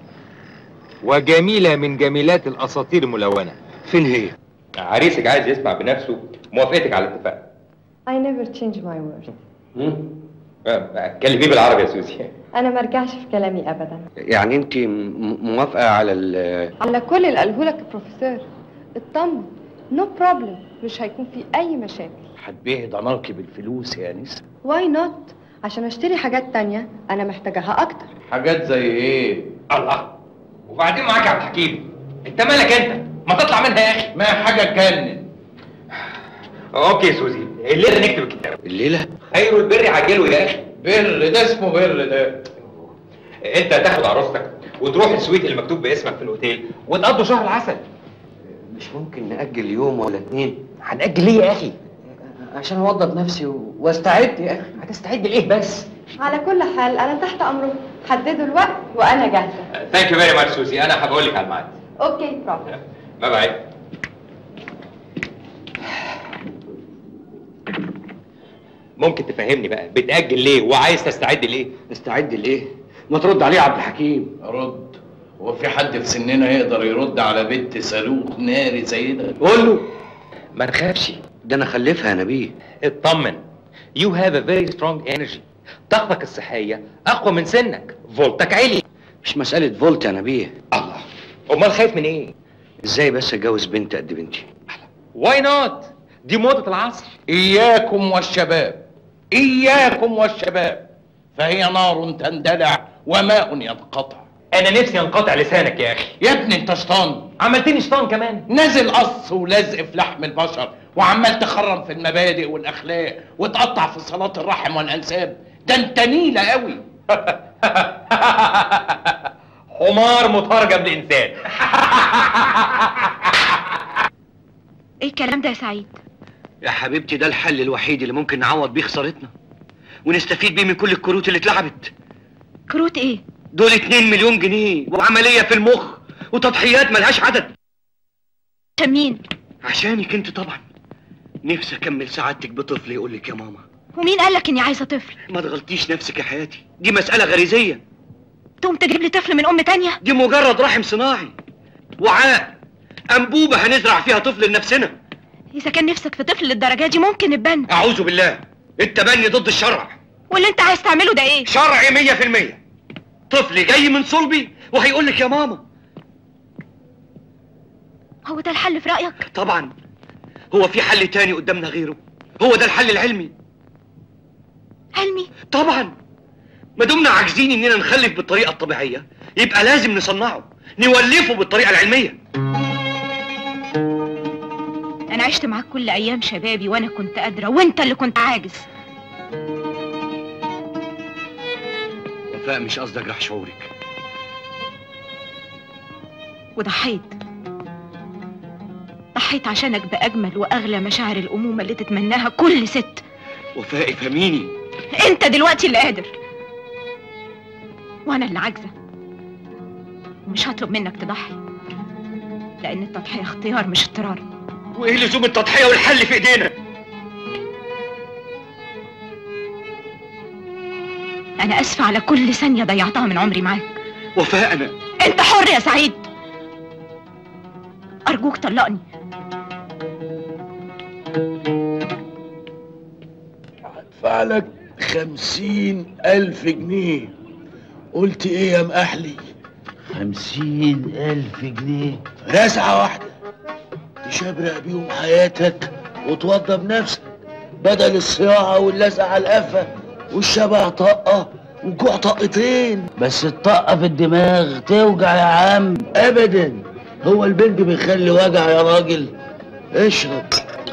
وجميلة من جميلات الأساطير الملونة فين هي عريسك عايز يسمع بنفسه موافقتك على الاتفاق I never change my word آه، كلميه بالعربي يا سوسي أنا ما ارجعش في كلامي أبدا يعني انت م- موافقة على ال على كل اللي قاله لك البروفيسور اطمن نو no بروبلم مش هيكون في أي مشاكل هتبيعي ضناكي بالفلوس يا نسا واي نوت عشان اشتري حاجات تانية أنا محتاجاها أكتر حاجات زي ايه الله وبعدين معاك يا عبد الحكيم انت مالك انت ما تطلع منها يا اخي ما حاجة تجنن اوكي يا سوزي الليله نكتب الكتاب الليلة خير البر عجله يا اخي بر ده اسمه بر ده انت هتاخد عروستك وتروح السويت اللي مكتوب باسمك في الاوتيل وتقضوا شهر العسل مش ممكن نأجل يوم ولا اتنين هنأجل ليه يا اخي عشان اوضب نفسي و... واستعد يا اخي هتستعد لايه بس على كل حال أنا تحت أمركم حددوا الوقت وأنا جاهزة ثانك يو فيري ماتش سوزي انا هبقول لك على الميعاد أوكي بروبلم باي باي ممكن تفهمني بقى بتأجل ليه وعايز تستعد ليه استعد لايه ما ترد عليه يا عبد الحكيم رد هو في حد في سننا يقدر يرد على بنت صاروخ ناري زي ده قول له ما نخافش ده انا خلفها يا نبيه اطمن you have a very strong energy طاقتك الصحية أقوى من سنك فولتك عالي مش مسألة فولت يا نبيه الله أمال خايف من إيه؟ ازاي بس اتجوز بنت قد بنتي واي نوت دي موضة العصر اياكم والشباب إياكم والشباب فهي نار تندلع وماء ينقطع انا نفسي انقطع لسانك يا اخي يا ابني انت شطان عملتني شطان كمان نازل قص ولزق في لحم البشر وعمال تخرم في المبادئ والاخلاق وتقطع في صلاه الرحم والانساب ده انت نيله قوي حمار مترجم لانسان ايه الكلام ده يا سعيد يا حبيبتي ده الحل الوحيد اللي ممكن نعوض بيه خسارتنا ونستفيد بيه من كل الكروت اللي اتلعبت كروت ايه دول 2 مليون جنيه وعملية في المخ وتضحيات ملهاش عدد عشان مين عشانك انت طبعا نفسي اكمل سعادتك بطفل يقول لك يا ماما ومين قالك اني عايزه طفل ما تغلطيش نفسك يا حياتي دي مسألة غريزية تقوم تجيب لي طفل من ام تانية دي مجرد رحم صناعي وعاء انبوبة هنزرع فيها طفل لنفسنا اذا كان نفسك في طفل للدرجه دي ممكن نتبنى اعوذ بالله التبني ضد الشرع واللي انت عايز تعمله ده ايه شرعي مية في المية طفل جاي من صلبي وهيقول لك يا ماما هو ده الحل في رايك طبعا هو في حل تاني قدامنا غيره هو ده الحل العلمي علمي طبعا ما دمنا عاجزين اننا نخلف بالطريقه الطبيعيه يبقى لازم نصنعه نولفه بالطريقه العلميه انا عشت معاك كل ايام شبابي وانا كنت قادره وانت اللي كنت عاجز وفاء مش قصدي اجرح شعورك وضحيت ضحيت عشانك باجمل واغلى مشاعر الامومه اللي تتمناها كل ست وفاء افهميني انت دلوقتي اللي قادر وانا اللي عاجزه ومش هطلب منك تضحي لان التضحيه اختيار مش اضطرار وايه لزوم التضحيه والحل في ايدينا انا اسفه على كل ثانيه ضيعتها من عمري معاك وفاء انا انت حر يا سعيد ارجوك طلقني هدفع لك خمسين ألف جنيه قلت إيه يا مأحلي؟ خمسين ألف جنيه رزعة واحدة تشبرق بيهم حياتك وتوضب نفسك بدل الصياعة واللزعة على القفا والشبع طقة والجوع طقتين بس الطقة في الدماغ توجع يا عم أبدا هو البنج بيخلي وجع يا راجل اشرب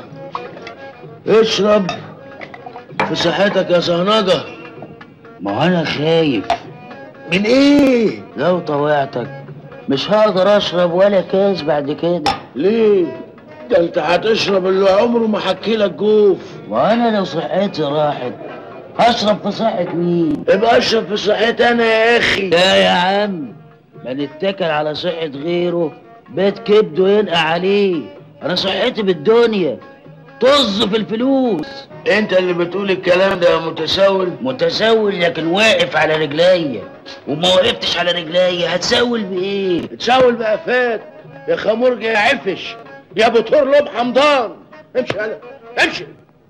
اشرب في صحتك يا صهنجة ما انا خايف من ايه لو طوعتك مش هقدر اشرب ولا كاس بعد كده ليه ده انت هتشرب اللي عمره ما حكي لك جوف وانا لو صحتي راحت هشرب في صحة مين ابقى اشرب في صحتي انا يا اخي لا يا عم ما نتكل على صحة غيره بيت كبده ينقع عليه انا صحتي بالدنيا طز في الفلوس انت اللي بتقول الكلام ده يا متسول متسول لكن واقف على رجليا وما وقفتش على رجليا هتسول بايه تسول بقفات يا خمرج يا عفش يا ابو طرلب حمضان امشي يلا امشي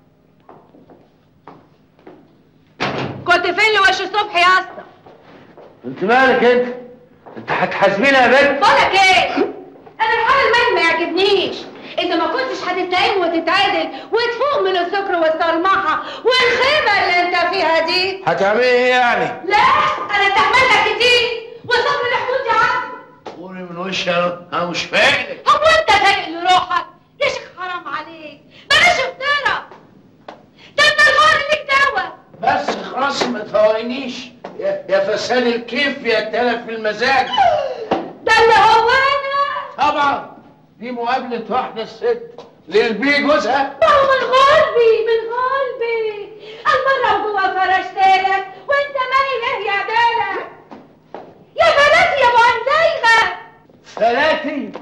كنت فين لوش الصبح يا اسطى انت مالك انت انت هتحاسبينا يا بنت بقولك ايه انا الحال المالي ما يعجبنيش اذا ما كنتش هتتقيم وتتعادل وتفوق من السكر والصرمحه والخيبه اللي انت فيها دي هتعملي ايه يعني لا انا استحملتك كتير وصبر الحدود يا عم قولي من وشي انا انا مش فاهم هو انت فايق لروحك يا شيخ حرام عليك بلاش افترى ده انت الغار ليك دواء بس خلاص ما تهوينيش يا, يا فساد الكيف يا تلف المزاج ده اللي هو انا طبعا دي مقابلة واحدة الست للبي جوزها ما هو من غلبي من غلبي المرة وجوه فرشتلك وانت مالي ايه يا بالك يا بلاتي يا ابو عنديغة ثلاثي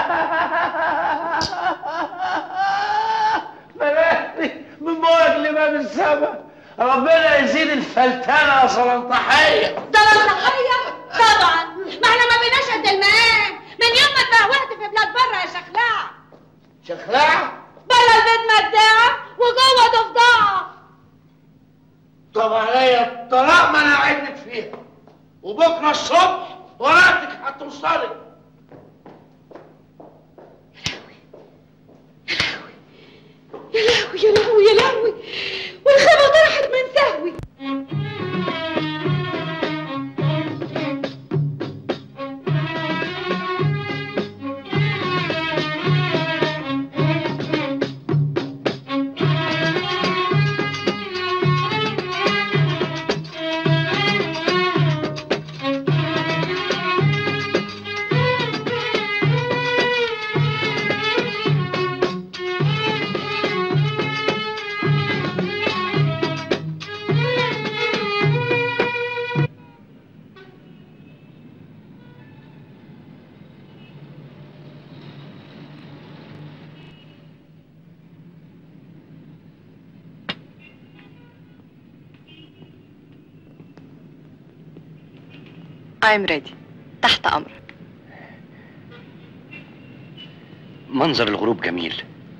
ثلاثي من بورك لباب السما ربنا يزيد الفلتانة يا صلنطحية ضلنطحية طبعا ما احنا ما بيناش قد المقام من يوم ما اتبهوت في بلاد بره يا شخلاع شخلاع بره البيت مداعة وجوه ضفدعة طب عليا الطلاق ما انا عينك فيها وبكره الصبح ورقتك هتوصلي يا لهوي يا لهوي يا لهوي والخيبة طرحت من I'm ready تحت أمرك منظر الغروب جميل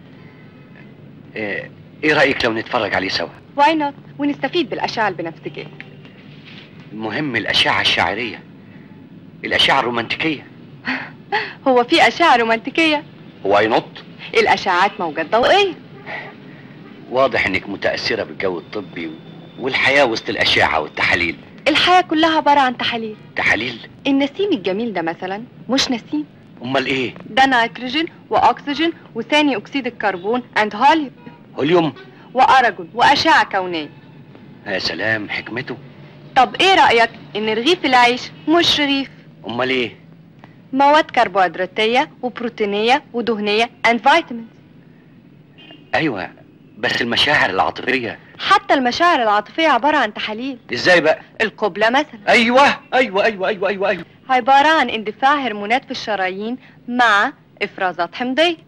ايه إيه رايك لو نتفرج عليه سوا Why not ونستفيد بالأشعة البنفسجية المهم الاشعه الشاعريه الاشعه الرومانتيكيه هو في أشعة رومانتيكية واي نوت الأشعات موجات ضوئية واضح انك متاثره بالجو الطبي والحياه وسط الاشعه والتحاليل الحياة كلها عبارة عن تحاليل تحاليل النسيم الجميل ده مثلا مش نسيم امال ايه ده نيتروجين وأكسجين وثاني أكسيد الكربون and هوليوم هوليوم وأرجون وأشعة كونية يا سلام حكمته طب إيه رأيك إن رغيف العيش مش رغيف امال ايه مواد كربوهيدراتية وبروتينية ودهنية and vitamins ايوه بس المشاعر العاطفيه حتى المشاعر العاطفية عبارة عن تحاليل ازاي بقى القبلة مثلا ايوه ايوه ايوه ايوه ايوه ايوه عبارة عن اندفاع هرمونات في الشرايين مع إفرازات حمضية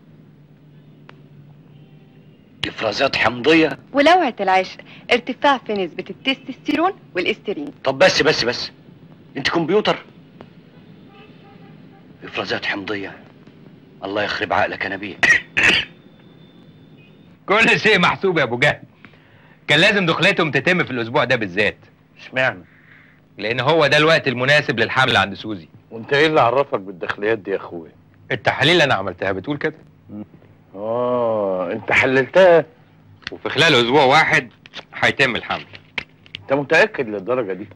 افرازات حمضيه ولوعة العشق ارتفاع في نسبة التستوستيرون والاسترين طب بس بس بس انت كمبيوتر افرازات حمضيه الله يخرب عقلك يا نبيل كل شيء محسوب يا ابو جهل كان لازم دخلتهم تتم في الاسبوع ده بالذات اشمعنى لان هو ده الوقت المناسب للحمل عند سوزي وانت ايه اللي عرفك بالداخليات دي يا اخويا التحاليل اللي انا عملتها بتقول كده اه انت حللتها وفي خلال اسبوع واحد هيتم الحمل انت متاكد للدرجه دي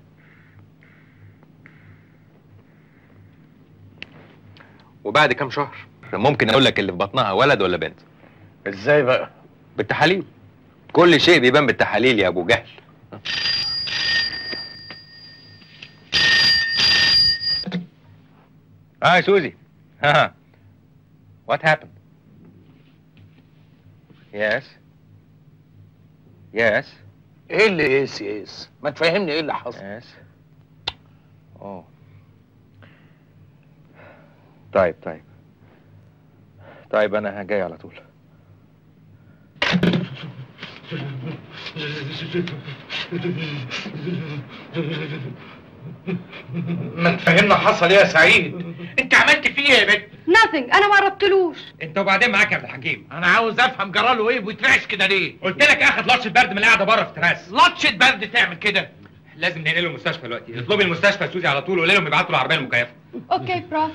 وبعد كام شهر ممكن اقول لك اللي في بطنها ولد ولا بنت ازاي بقى بالتحاليل كل شيء بيبان بالتحاليل يا ابو جهل اه يا سوزي ها what happened yes yes ايه اللي ايس ايس ما تفهمني ايه اللي حصل yes اه طيب طيب طيب انا جاي على طول ما تفهمنا حصل ايه يا سعيد انت عملت فيه ايه يا بنت nothing انا ما قربتلوش انت وبعدين معاك يا عبد الحكيم انا عاوز افهم جراله ايه ويترعش كده ليه قلت لك اخد لطشه برد من القعده بره في تراس لطشه برد تعمل كده لازم ننقله المستشفى دلوقتي اطلبي المستشفى سوزي على طول وقولي لهم يبعتوا العربيه المكيفه اوكي بروف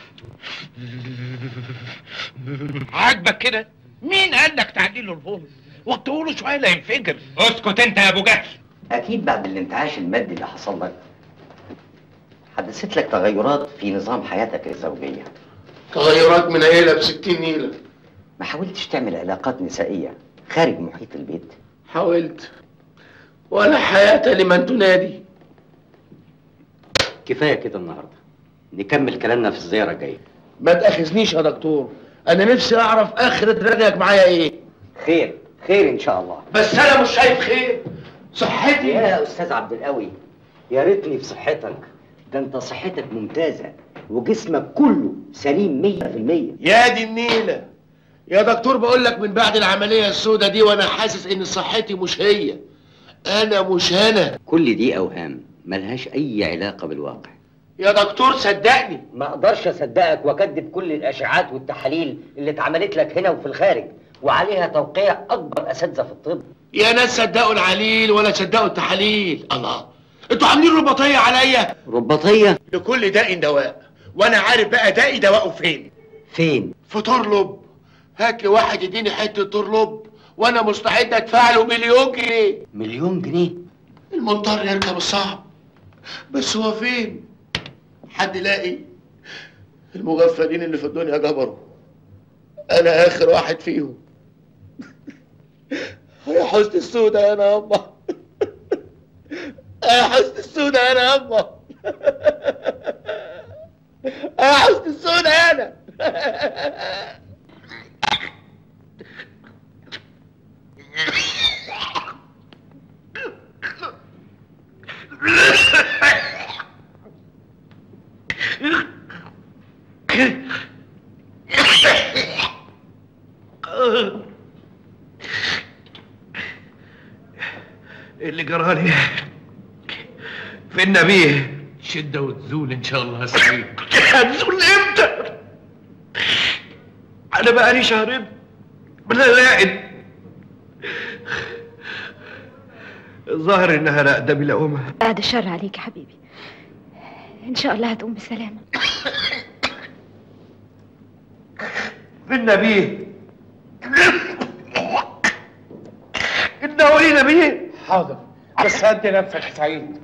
عاجبك كده مين قال لك تعلي له الفولت وطوا له شويه لا ينفجر اسكت انت يا ابو جهل أكيد بعد الانتعاش المادي اللي حصل لك حدثت لك تغيرات في نظام حياتك الزوجية تغيرات من عيلة بستين نيلة ما حاولتش تعمل علاقات نسائية خارج محيط البيت حاولت ولا حياة لمن تنادي كفاية كده النهاردة نكمل كلامنا في الزيارة الجاية ما تأخذنيش يا دكتور أنا نفسي أعرف آخرة رجعك معايا إيه خير خير إن شاء الله بس أنا مش شايف خير صحتي يا أستاذ عبد القوي يا ريتني في صحتك ده أنت صحتك ممتازة وجسمك كله سليم مية في المية يا دي النيلة يا دكتور بقول لك من بعد العملية السوداء دي وأنا حاسس إن صحتي مش هي أنا مش أنا كل دي أوهام ملهاش أي علاقة بالواقع يا دكتور صدقني ما اقدرش اصدقك واكذب كل الاشعاعات والتحاليل اللي اتعملت لك هنا وفي الخارج وعليها توقيع اكبر اساتذه في الطب يا ناس صدقوا العليل ولا صدقوا التحاليل الله انتوا عاملين رباطية عليا رباطيه لكل داء دواء وانا عارف بقى دائي دواءه فين فين في طرلب هات لي واحد يديني حته طرلب وانا مستعد ادفع له مليون جنيه مليون جنيه المضطر يركب الصعب بس هو فين حد لاقي المغفلين اللي في الدنيا جبروا انا اخر واحد فيهم يا حسن السودة انا يابا يا حسن السودة انا يابا يا حسن السودة انا اللي جرالي في النبيه الشده وتزول ان شاء الله يا سعيد هتزول امتى؟ انا بقالي شهرين بلاقي الظاهر انها راقده بلقومها بعد الشر عليك يا حبيبي ان شاء الله هتقوم بالسلامه فين نبيه؟ ادعوا لي نبيه حاضر بس هدي نفسك يا سعيد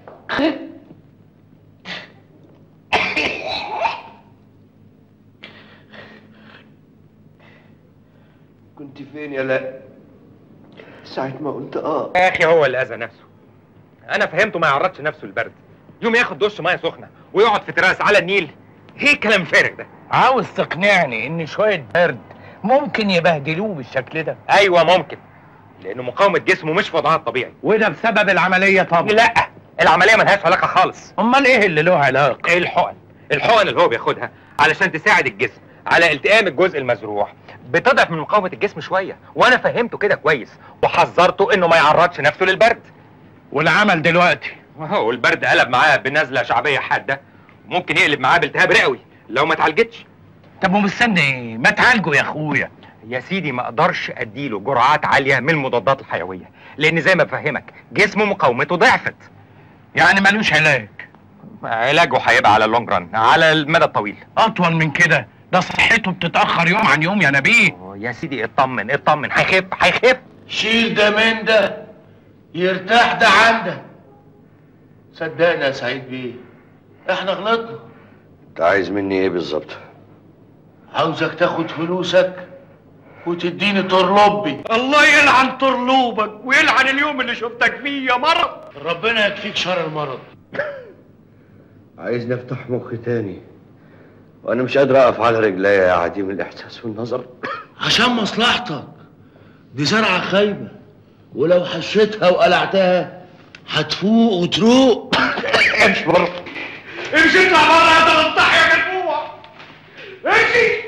كنت فين يا لا ساعة ما قلت اه يا اخي هو اللي اذى نفسه انا فهمته ما يعرضش نفسه للبرد يوم ياخد دش ميه سخنه ويقعد في تراس على النيل ايه الكلام الفارغ ده عاوز تقنعني ان شويه برد ممكن يبهدلوه بالشكل ده ايوه ممكن لانه مقاومه جسمه مش في وضعها الطبيعي وده بسبب العمليه طبعا لا العمليه ملهاش علاقه خالص امال ايه اللي له علاقه ايه الحقن الحقن اللي هو بياخدها علشان تساعد الجسم على التئام الجزء المزروع بتضعف من مقاومه الجسم شويه وانا فهمته كده كويس وحذرته انه ما يعرضش نفسه للبرد والعمل دلوقتي وهو البرد قلب معاه بنزله شعبيه حاده ممكن يقلب معاه بالتهاب رئوي لو ما اتعالجتش طب ومستني ايه ما تعالجه يا اخويا يا سيدي ما اقدرش اديله جرعات عاليه من المضادات الحيويه لان زي ما بفهمك جسمه مقاومته ضعفت يعني ملوش علاج علاجه هيبقى على اللونج ران على المدى الطويل اطول من كده ده صحته بتتاخر يوم عن يوم يا نبيه يا سيدي اطمن اطمن هيخف هيخف شيل ده من ده يرتاح ده عندك صدقني يا سعيد بيه احنا غلطنا انت عايز مني ايه بالظبط عاوزك تاخد فلوسك وتديني طرلبي الله يلعن طرلوبك ويلعن اليوم اللي شفتك فيه يا مرض ربنا يكفيك شر المرض عايزني افتح مخي تاني وانا مش قادر اقف على رجليا يا عديم الاحساس والنظر عشان مصلحتك دي زرعة خايبة ولو حشيتها وقلعتها هتفوق وتروق امشي بره امشي اطلع بره يا تلطح يا جربوع امشي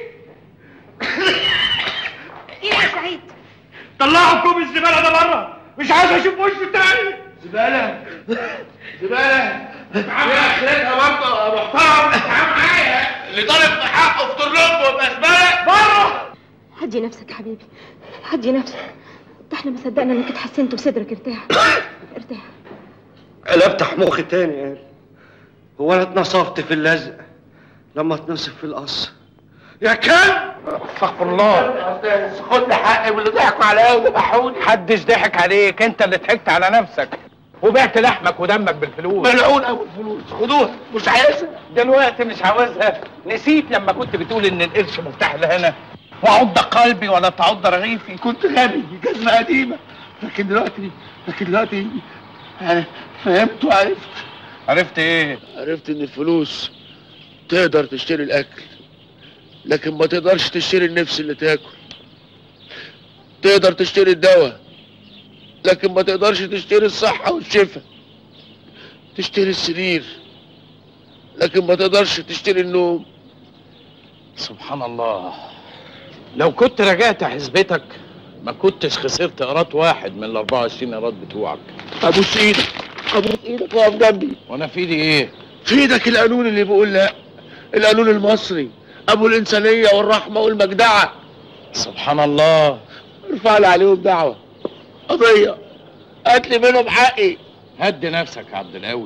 ايه يا سعيد طلعوا كوب الزباله ده بره مش عايز اشوف وشه تاني زبالة زبالة معايا اخرتها برضه يا محترم تعال معايا اللي طالب حقه في طرلبه يبقى زبالة بره هدي نفسك يا حبيبي هدي نفسك ده احنا ما صدقنا انك اتحسنت وصدرك ارتاح ارتاح انا افتح مخي تاني يعني هو انا اتنصفت في اللزق لما اتنصف في القص يا كلب استغفر الله خد لي حقي واللي ضحكوا عليا وذبحوني محدش ضحك عليك انت اللي ضحكت على نفسك وبعت لحمك ودمك بالفلوس ملعون ابو الفلوس خدوها مش عايزها دلوقتي مش عاوزها نسيت لما كنت بتقول ان القرش مفتاح لهنا وعض قلبي ولا تعض رغيفي كنت غبي جزمة قديمة لكن دلوقتي لكن دلوقتي انا فهمت وعرفت عرفت ايه؟ عرفت ان الفلوس تقدر تشتري الاكل لكن ما تقدرش تشتري النفس اللي تاكل تقدر تشتري الدواء لكن ما تقدرش تشتري الصحة والشفاء تشتري السرير لكن ما تقدرش تشتري النوم سبحان الله لو كنت رجعت حسبتك ما كنتش خسرت قراط واحد من ال 24 قراط بتوعك ابوس ايدك ابوس ايدك واقف جنبي وانا في ايدي ايه؟ في ايدك القانون اللي بيقول لا القانون المصري ابو الانسانيه والرحمه والمجدعه سبحان الله ارفع لي عليهم دعوه قضيه هات لي منهم حقي هدي نفسك يا عبد القوي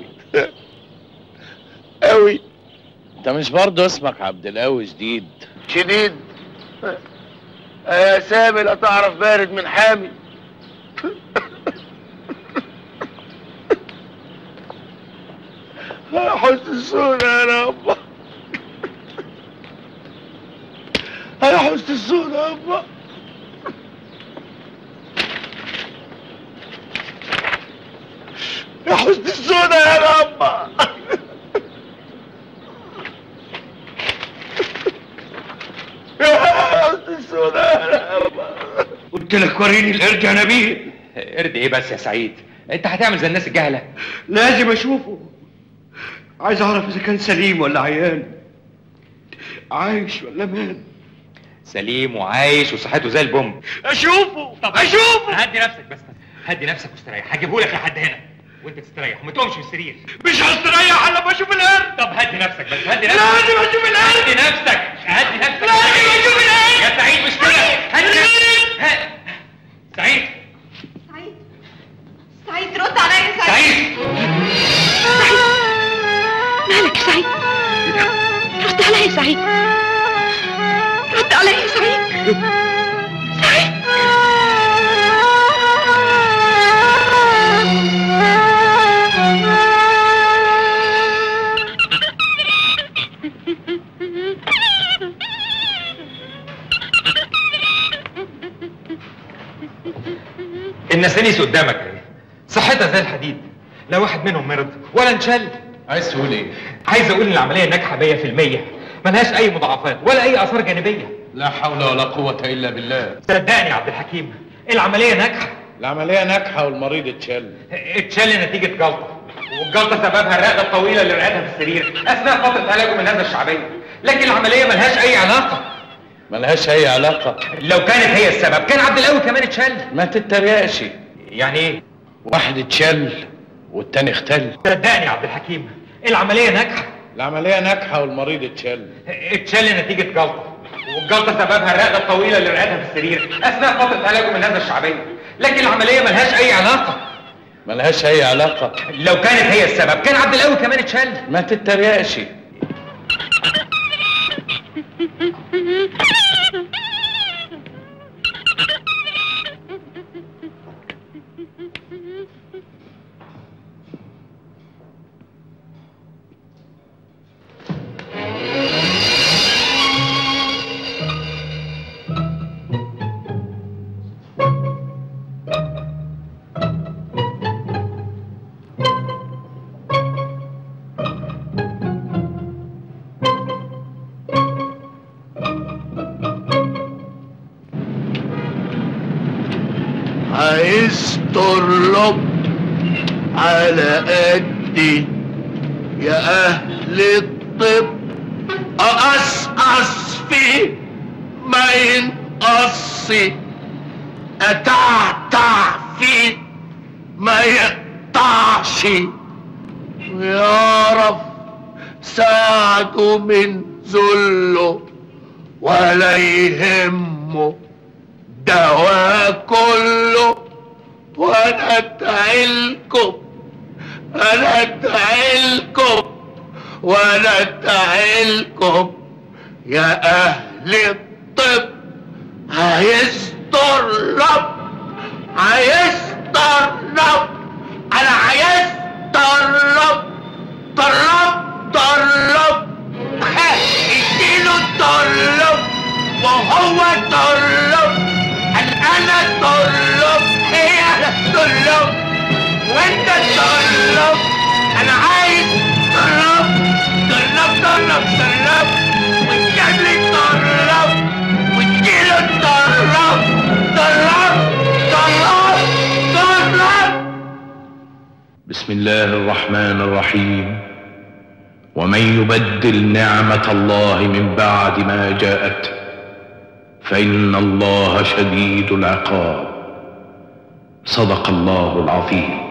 قوي انت مش برضه اسمك عبد القوي جديد شديد يا سامي لا تعرف بارد من حامي يا حسن السودا يا رب يا حسن السودا يا رب يا حسن السودا يا رب يا حسن السودا يا رب قلت لك وريني القرد يا نبيل قرد ايه بس يا سعيد انت هتعمل زي الناس الجهله لازم اشوفه عايز اعرف اذا كان سليم ولا عيان عايش ولا مات سليم وعايش وصحته زي البوم اشوفه طب اشوفه هدي نفسك بس هدي نفسك واستريح هجيبهولك لحد هنا وانت تستريح وما تقومش من السرير مش هستريح الا لما اشوف القرد طب هدي نفسك بس هدي نفسك لازم اشوف القرد هدي نفسك هدي نفسك لازم اشوف القرد يا سعيد مش كده هدي نفسك ه- سعيد سعيد رد عليا يا سعيد مالك يا سعيد رد عليا يا سعيد رد عليا يا سعيد سعيد النسانيس قدامك اهي صحتها زي الحديد لا واحد منهم مرض ولا انشل عايز تقول ايه؟ عايز اقول ان العمليه ناجحه 100% ملهاش اي مضاعفات ولا اي اثار جانبيه لا حول ولا قوة إلا بالله صدقني يا عبد الحكيم العمليه ناجحه العملية ناجحة والمريض اتشل اتشل نتيجه جلطه والجلطه سببها الرقبه الطويله اللي رقدها في السرير اثناء فتره علاجه من النزله الشعبيه لكن العمليه ملهاش اي علاقه ملهاش أي علاقة لو كانت هي السبب كان عبد القوي كمان اتشل ما تتريقش يعني ايه واحد اتشل والتاني اختل صدقني يا عبد الحكيم العمليه ناجحه العملية ناجحة والمريض اتشل اتشل نتيجه جلطه والجلطه سببها الرقبه الطويله اللي رقدها في السرير اثناء فتره علاجه من النزله الشعبيه لكن العمليه ملهاش اي علاقه ملهاش أي علاقة لو كانت هي السبب كان عبد القوي كمان اتشل ما تتريقش عايز ترلب على قدي يا اهل الطب اقصقص فيه ما ينقصي اتعتع فيه ما يقطعش ويعرف ساعده من ذله ولا يهمه دواء كله وانا ادعيلكم انا ادعيلكم وانا ادعيلكم يا اهل الطب عايز طرب عايز طرب انا عايز طرب طرب طرب اديله طرب وهو طرب انا طرب هي طرب وانت طرب انا عايز طرب طرب طرب طرب وتجيب لي طرب وتجيله طرب طرب طرب طرب بسم الله الرحمن الرحيم ومن يبدل نعمة الله من بعد ما جاءته فإن الله شديد العقاب صدق الله العظيم